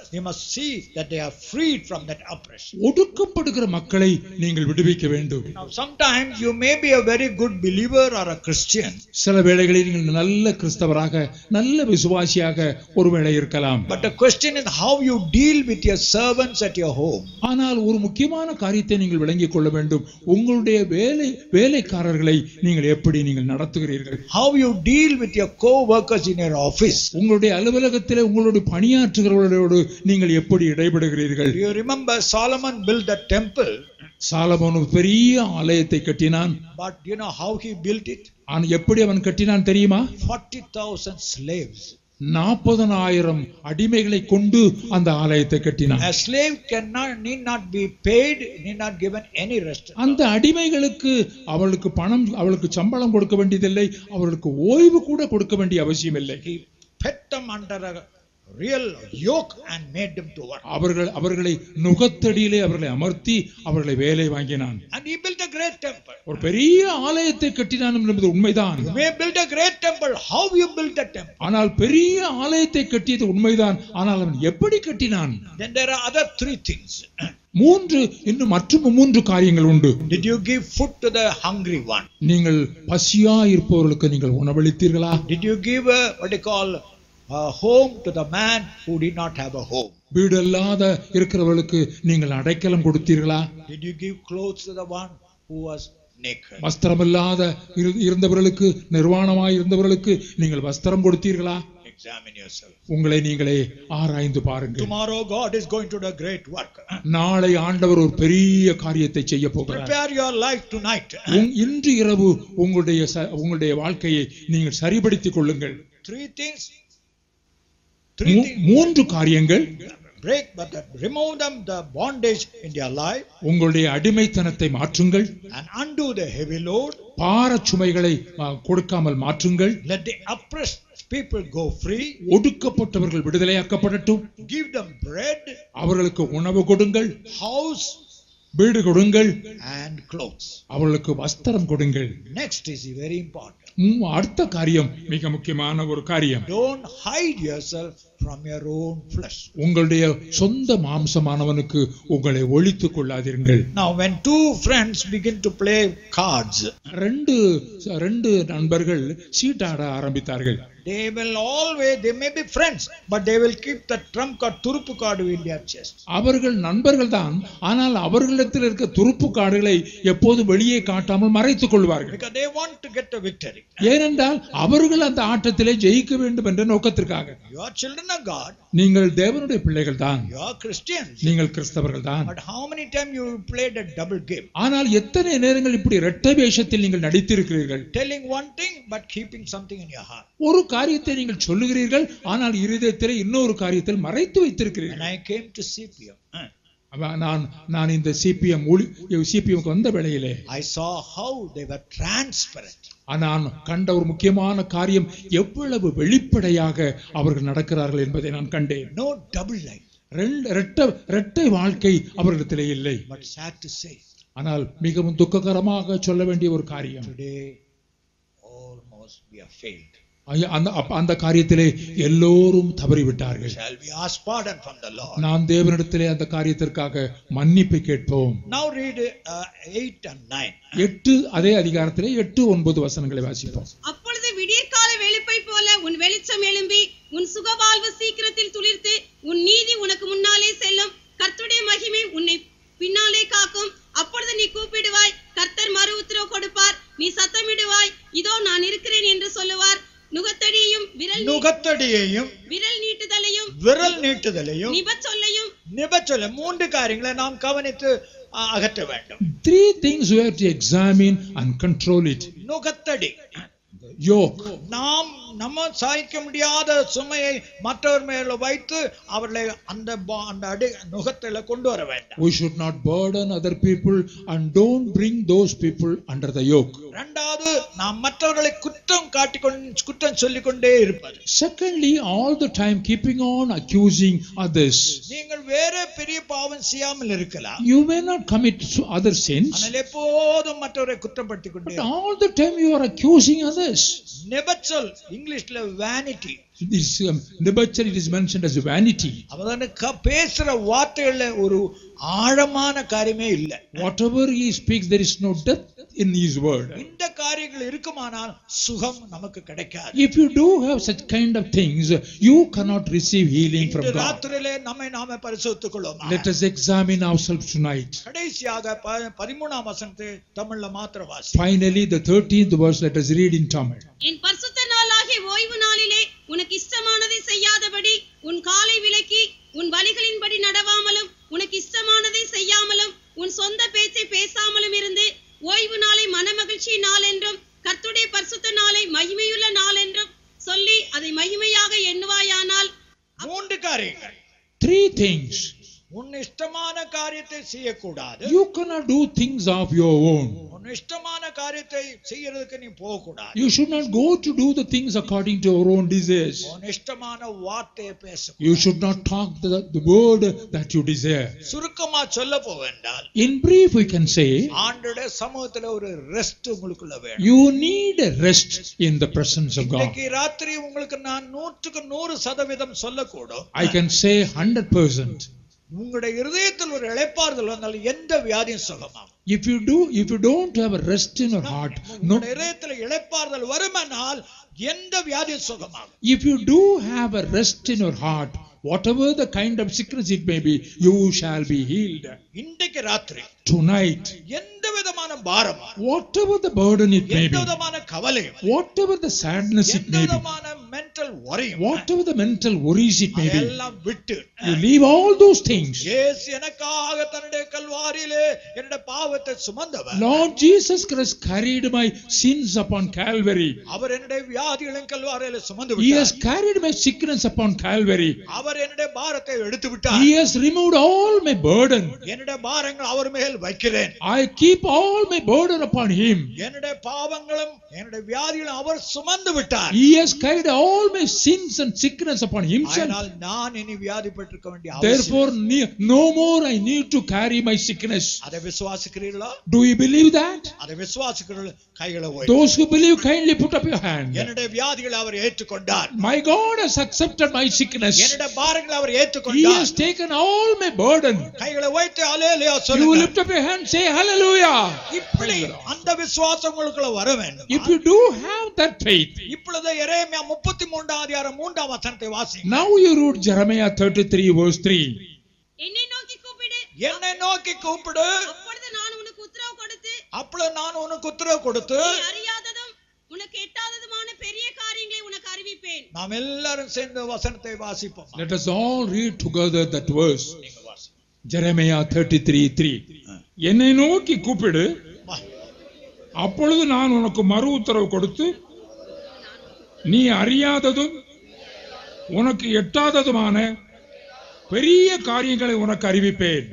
we must see that they are freed from that oppression. ஒடுக்கப்படுகிற மக்களை நீங்கள் விடுவிக்க வேண்டும் Now, sometimes you may be a very good believer or a Christian, சில வேளைகளில் நீங்கள் நல்ல கிறிஸ்தவராக நல்ல விசுவாசியாக ஒருவேளை இருக்கலாம் but the question is how you deal with your servants at your home. ஆனால் ஒரு முக்கியமான காரியத்தை நீங்கள் விளங்கிக் கொள்ள வேண்டும் உங்களுடைய வேலை வேலைக்காரர்களை நீங்கள் எப்படி நீங்கள் நடத்துகிறீர்கள் How you deal with your co-workers in your office. உங்களுடைய அலுவலகத்திலே உங்களுடைய பணியாற்றுகிறவர்களோடு நீங்கள் எப்படி இடைபடுகிறீர்கள் Do you remember Solomon built that temple, Solomon ஒரு பெரிய ஆலயத்தை கட்டினான் but you know how he built it? ஆனா எப்படி அவன் கட்டினான் தெரியுமா 40,000 slaves. நாற்பதனாயிரம் அடிமைகளை கொண்டு அந்த ஆலயத்தை கட்டினான் A slave cannot, need not be paid, need not given any rest. அந்த அடிமைகளுக்கு அவளுக்கு பணம் அவளுக்கு சம்பளம் கொடுக்க வேண்டியதில்லை அவர்களுக்கு ஓய்வு கூட கொடுக்க வேண்டிய அவசியம் இல்லை He put them under a real yoke and made them to work. அவர்கள் அவர்களை நுகத்தடியிலே அவர்களை அமர்த்தி அவர்களை வேலை வாங்கினான் And he built a great temple. ஒரு பெரிய ஆலயத்தை கட்டினான் என்பது உண்மைதான் You may build a great temple. How you built that temple? ஆனால் பெரிய ஆலயத்தை கட்டியது உண்மைதான் ஆனால் அவன் எப்படி கட்டினான் Then there are other three things. மூன்று இன்னும் மற்றும் மூன்று காரியங்கள் உண்டு Did you give food to the hungry one? நீங்கள் பசியா இருப்பவர்களுக்கு நீங்கள் உணவளித்தீர்களா Did you give a what they call a home to the man who did not have a home? வீடு இல்லாத இருக்கிறவர்களுக்கு நீங்கள் அடைக்கலம் கொடுத்தீர்களா Did you give clothes to the one who was naked? வஸ்திரமில்லாத இரு- இருந்தவர்களுக்கு நிர்வாணமாய் இருந்தவர்களுக்கு நீங்கள் வஸ்திரம் கொடுத்தீர்களா Examine yourself. உங்களை நீங்களே ஆராய்ந்து பாருங்கள் Tomorrow God is going to do a great work. நாளை ஆண்டவர் ஒரு பெரிய காரியத்தை செய்ய போகிறார் Prepare your life tonight. உங்- இன்று இரவு உங்களுடைய ச- உங்களுடைய வாழ்க்கையை நீங்கள் சரிபடுத்திக் கொள்ளுங்கள் Three things. Three மூ- things. மூன்று காரியங்கள் Break, but that remove them the bondage in their life உங்களுடைய அடிமைத்தனத்தை மாற்றுங்கள் and undo the heavy load. பாரச் சுமைகளை ஆ, கொடுக்காமல் மாற்றுங்கள் Let the oppressed people go free. ஒடுக்கப்பட்டவர்கள் விடுதலையாக்கப்படட்டும் Give them bread, அவர்களுக்கு உணவு கொடுங்கள் house, வீடு கொடுங்கள் and clothes. அவர்களுக்கு வஸ்திரம் கொடுங்கள் Next is very important. ம், அடுத்த காரியம் மிக முக்கியமான ஒரு காரியம் Don't hide yourself from your own flesh. உங்களுடைய சொந்த மாம்சமானவனுக்கு உங்களை ஒழித்துக் கொள்ளாதீர்கள் Now, when two friends begin to play cards, ரெண்டு ரெண்டு நண்பர்கள் சீட்டாட ஆரம்பித்தார்கள் they will always, they may be friends, but they will keep the trump card, turupu card in their chest. அவர்கள் நண்பர்கள் தான் ஆனால் அவர்களிடத்தில் இருக்க துருப்பு காடுகளை எப்போதும் வெளியே காட்டாமல் மறைத்துக் கொள்வார்கள் Because they want to get a victory. ஏனென்றால் அவர்கள் அந்த ஆட்டத்திலே ஜெயிக்க வேண்டும் என்ற நோக்கத்திற்காக You are children of God, நீங்கள் தேவனுடைய பிள்ளைகள் தான் you are Christians. நீங்கள் கிறிஸ்தவர்கள் தான் But how many times you played a double game? ஆனால் எத்தனை நேரங்கள் இப்படி இரட்டை வேஷத்தில் நீங்கள் நடித்திருக்கிறீர்கள் Telling one thing, but keeping something in your heart. ஒரு காரியத்தை நீங்கள் சொல்லுகிறீர்கள் ஆனால் இருதயத்திலே இன்னொரு காரியத்தில் மறைத்து When வைத்திருக்கிறீர்கள் I came to CPM, uh, அவ- நான் நான் இந்த சிபிஎம் சிபிஎம்க்கு வந்த வேளையிலே I saw how they were transparent. நான் கண்ட ஒரு முக்கியமான காரியம் எவ்வளவு வெளிப்படையாக அவர்கள் நடக்கிறார்கள் என்பதை நான் கண்டேன் No double life. ரெண்டு இரட்டை இரட்டை வாழ்க்கை அவர்களிடத்திலே இல்லை But sad to say, ஆனால் மிகவும் துக்ககரமாக சொல்ல வேண்டிய ஒரு காரியம் today almost we have failed. ஐயா, அந்த அப்ப- அந்த காரியத்திலே எல்லோரும் தவறிவிட்டார்கள் Shall we ask pardon from the Lord? நாம் தேவனிடத்திலே அந்த காரியத்திற்காக மன்னிப்பு கேட்போம் Now read uh, 8 and 9. எட்டு அதே அதிகாரத்திலே எட்டு ஒன்பது வசனங்களை வாசிப்போம் அப்பொழுது விடியற்கால வெளுப்பை போல உன் வெளிச்சம் எழும்பி உன் சுகவாழ்வு சீக்கிரத்தில் துளிர்த்து உன் நீதி உனக்கு முன்னாலே செல்லும் கர்த்தருடைய மகிமை உன்னை பின்னாலே காக்கும் அப்பொழுது நீ கூப்பிடுவாய் கர்த்தர் மறு உத்தரவு கொடுப்பார் நீ சத்தமிடுவாய் இதோ நான் இருக்கிறேன் என்று சொல்லுவார் நுகத்தடியையும் விரல் நீ- நுகத்தடியையும் விரல் நீட்டுதலையும் விரல் நீட்டுதலையும் நிபச்சொல்லையும் நிபச்சொல்ல மூன்று காரியங்களை நாம் கவனித்து அ, அகற்ற வேண்டும் three things we have to examine and control it நுகத்தடி yoke நாம் நம்ம சாய்க்க முடியாத சுமையை மற்றவர் மேல வைத்து அவர்களை அந்த பா- அந்த அடி நுகத்தில கொண்டு வர வேண்டாம் we should not burden other people and don't bring those people under the yoke இரண்டாவது நாம் மற்றவர்களை குற்றம் காட்டிக்கொண்டு குற்றம் சொல்லிக் கொண்டே இருப்பது secondly all the time keeping on accusing others நீங்கள் வேற பெரிய பாவம் செய்யாமல் இருக்கலாம் you may not commit other sins ஆனால் எப்போதும் மற்றவரை குற்றப்படுத்திக் கொண்டே but all the time you are accusing others நெபச்சொல் இங்கிலீஷ் இங்கிலீஷ்ல vanity This um, debauchery it is mentioned as vanity. அவதான க- பேசுற வார்த்தைகள்ல ஒரு ஆழமான காரியமே இல்ல Whatever he speaks, there is no depth in his word. இந்த காரியங்கள் இருக்குமானால் சுகம் நமக்கு கிடைக்காது If you do have such kind of things, you cannot receive healing from இந்த God. ராத்திரியிலே நம்மை நாம பரிசுத்துக் கொள்ளுமா Let us examine ourselves tonight. கடைசியாக ப- பதிமூணாம் வசனத்தை தமிழ்ல மாத்திர வாசி Finally, the 13th verse, let us read in Tamil. என் பரிசுத்த நாளாகிய ஓய்வு நாளிலே உனக்கு இஷ்டமானதை செய்யாதபடி உன் காலை விலக்கி உன் வழிகளின்படி நடவாமலும் உனக்கு இஷ்டமானதை செய்யாமலும் உன் சொந்த பேச்சை பேசாமலும் இருந்து ஓய்வு நாளை மனமகிழ்ச்சி நாள் என்றும் கர்த்துடைய பரிசுத்த நாளை மகிமையுள்ள நாள் என்றும் சொல்லி அதை மகிமையாக எண்ணுவாயானால் மூன்று காரியங்கள் Three things. உன் இஷ்டமான காரியத்தை செய்யக்கூடாது You cannot do things of your own. உன் இஷ்டமான காரியத்தை செய்யறதுக்கு நீ போக கூடாது You should not go to do the things according to your own desires. உன் இஷ்டமான வார்த்தையை பேச You should not talk the, the word that you desire. சுருக்கமா சொல்ல போவென்றால் In brief, we can say, ஆண்டோட சமூகத்துல ஒரு ரெஸ்ட் உங்களுக்குள்ள வேணும் you need a rest in the presence of God. இன்னைக்கு ராத்திரி உங்களுக்கு நான் நூற்றுக்கு நூறு சதவீதம் சொல்லக்கூடும் I can say 100%. உங்களுடைய இருதயத்தில் ஒரு இளைப்பாறுதல் வந்தால் எந்த வியாதியும் சுகமாகும் If you do, if you don't have a rest in your heart, no, உங்களுடைய இதயத்தில் இளைப்பாறுதல் வருமானால் எந்த வியாதியும் சுகமாகும் if you do have a rest in your heart, whatever the kind of sickness it may be, you shall be healed. இன்றைக்கு ராத்திரி Tonight, எந்த விதமான பாரம் whatever the burden it may எந்த be, விதமான கவலையும் whatever the sadness it எந்த may be, விதமான மென்டல் வரையும் whatever the mental worries it may be, அதெல்லாம் விட்டு you leave all those things. இயேசு எனக்காக தன்னுடைய கல்வாரியிலே என்னுடைய பாவத்தை சுமந்தவர் Lord Jesus Christ carried my sins upon Calvary. அவர் என்னுடைய வியாதிகளையும் கல்வாரியில சுமந்து He has விட்டார் carried my sickness upon Calvary. அவர் என்னுடைய பாரத்தை எடுத்து விட்டார் He has removed all my burden. என்னுடைய பாரங்கள் அவர் மேல் வைக்கிறேன் I keep all my burden upon Him. என்னுடைய பாவங்களும் என்னுடைய வியாதிகளும் அவர் சுமந்து விட்டார் He has carried all my sins and sickness upon Himself. அதனால் நான் இனி வியாதிப்பட்டிருக்க வேண்டிய அவசியம் Therefore, ne- no more I need to carry my sickness. அதை விசுவாசிக்கிறீர்களா Do you believe that? அதை விசுவாசிக்கிறீர்கள் கைகளை ஓய் Those who believe, kindly put up your hand. என்னுடைய வியாதிகளை அவர் ஏற்றுக்கொண்டார் My God has accepted my sickness. என்னுடைய பாரங்களை அவர் He has ஏற்றுக்கொண்டார் taken all my burden. கைகளை வைத்து அலேலியா You சொல்லுங்க lift up your hand, say hallelujah. இப்படி அந்த விசுவாசம் உங்களுக்குள்ள வர வேண்டும் If you do have that faith, இப்பொழுது எரேமியா முப்பத்தி மூன்றாம் அதிகாரம் மூன்றாம் வசனத்தை வாசி now you read Jeremiah 33 verse 3. என்னை நோக்கி கூப்பிடு என்னை நோக்கி கூப்பிடு அப்பொழுது நான் உனக்கு உத்தரவு கொடுத்து அப்பொழுது நான் உனக்கு உத்தரவு கொடுத்து நீ அறியாததும் உனக்கு எட்டாததுமான பெரிய காரியங்களை உனக்கு அறிவிப்பேன் நாம் எல்லாரும் சேர்ந்து வசனத்தை வாசிப்போம் Let us all read together that verse. நீங்க வாசி. Jeremiah 33 3. என்னை நோக்கி கூப்பிடு வா. அப்பொழுது நான் உனக்கு மறு உத்தரவு கொடுத்து நீ அறியாததும் உனக்கு எட்டாததுமான பெரிய காரியங்களை உனக்கு அறிவிப்பேன்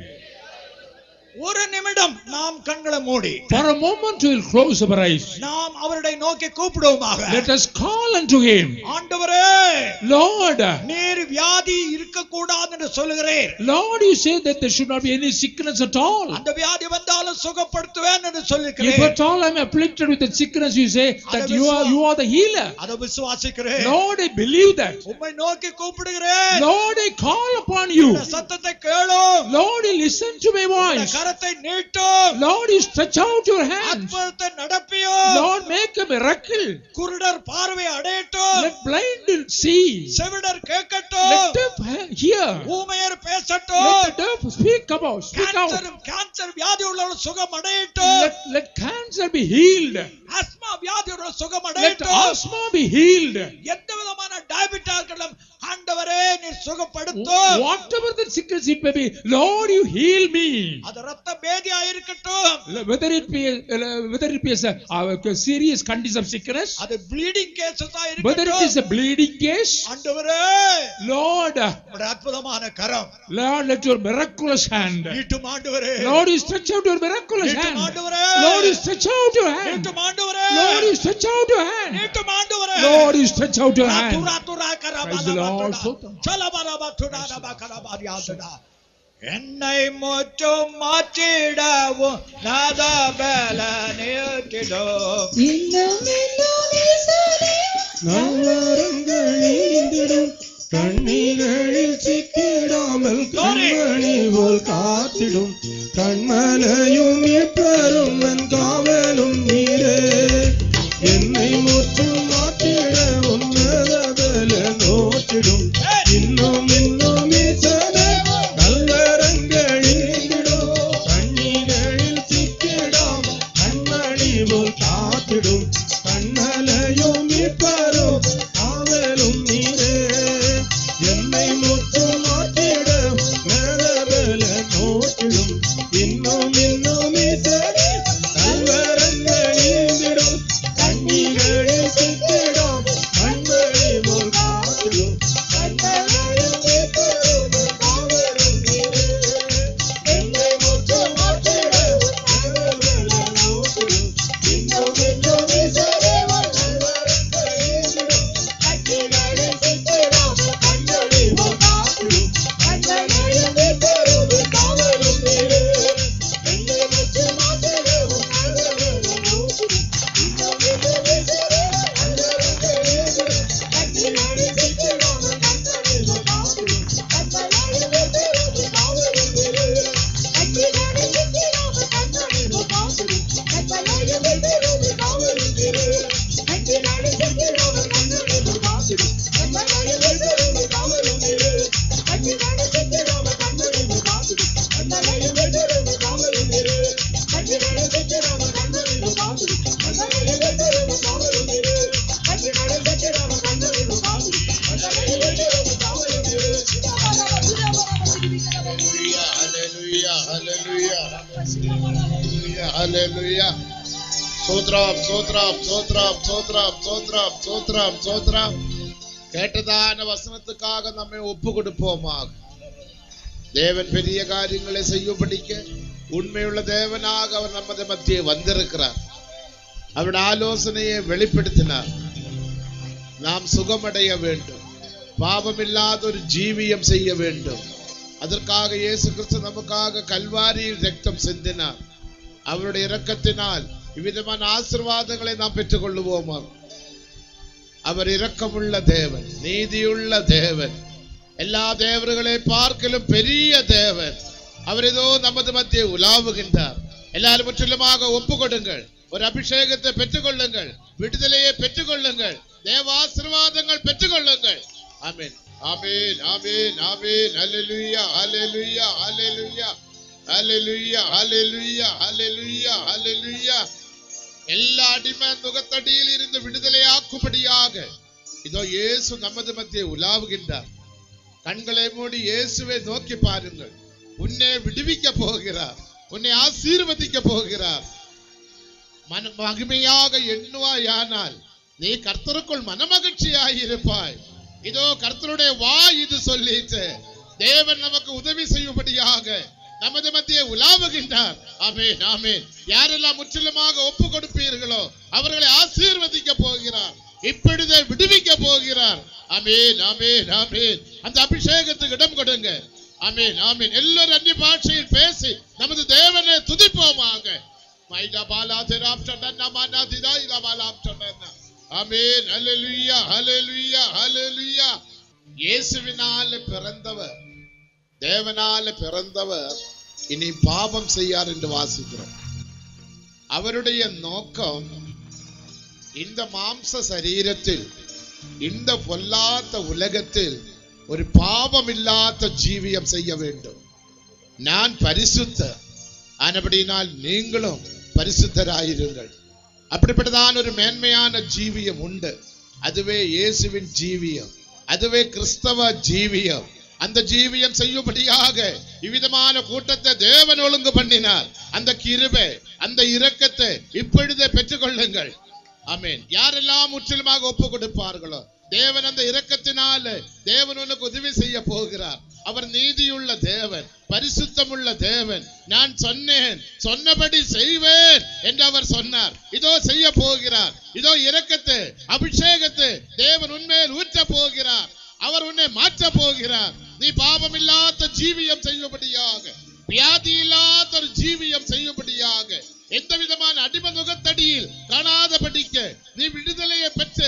ஒரு நிமிடம் நாம் கண்களை மூடி For a moment we will close our eyes. நாம் அவருடைய நோக்கி கூப்பிடுவோமாக Let us call unto him. ஆண்டவரே Lord, நீர் வியாதி இருக்கக்கூடாது என்று சொல்லுகிறேன் Lord, you say that there should not be any sickness at all. அந்த வியாதி வந்தாலும் சுகப்படுத்துவேன் என்று If சொல்லிக்கிறேன் at all I am afflicted with the sickness, you say that you are you are the healer. அதை விசுவாசிக்கிறேன் Lord, I believe that. உம்மை நோக்கி கூப்பிடுகிறேன் Lord, I call upon you. இந்த சத்தத்தை கேளும் Lord, you listen to my இந்த voice. கரத்தை நீட்டும் Lord, you stretch out your hands. அற்புதத்தை நடப்பியும் Lord, make a miracle. குருடர் பார்வை அடையட்டும் Let blind see. செவிடர் கேட்கட்டும் Let deaf he- hear. ஊமையர் பேசட்டும் Let the deaf speak about, speak out. Cancer cancer வியாதி உள்ளவர்கள் சுகம் அடையட்டும் Let, let cancer be healed. Asthma வியாதி உள்ள சுகம் Let அடையட்டும் asthma be healed. எந்த விதமான டயபிட்டாக்களும் ஆண்டவரே நீ சுகப்படுத்தும் Whatever the sickness it may be, Lord, you heal me. அது ரத்த பேதியா இருக்கட்டும் Whether it be a, whether it be a, a serious condition of sickness, அது ப்ளீடிங் கேசஸா whether it is இருக்கட்டும் a bleeding case, ஆண்டவரே Lord, உம்முடைய அற்புதமான கரம் Lord, let your miraculous hand. நீட்டும் ஆண்டவரே Lord, you stretch out your miraculous நீட்டும் hand. ஆண்டவரே Lord, you stretch out your hand. நீட்டும் ஆண்டவரே Lord, you stretch out your hand. நீட்டும் ஆண்டவரே Lord, you stretch out your hand. துரா துரா Praise the Lord. கரபாலா சலபரபா துடாரபா கரபாரியாதுடா என்னை முற்றும் மாற்றிடவும் நாதபல நீட்டிடும் இன்னும் இன்னும் ஈசனே நல்வரங்கள் நீந்திடும் கண்ணிகளில் சிக்கிடாமல் கண்மணி போல் காத்திடும் கண்மலையும் இப்பெரும் என் காவலும் நீரே என்னை முற்றும் மாற்றிட உன்னதபல நோற்றிடும் இன்னும் இன்னும் ஈசனே கல்வரங்கள் நீந்திடும் கண்ணிகளில் சிக்கிடாம் கண்மணி போல் காத்திடும் கண்ணலையும் இப்பரும் காவலும் நீரே என்னை முற்றும் மாற்றிட மேலவல நோக்கிடும் இன்னும் இன்னும் ஈசனே கல்வரங்கள் நீந்திடும் கண்ணிகளில் சிக்கிடும் கண்மணி போல் காத்திடும் கண்ணலையும் இப்பரும் காவலும் நீரே என்னை முற்றும் மாற்றிட மேலவல நோக்கிடும் இன்னும் இன்னும் ஈசனே Hallelujah, hallelujah, hallelujah, hallelujah. சோத்ராம் சோத்ராம் சோத்ராம் சோத்ராம் சோத்ராம் சோத்ராம் சோத்ராம் கேட்டதான வசனத்துக்காக நம்மை ஒப்பு கொடுப்போமாக தேவன் பெரிய காரியங்களை செய்யும்படிக்க உண்மையுள்ள தேவனாக அவர் நமது மத்தியே வந்திருக்கிறார் அவருடைய ஆலோசனையை வெளிப்படுத்தினார் நாம் சுகமடைய வேண்டும் பாவமில்லாத ஒரு ஜீவியம் செய்ய வேண்டும் அதற்காக இயேசு கிறிஸ்து நமக்காக கல்வாரியில் ரத்தம் சிந்தினார் அவருடைய இரக்கத்தினால் இவ்விதமான ஆசீர்வாதங்களை நாம் பெற்றுக்கொள்ளுவோமா அவர் இரக்கமுள்ள தேவன் நீதியுள்ள தேவன் எல்லா தேவர்களை பார்க்கலும் பெரிய தேவன் அவர் ஏதோ நமது மத்தியே உலாவுகின்றார் எல்லாரும் முற்றிலுமாக ஒப்பு கொடுங்கள் ஒரு அபிஷேகத்தை பெற்றுக்கொள்ளுங்கள் விடுதலையை பெற்றுக்கொள்ளுங்கள் தேவ ஆசீர்வாதங்கள் பெற்றுக்கொள்ளுங்கள் ஆமென் ஆமென் ஆமென் ஆமென் ஹalleluya ஹalleluya ஹalleluya ஹalleluya ஹalleluya ஹalleluya ஹalleluya எல்லா அடிமை நுகத்தடியில் இருந்து விடுதலையாக்கும்படியாக இதோ இயேசு நமது மத்தியே உலாவுகின்றார் கண்களை மூடி இயேசுவை நோக்கி பாருங்கள் உன்னை விடுவிக்க போகிறார் உன்னை ஆசீர்வதிக்க போகிறார் மன மகிமையாக எண்ணுவாயானால் நீ கர்த்தருக்குள் மனமகிழ்ச்சியாய் இருப்பாய் இதோ கர்த்தருடைய வா இது சொல்லிட்டு தேவன் நமக்கு உதவி செய்யும்படியாக நமது மத்தியே உலாவுகின்றார் ஆமென் ஆமென் யாரெல்லாம் முற்றிலுமாக ஒப்பு கொடுப்பீர்களோ அவர்களை ஆசீர்வதிக்க போகிறார் இப்பொழுதே விடுவிக்க போகிறார் ஆமென் ஆமென் ஆமென் அந்த அபிஷேகத்துக்கு இடம் கொடுங்க ஆமென் ஆமென் எல்லாரும் அந்நிய பாஷையில் பேசி நமது தேவனை துதிப்போமாக மைதா பாலா திராம் சண்டன்னா மானா திதா இதா பாலாம் சண்டன்னா ஆமென் ஹalleluya ஹalleluya ஹalleluya இயேசுவினால பிறந்தவர் தேவனால பிறந்தவர் இனி பாவம் செய்யார் என்று வாசிக்கிறோம் அவருடைய நோக்கம் இந்த மாம்ச சரீரத்தில் இந்த பொல்லாத உலகத்தில் ஒரு பாவம் இல்லாத ஜீவியம் செய்ய வேண்டும் நான் பரிசுத்தர் ஆனபடினால் நீங்களும் பரிசுத்தராயிருங்கள் அப்படிப்பட்டதான ஒரு மேன்மையான ஜீவியம் உண்டு அதுவே இயேசுவின் ஜீவியம் அதுவே கிறிஸ்தவ ஜீவியம் அந்த ஜீவியம் செய்யும்படியாக இவ்விதமான கூட்டத்தை தேவன் ஒழுங்கு பண்ணினார் அந்த கிருபை அந்த இரக்கத்தை இப்பொழுதே பெற்றுக்கொள்ளுங்கள் ஆமென் யாரெல்லாம் முற்றிலுமாக ஒப்பு கொடுப்பார்களோ தேவன் அந்த இரக்கத்தினால தேவன் உனக்கு உதவி செய்ய போகிறார் அவர் நீதியுள்ள தேவன் பரிசுத்தமுள்ள தேவன் நான் சொன்னேன் சொன்னபடி செய்வேன் என்று அவர் சொன்னார் இதோ செய்ய போகிறார் இதோ இரக்கத்தை அபிஷேகத்தை தேவன் உண்மையில் ஊற்ற போகிறார் அவர் உன்னை மாற்ற போகிறார் நீ பாவம் இல்லாத ஜீவியம் செய்யும்படியாக வியாதி இல்லாத ஒரு ஜீவியம் செய்யும்படியாக எந்த விதமான அடிம நுகத்தடியில் காணாதபடிக்க நீ விடுதலையை பெற்று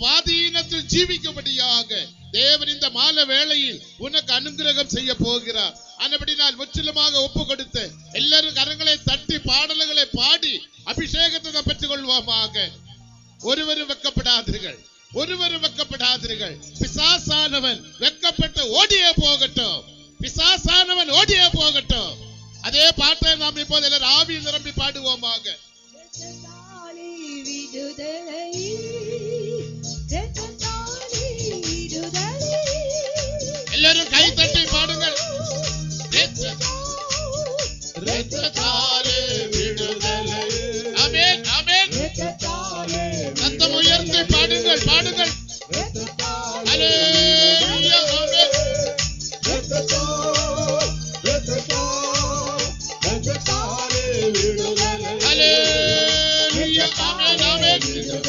சுவாதீனத்தில் ஜீவிக்கும்படியாக தேவன் இந்த மால வேளையில் உனக்கு அனுகிரகம் செய்ய போகிறார் ஆனபடினால் முற்றிலுமாக ஒப்பு கொடுத்து எல்லாரும் கரங்களை தட்டி பாடல்களை பாடி அபிஷேகத்தை நாம் பெற்றுக் கொள்வோமாக ஒருவரும் வெக்கப்படாதீர்கள் ஒருவரும் வெக்கப்படாதீர்கள் பிசாசானவன் வெக்கப்பட்டு ஓடியே போகட்டும் பிசாசானவன் ஓடியே போகட்டும் அதே பாட்டை நாம் இப்போது எல்லாரும் ஆவியில் நிரம்பி பாடுவோமாக இரத்தத்தாலே விடுதலை இரத்தத்தாலே விடுதலை எல்லாரும் கை தட்டி பாடுங்கள் இரத்தத்தாலே விடுதலை. ஆமென், ஆமென். இரத்தத்தாலே சத்தம் உயர்த்தி பாடுங்கள் பாடுங்கள் இரத்தத்தாலே அல்லேலூயா, ஆமென். அல்லேலூயா, ஆமென், ஆமென்.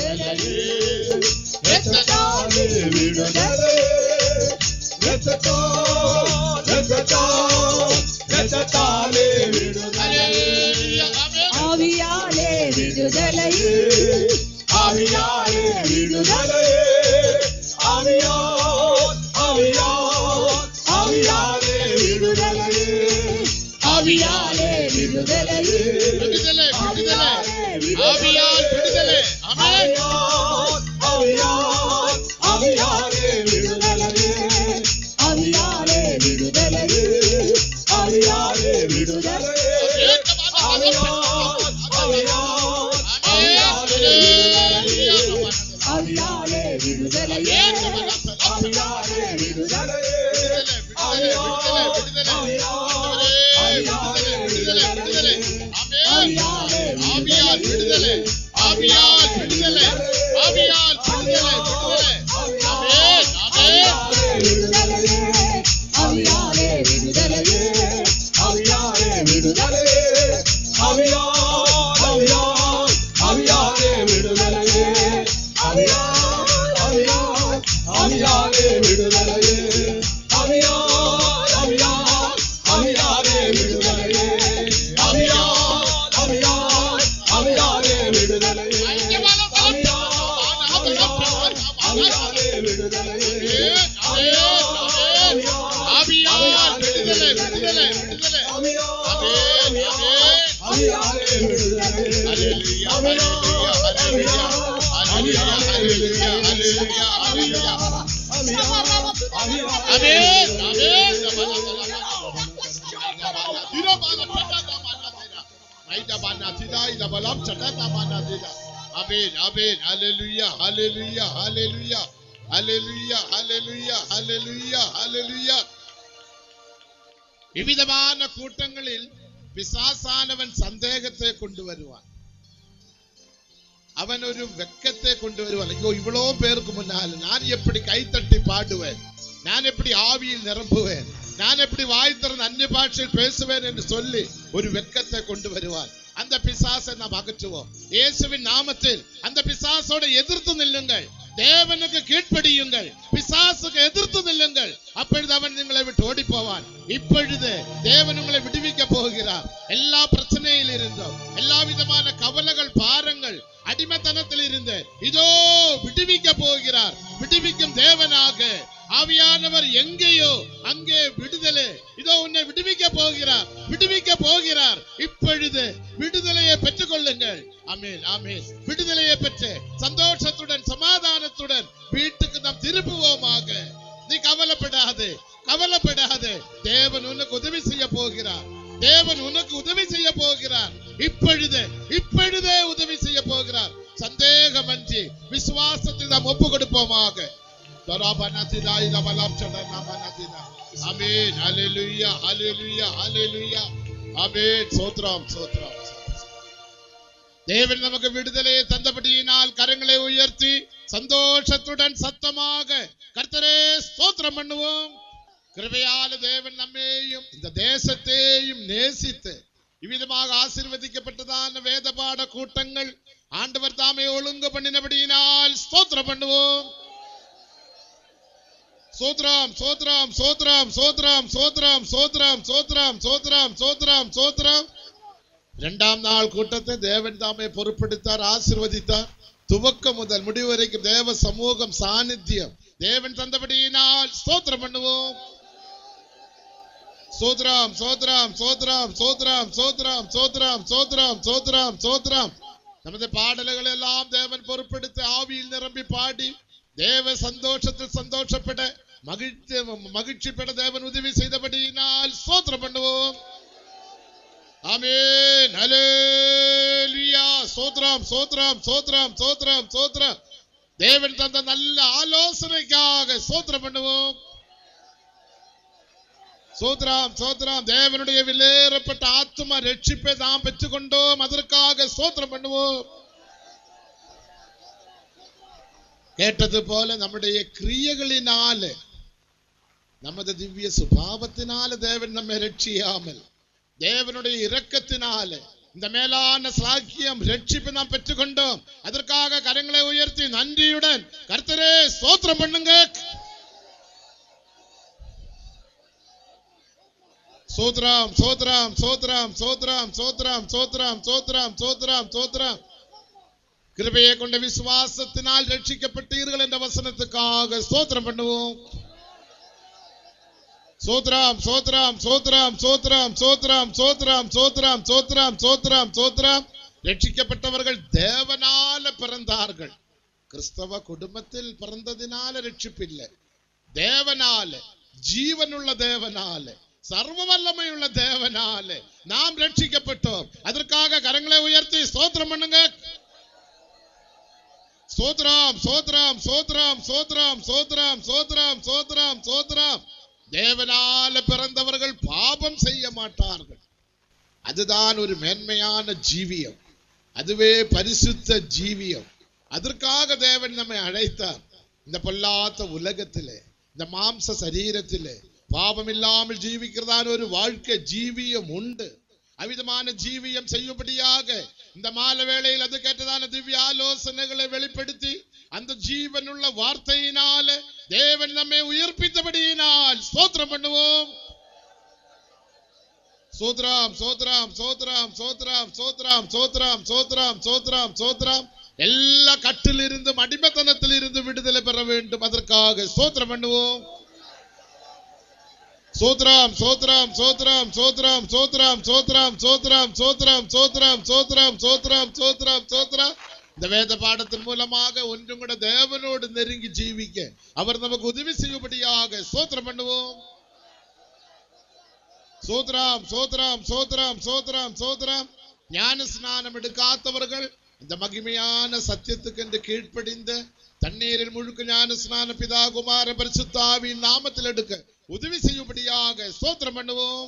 இரத்தத்தாலே விடுதலை அல்லேலூயா, ஆமென். ஆவியாலே விடுதலை ஆவியாலே விடுதலை ஆவியாலே விடுதலை ஆவியாலே விடுதலை விடுதலை விடுதலை ஆவியால் விடுதலை ஆமென் ஆவியாலே விடுதலை ஆவியாலே விடுதலை ஆவியாலே விடுதலை ஆவியாலே விடுதலை ஆவியால் விடுதலை ஆவியால் விடுதலை ஆவியால் விடுதலை விடுதலை ஆமென் ஆமென் விடுதலை ஆவியாலே விடுதலை ஆவியாலே விடுதலை ஆவியாலே விடுதலை ஆவியால் விடுதலை விடுதலை விடுதலை ஆமென் ஆமென் ஹalleluya ஹalleluya ஹalleluya ஹalleluya ஹalleluya ஹalleluya ஹalleluya ஆமென் ஆமென் ஆமென் ஆமென் ஹalleluya ஹalleluya ஹalleluya ஹalleluya ஹalleluya ஹalleluya ஹalleluya விவிதமான கூட்டங்களில் பிசாசானவன் சந்தேகத்தை கொண்டுவருவான் அவன் ஒரு வெக்கத்தை கொண்டு வருவான் ஐயோ இவ்வளோ பேருக்கு முன்னால் நான் எப்படி கைத்தட்டி பாடுவேன் நான் எப்படி ஆவியில் நிரம்புவேன் நான் எப்படி வாய் திறந்து அந்நிய பாஷையில் பேசுவேன் என்று சொல்லி ஒரு வெக்கத்தை கொண்டு வருவான் அந்த பிசாசை நாம் அகற்றுவோம் இயேசுவின் நாமத்தில் அந்த பிசாசோட எதிர்த்து நில்லுங்கள் தேவனுக்கு கீழ்ப்படியுங்கள் பிசாசுக்கு எதிர்த்து நில்லுங்கள் அப்பொழுது அவன் உங்களை விட்டு ஓடி போவான் இப்பொழுது தேவன் உங்களை விடுவிக்க போகிறார் எல்லா பிரச்சனையில் இருந்தோம் எல்லா விதமான கவலைகள் பாரங்கள் அடிமைத்தனத்தில் இருந்து இதோ விடுவிக்க போகிறார் விடுவிக்கும் தேவனாக ஆவியானவர் எங்கேயோ அங்கே விடுதலை இதோ உன்னை விடுவிக்க போகிறார் விடுவிக்க போகிறார் இப்பொழுது விடுதலையை பெற்றுக் கொள்ளுங்கள் ஆமென் ஆமென் விடுதலையை பெற்று சந்தோஷத்துடன் சமாதானத்துடன் வீட்டுக்கு நாம் திருப்புவோமாக நீ கவலைப்படாது கவலைப்படாது தேவன் உனக்கு உதவி செய்ய போகிறார் தேவன் உனக்கு உதவி செய்ய போகிறார் இப்பொழுது இப்பொழுதே உதவி செய்ய போகிறார் சந்தேகமன்றி விசுவாசத்தில் நாம் ஒப்பு கொடுப்போமாக தராபனதிதா இதபலம் சடனமனதிதா. ஆமென் ஹalleluya ஹalleluya ஹalleluya ஆமென் சோத்ரம் சோத்ரம் தேவன் நமக்கு விடுதலையை தந்தபடியினால் கரங்களை உயர்த்தி சந்தோஷத்துடன் சத்தமாக கர்த்தரே ஸ்தோத்திரம் பண்ணுவோம் கிருபையால தேவன் நம்மையும் இந்த தேசத்தையும் நேசித்து இவ்விதமாக ஆசீர்வதிக்கப்பட்டதான வேத பாட கூட்டங்கள் ஆண்டவர் தாமே ஒழுங்கு பண்ணினபடியினால் ஸ்தோத்திரம் பண்ணுவோம் சோத்ராம் சோத்ராம் சோத்ராம் சோத்ராம் சோத்ராம் சோத்ராம் சோத்ராம் சோத்ராம் சோத்ராம் சோத்ராம் இரண்டாம் நாள் கூட்டத்தை தேவன் தாமே பொறுப்பெடுத்தார் ஆசீர்வதித்தார் துவக்கம் முதல் முடிவு வரைக்கும் தேவ சமூகம் சாநித்தியம் தேவன் தந்தபடியினால் ஸ்தோத்திரம் பண்ணுவோம் சோத்ராம் சோத்ராம் சோத்ராம் சோத்ராம் சோத்ராம் சோத்ராம் சோத்ராம் சோத்ராம் சோத்ராம் நமது பாடல்கள் எல்லாம் தேவன் பொறுப்பெடுத்து ஆவியில் நிரம்பி பாடி தேவ சந்தோஷத்தில் சந்தோஷப்பட மகிழ்ச்சி மகிழ்ச்சி பெற தேவன் உதவி செய்தபடியினால் சோத்திரம் பண்ணுவோம் ஆமென் ஹalleluya சோத்ராம் சோத்ராம் சோத்ராம் சோத்ராம் சோத்ராம் தேவன் தந்த நல்ல ஆலோசனைக்காக சோத்திரம் பண்ணுவோம் சோத்ராம் சோத்ராம் தேவனுடைய விலேறப்பட்ட ஆத்மா ரட்சிப்பை நாம் பெற்றுக்கொண்டோம் அதற்காக சோத்திரம் பண்ணுவோம் கேட்டது போல நம்முடைய கிரியைகளினால நமது திவ்ய சுபாவத்தினால தேவன் நம்மை ரட்சியாமல் தேவனுடைய இரக்கத்தினால இந்த மேலான சாக்கியம் ரட்சிப்பு நாம் பெற்றுக்கொண்டோம் அதற்காக கரங்களை உயர்த்தி நன்றியுடன் கர்த்தரே ஸ்தோத்திரம் பண்ணுங்க சோத்ராம் சோத்ராம் சோத்ராம் சோத்ராம் சோத்ராம் சோத்ராம் சோத்ராம் சோத்ராம் சோத்ராம் கிருபையை கொண்ட விசுவாசத்தினால் ரட்சிக்கப்பட்டீர்கள் என்ற வசனத்துக்காக ஸ்தோத்திரம் பண்ணுவோம் சோத்ராம் சோத்ராம் சோத்ராம் சோத்ராம் சோத்ராம் சோத்ராம் சோத்ராம் சோத்ராம் சோத்ராம் சோத்ராம் ரட்சிக்கப்பட்டவர்கள் தேவனால பிறந்தார்கள் கிறிஸ்தவ குடும்பத்தில் பிறந்ததினால ரட்சிப்பில்லை தேவனால ஜீவனுள்ள தேவனால சர்வ வல்லமையுள்ள தேவனால நாம் ரட்சிக்கப்பட்டோம் அதற்காக கரங்களை உயர்த்தி ஸ்தோத்திரம் பண்ணுங்க சோத்ராம் சோத்ராம் சோத்ராம் சோத்ராம் சோத்ராம் சோத்ராம் சோத்ராம் சோத்ராம் தேவனால பிறந்தவர்கள் பாபம் செய்ய மாட்டார்கள் அதுதான் ஒரு மேன்மையான ஜீவியம் அதுவே பரிசுத்த ஜீவியம் அதற்காக தேவன் நம்மை அழைத்தார் இந்த பொல்லாத்த உலகத்திலே இந்த மாம்ச சரீரத்திலே பாவம் இல்லாமல் ஜீவிக்கிறதான ஒரு வாழ்க்கை ஜீவியம் உண்டு அவிதமான ஜீவியம் செய்யும்படியாக இந்த மால வேளையில் அது கேட்டதான திவ்ய ஆலோசனைகளை வெளிப்படுத்தி அந்த ஜீவனுள்ள வார்த்தையினால தேவன் நம்மை உயிர்ப்பித்தபடியினால் ஸ்தோத்திரம் பண்ணுவோம் சோத்ராம் சோத்ராம் சோத்ராம் சோத்ராம் சோத்ராம் சோத்ராம் சோத்ராம் சோத்ராம் சோத்ராம் எல்லா கட்டிலிருந்தும் அடிமைத்தனத்தில் இருந்து விடுதலை பெற வேண்டும் அதற்காக சோத்திரம் பண்ணுவோம் சோத்ராம் சோத்ராம் சோத்ராம் சோத்ராம் சோத்ராம் சோத்ராம் சோத்ராம் சோத்ராம் சோத்ராம் சோத்ராம் சோத்ராம் சோத்ராம் சோத்ராம் இந்த வேத பாடத்தின் மூலமாக ஒன்றும் கூட தேவனோடு நெருங்கி ஜீவிக்க அவர் நமக்கு உதவி செய்யும்படியாக சோத்திரம் பண்ணுவோம் சோத்ராம் சோத்ராம் சோத்ராம் சோத்ராம் சோத்ராம் ஞான ஸ்நானம் எடுக்காதவர்கள் இந்த மகிமையான சத்தியத்துக்கு என்று கீழ்ப்படிந்த தண்ணீரில் முழுக்க ஞான ஸ்நான பிதா குமார பரிசுத்தாவின் நாமத்தில் எடுக்க உதவி செய்யும்படியாக சோத்திரம் பண்ணுவோம்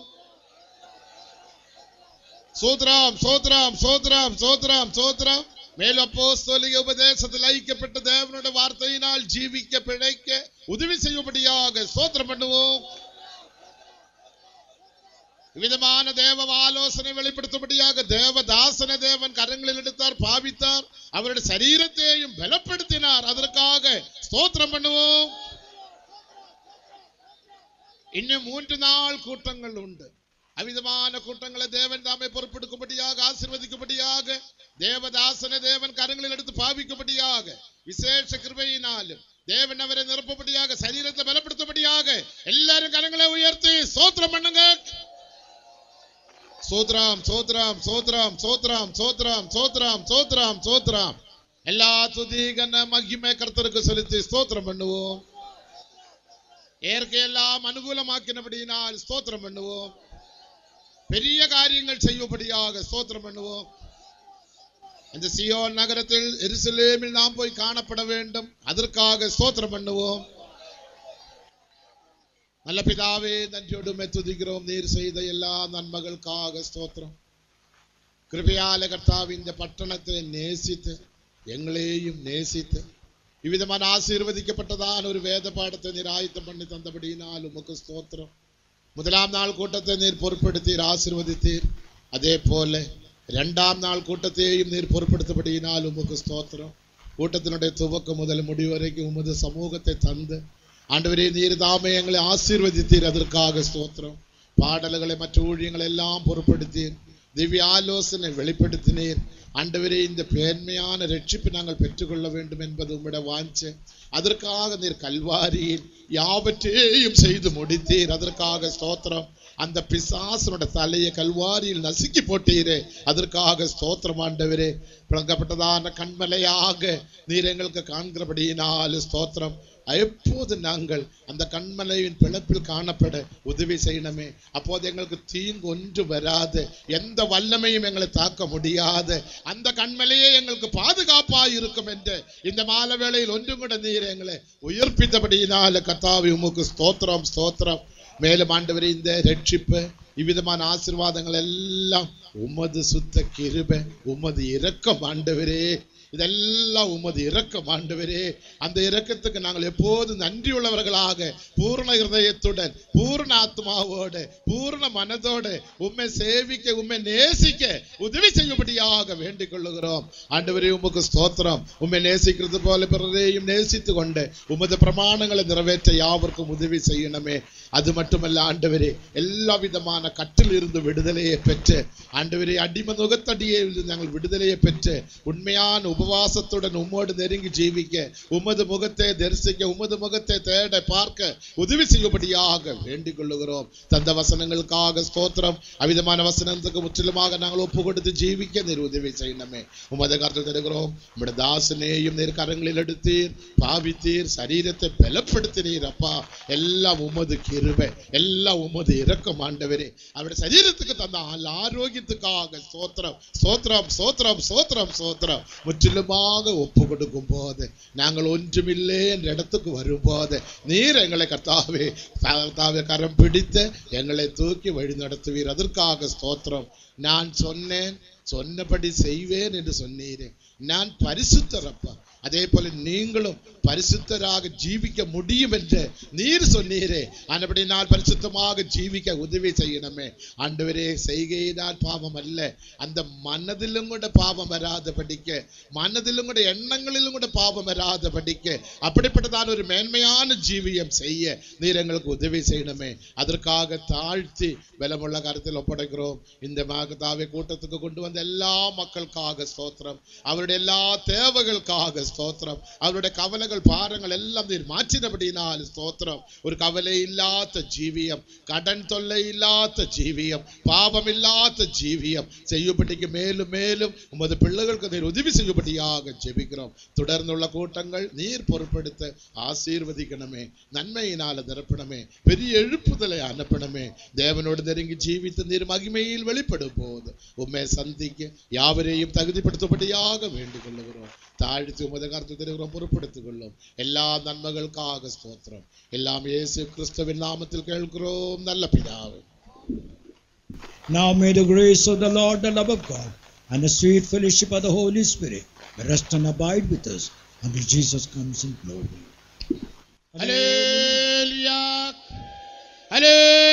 சோத்ராம் சோத்ராம் சோத்ராம் சோத்ராம் சோத்ராம் மேலும் அப்போஸ்தலிக உபதேசத்தில் ஐக்கியப்பட்ட தேவனுடைய வார்த்தையினால் ஜீவிக்க பிழைக்க உதவி செய்யும்படியாக சோத்திரம் பண்ணுவோம் விதமான தேவ ஆலோசனை வெளிப்படுத்தும்படியாக தேவதாசன தேவன் கரங்களில் எடுத்தார் பாவித்தார் அவருடைய சரீரத்தையும் பலப்படுத்தினார் அதற்காக ஸ்தோத்திரம் பண்ணுவோம் இன்னும் மூன்று நாள் கூட்டங்கள் உண்டு அவிதமான கூட்டங்களை தேவன் தாமே பொறுப்பெடுக்கும்படியாக ஆசிர்வதிக்கும்படியாக தேவதாசன தேவன் கரங்களில் எடுத்து பாவிக்கும்படியாக விசேஷ கிருபையினாலும் தேவன் அவரை நிரப்பும்படியாக சரீரத்தை பலப்படுத்தும்படியாக எல்லாரும் கரங்களை உயர்த்தி சோத்திரம் பண்ணுங்க சோத்ராம் சோத்ராம் சோத்ராம் சோத்ராம் சோத்ராம் சோத்ராம் சோத்ராம் சோத்ராம் எல்லா துதி கன மகிமை கர்த்தருக்கு செலுத்தி ஸ்தோத்திரம் பண்ணுவோம் இயற்கையெல்லாம் அனுகூலமாக்கினபடியினால் ஸ்தோத்திரம் பண்ணுவோம் பெரிய காரியங்கள் செய்யும்படியாக ஸ்தோத்திரம் பண்ணுவோம் இந்த சியோன் நகரத்தில் எருசலேமில் நாம் போய் காணப்பட வேண்டும் அதற்காக ஸ்தோத்திரம் பண்ணுவோம் நல்ல பிதாவே நன்றியோடு துதிக்கிறோம் நீர் செய்த எல்லா நன்மைகளுக்காக ஸ்தோத்திரம் கிருபையால கர்த்தாവ് இந்த பட்டணத்தை நேசித்து எங்களையும் நேசித்து இவ்விதமான ஆசீர்வதிக்கப்பட்டதான ஒரு வேத பாடத்தை நீர் ஆயத்தம் பண்ணி தந்தபடியினால் உமக்கு ஸ்தோத்திரம் முதலாம் நாள் கூட்டத்தை நீர் பொறுப்படுத்தீர் ஆசீர்வதித்தீர் அதே போல இரண்டாம் நாள் கூட்டத்தையும் நீர் பொறுப்படுத்தபடியினால் உமக்கு ஸ்தோத்திரம் கூட்டத்தினுடைய துவக்கம் முதல் முடிவு வரைக்கும் உமது சமூகத்தை தந்து ஆண்டவரே நீர் தாமே எங்களை ஆசீர்வதித்தீர் அதற்காக ஸ்தோத்திரம் பாடல்களை மற்ற ஊழியங்களை எல்லாம் பொறுப்படுத்தீர் திவ்ய ஆலோசனை வெளிப்படுத்தினீர் ஆண்டவரே இந்த பேன்மையான ரட்சிப்பு நாங்கள் பெற்றுக்கொள்ள வேண்டும் என்பது உம்மிட வாஞ்ச அதற்காக நீர் கல்வாரியில் யாவற்றையும் செய்து முடித்தீர் அதற்காக ஸ்தோத்திரம் அந்த பிசாசனோட தலையை கல்வாரியில் நசுக்கி போட்டீரே அதற்காக ஸ்தோத்திரம் ஆண்டவரே பிளங்கப்பட்டதான கண்மலையாக நீர் எங்களுக்கு காண்கிறபடியினால் ஸ்தோத்திரம் எப்போது நாங்கள் அந்த கண்மலையின் பிளப்பில் காணப்பட உதவி செய்யணுமே அப்போது எங்களுக்கு தீங்கு ஒன்று வராது எந்த வல்லமையும் எங்களை தாக்க முடியாது அந்த கண்மலையே எங்களுக்கு பாதுகாப்பா இருக்கும் என்று இந்த மாலை வேளையில் ஒன்றும் கூட நீர் எங்களை உயிர்ப்பித்தபடியினால கத்தாவி உமக்கு ஸ்தோத்திரம் ஸ்தோத்திரம் மேலும் ஆண்டவரே இந்த ரட்சிப்பு இவ்விதமான ஆசீர்வாதங்கள் எல்லாம் உமது சுத்த கிருபை உமது இரக்கம் ஆண்டவரே இதெல்லாம் உமது இரக்கம் ஆண்டவரே அந்த இரக்கத்துக்கு நாங்கள் எப்போது நன்றியுள்ளவர்களாக பூர்ண இருதயத்துடன் பூர்ண ஆத்மாவோடு பூர்ண மனதோடு உம்மை சேவிக்க உம்மை நேசிக்க உதவி செய்யும்படியாக வேண்டிக் கொள்ளுகிறோம் ஆண்டவரே உமக்கு ஸ்தோத்திரம் உம்மை நேசிக்கிறது போல பிறரையும் நேசித்து கொண்டு உமது பிரமாணங்களை நிறைவேற்ற யாவருக்கும் உதவி செய்யணுமே அது மட்டுமல்ல ஆண்டவரே எல்லா விதமான கட்டில் இருந்து விடுதலையை பெற்று ஆண்டவரே அடிம நுகத்தடியை நாங்கள் விடுதலையை பெற்று உண்மையான உபவாசத்துடன் உம்மோடு நெருங்கி ஜீவிக்க உமது முகத்தை தரிசிக்க உமது முகத்தை தேட பார்க்க உதவி செய்யும்படியாக வேண்டிக் கொள்ளுகிறோம் தந்த வசனங்களுக்காக ஸ்தோத்திரம் அவிதமான வசனத்துக்கு முற்றிலுமாக நாங்கள் ஒப்பு கொடுத்து ஜீவிக்க நீர் உதவி செய்யணுமே உமது கருத்து தருகிறோம் உம்முடைய தாசனையும் நீர் கரங்களில் எடுத்தீர் பாவித்தீர் சரீரத்தை பலப்படுத்தினீர் அப்பா எல்லாம் உமது கிருபை எல்லாம் உமது இரக்கம் ஆண்டவரே அவருடைய சரீரத்துக்கு தந்த ஆள் ஆரோக்கியத்துக்காக ஸ்தோத்திரம் ஸ்தோத்திரம் ஸ்தோத்திரம் ஸ்தோத்திரம் ஸ்தோத்திரம் முற்றிலுமாக ஒப்பு கொடுக்கும் போது நாங்கள் ஒன்றுமில்லை என்ற இடத்துக்கு வரும்போது நீர் எங்களை கர்த்தாவே கர்த்தாவே கரம் பிடித்து எங்களை தூக்கி வழி நடத்துவீர் அதற்காக ஸ்தோத்திரம் நான் சொன்னேன் சொன்னபடி செய்வேன் என்று சொன்னீரே நான் பரிசுத்தரப்பா அதே போல நீங்களும் பரிசுத்தராக ஜீவிக்க முடியும் என்று நீர் சொன்னீரே ஆனபடி நான் பரிசுத்தமாக ஜீவிக்க உதவி செய்யணுமே ஆண்டவரே செய்கையினால் பாவம் அல்ல அந்த மனதிலும் கூட பாவம் வராத படிக்க மனதிலும் கூட எண்ணங்களிலும் கூட பாவம் வராத படிக்க அப்படிப்பட்டதான ஒரு மேன்மையான ஜீவியம் செய்ய நீர் எங்களுக்கு உதவி செய்யணுமே அதற்காக தாழ்த்தி பலமுள்ள கருத்தில் ஒப்படைக்கிறோம் இந்த மாகத்தாவை கூட்டத்துக்கு கொண்டு வந்த எல்லா மக்களுக்காக ஸ்தோத்திரம் அவருடைய எல்லா தேவைகளுக்காக ஸ்தோத்திரம் அவருடைய கவலைகள் பாரங்கள் எல்லாம் நீர் மாற்றினபடினால் ஸ்தோத்திரம் ஒரு கவலை இல்லாத ஜீவியம் கடன் தொல்லை இல்லாத ஜீவியம் பாவம் இல்லாத ஜீவியம் செய்யும்படிக்கு மேலும் மேலும் உமது பிள்ளைகளுக்கு நீர் உதவி செய்யும்படியாக ஜெபிக்கிறோம் தொடர்ந்துள்ள கூட்டங்கள் நீர் பொறுப்படுத்த ஆசீர்வதிக்கணுமே நன்மையினால நிரப்பணமே பெரிய எழுப்புதலை அனுப்பணுமே தேவனோடு நெருங்கி ஜீவித்து நீர் மகிமையில் வெளிப்படும் போது உம்மை சந்திக்க யாவரையும் தகுதிப்படுத்தும்படியாக வேண்டிக் கொள்ளுகிறோம் தாழ்த்தி உமது கருத்து தருகிறோம் பொறுப்படுத்திக் கொள்ளும் எல்லா நன்மைகளுக்காக ஸ்தோத்திரம் எல்லாம் இயேசு கிறிஸ்துவின் நாமத்தில் கேட்கிறோம் நல்ல பிதாவே Now may the grace of the Lord, the love of God, and the sweet fellowship of the Holy Spirit rest and abide with us until Jesus comes in glory. Hallelujah. Hallelujah.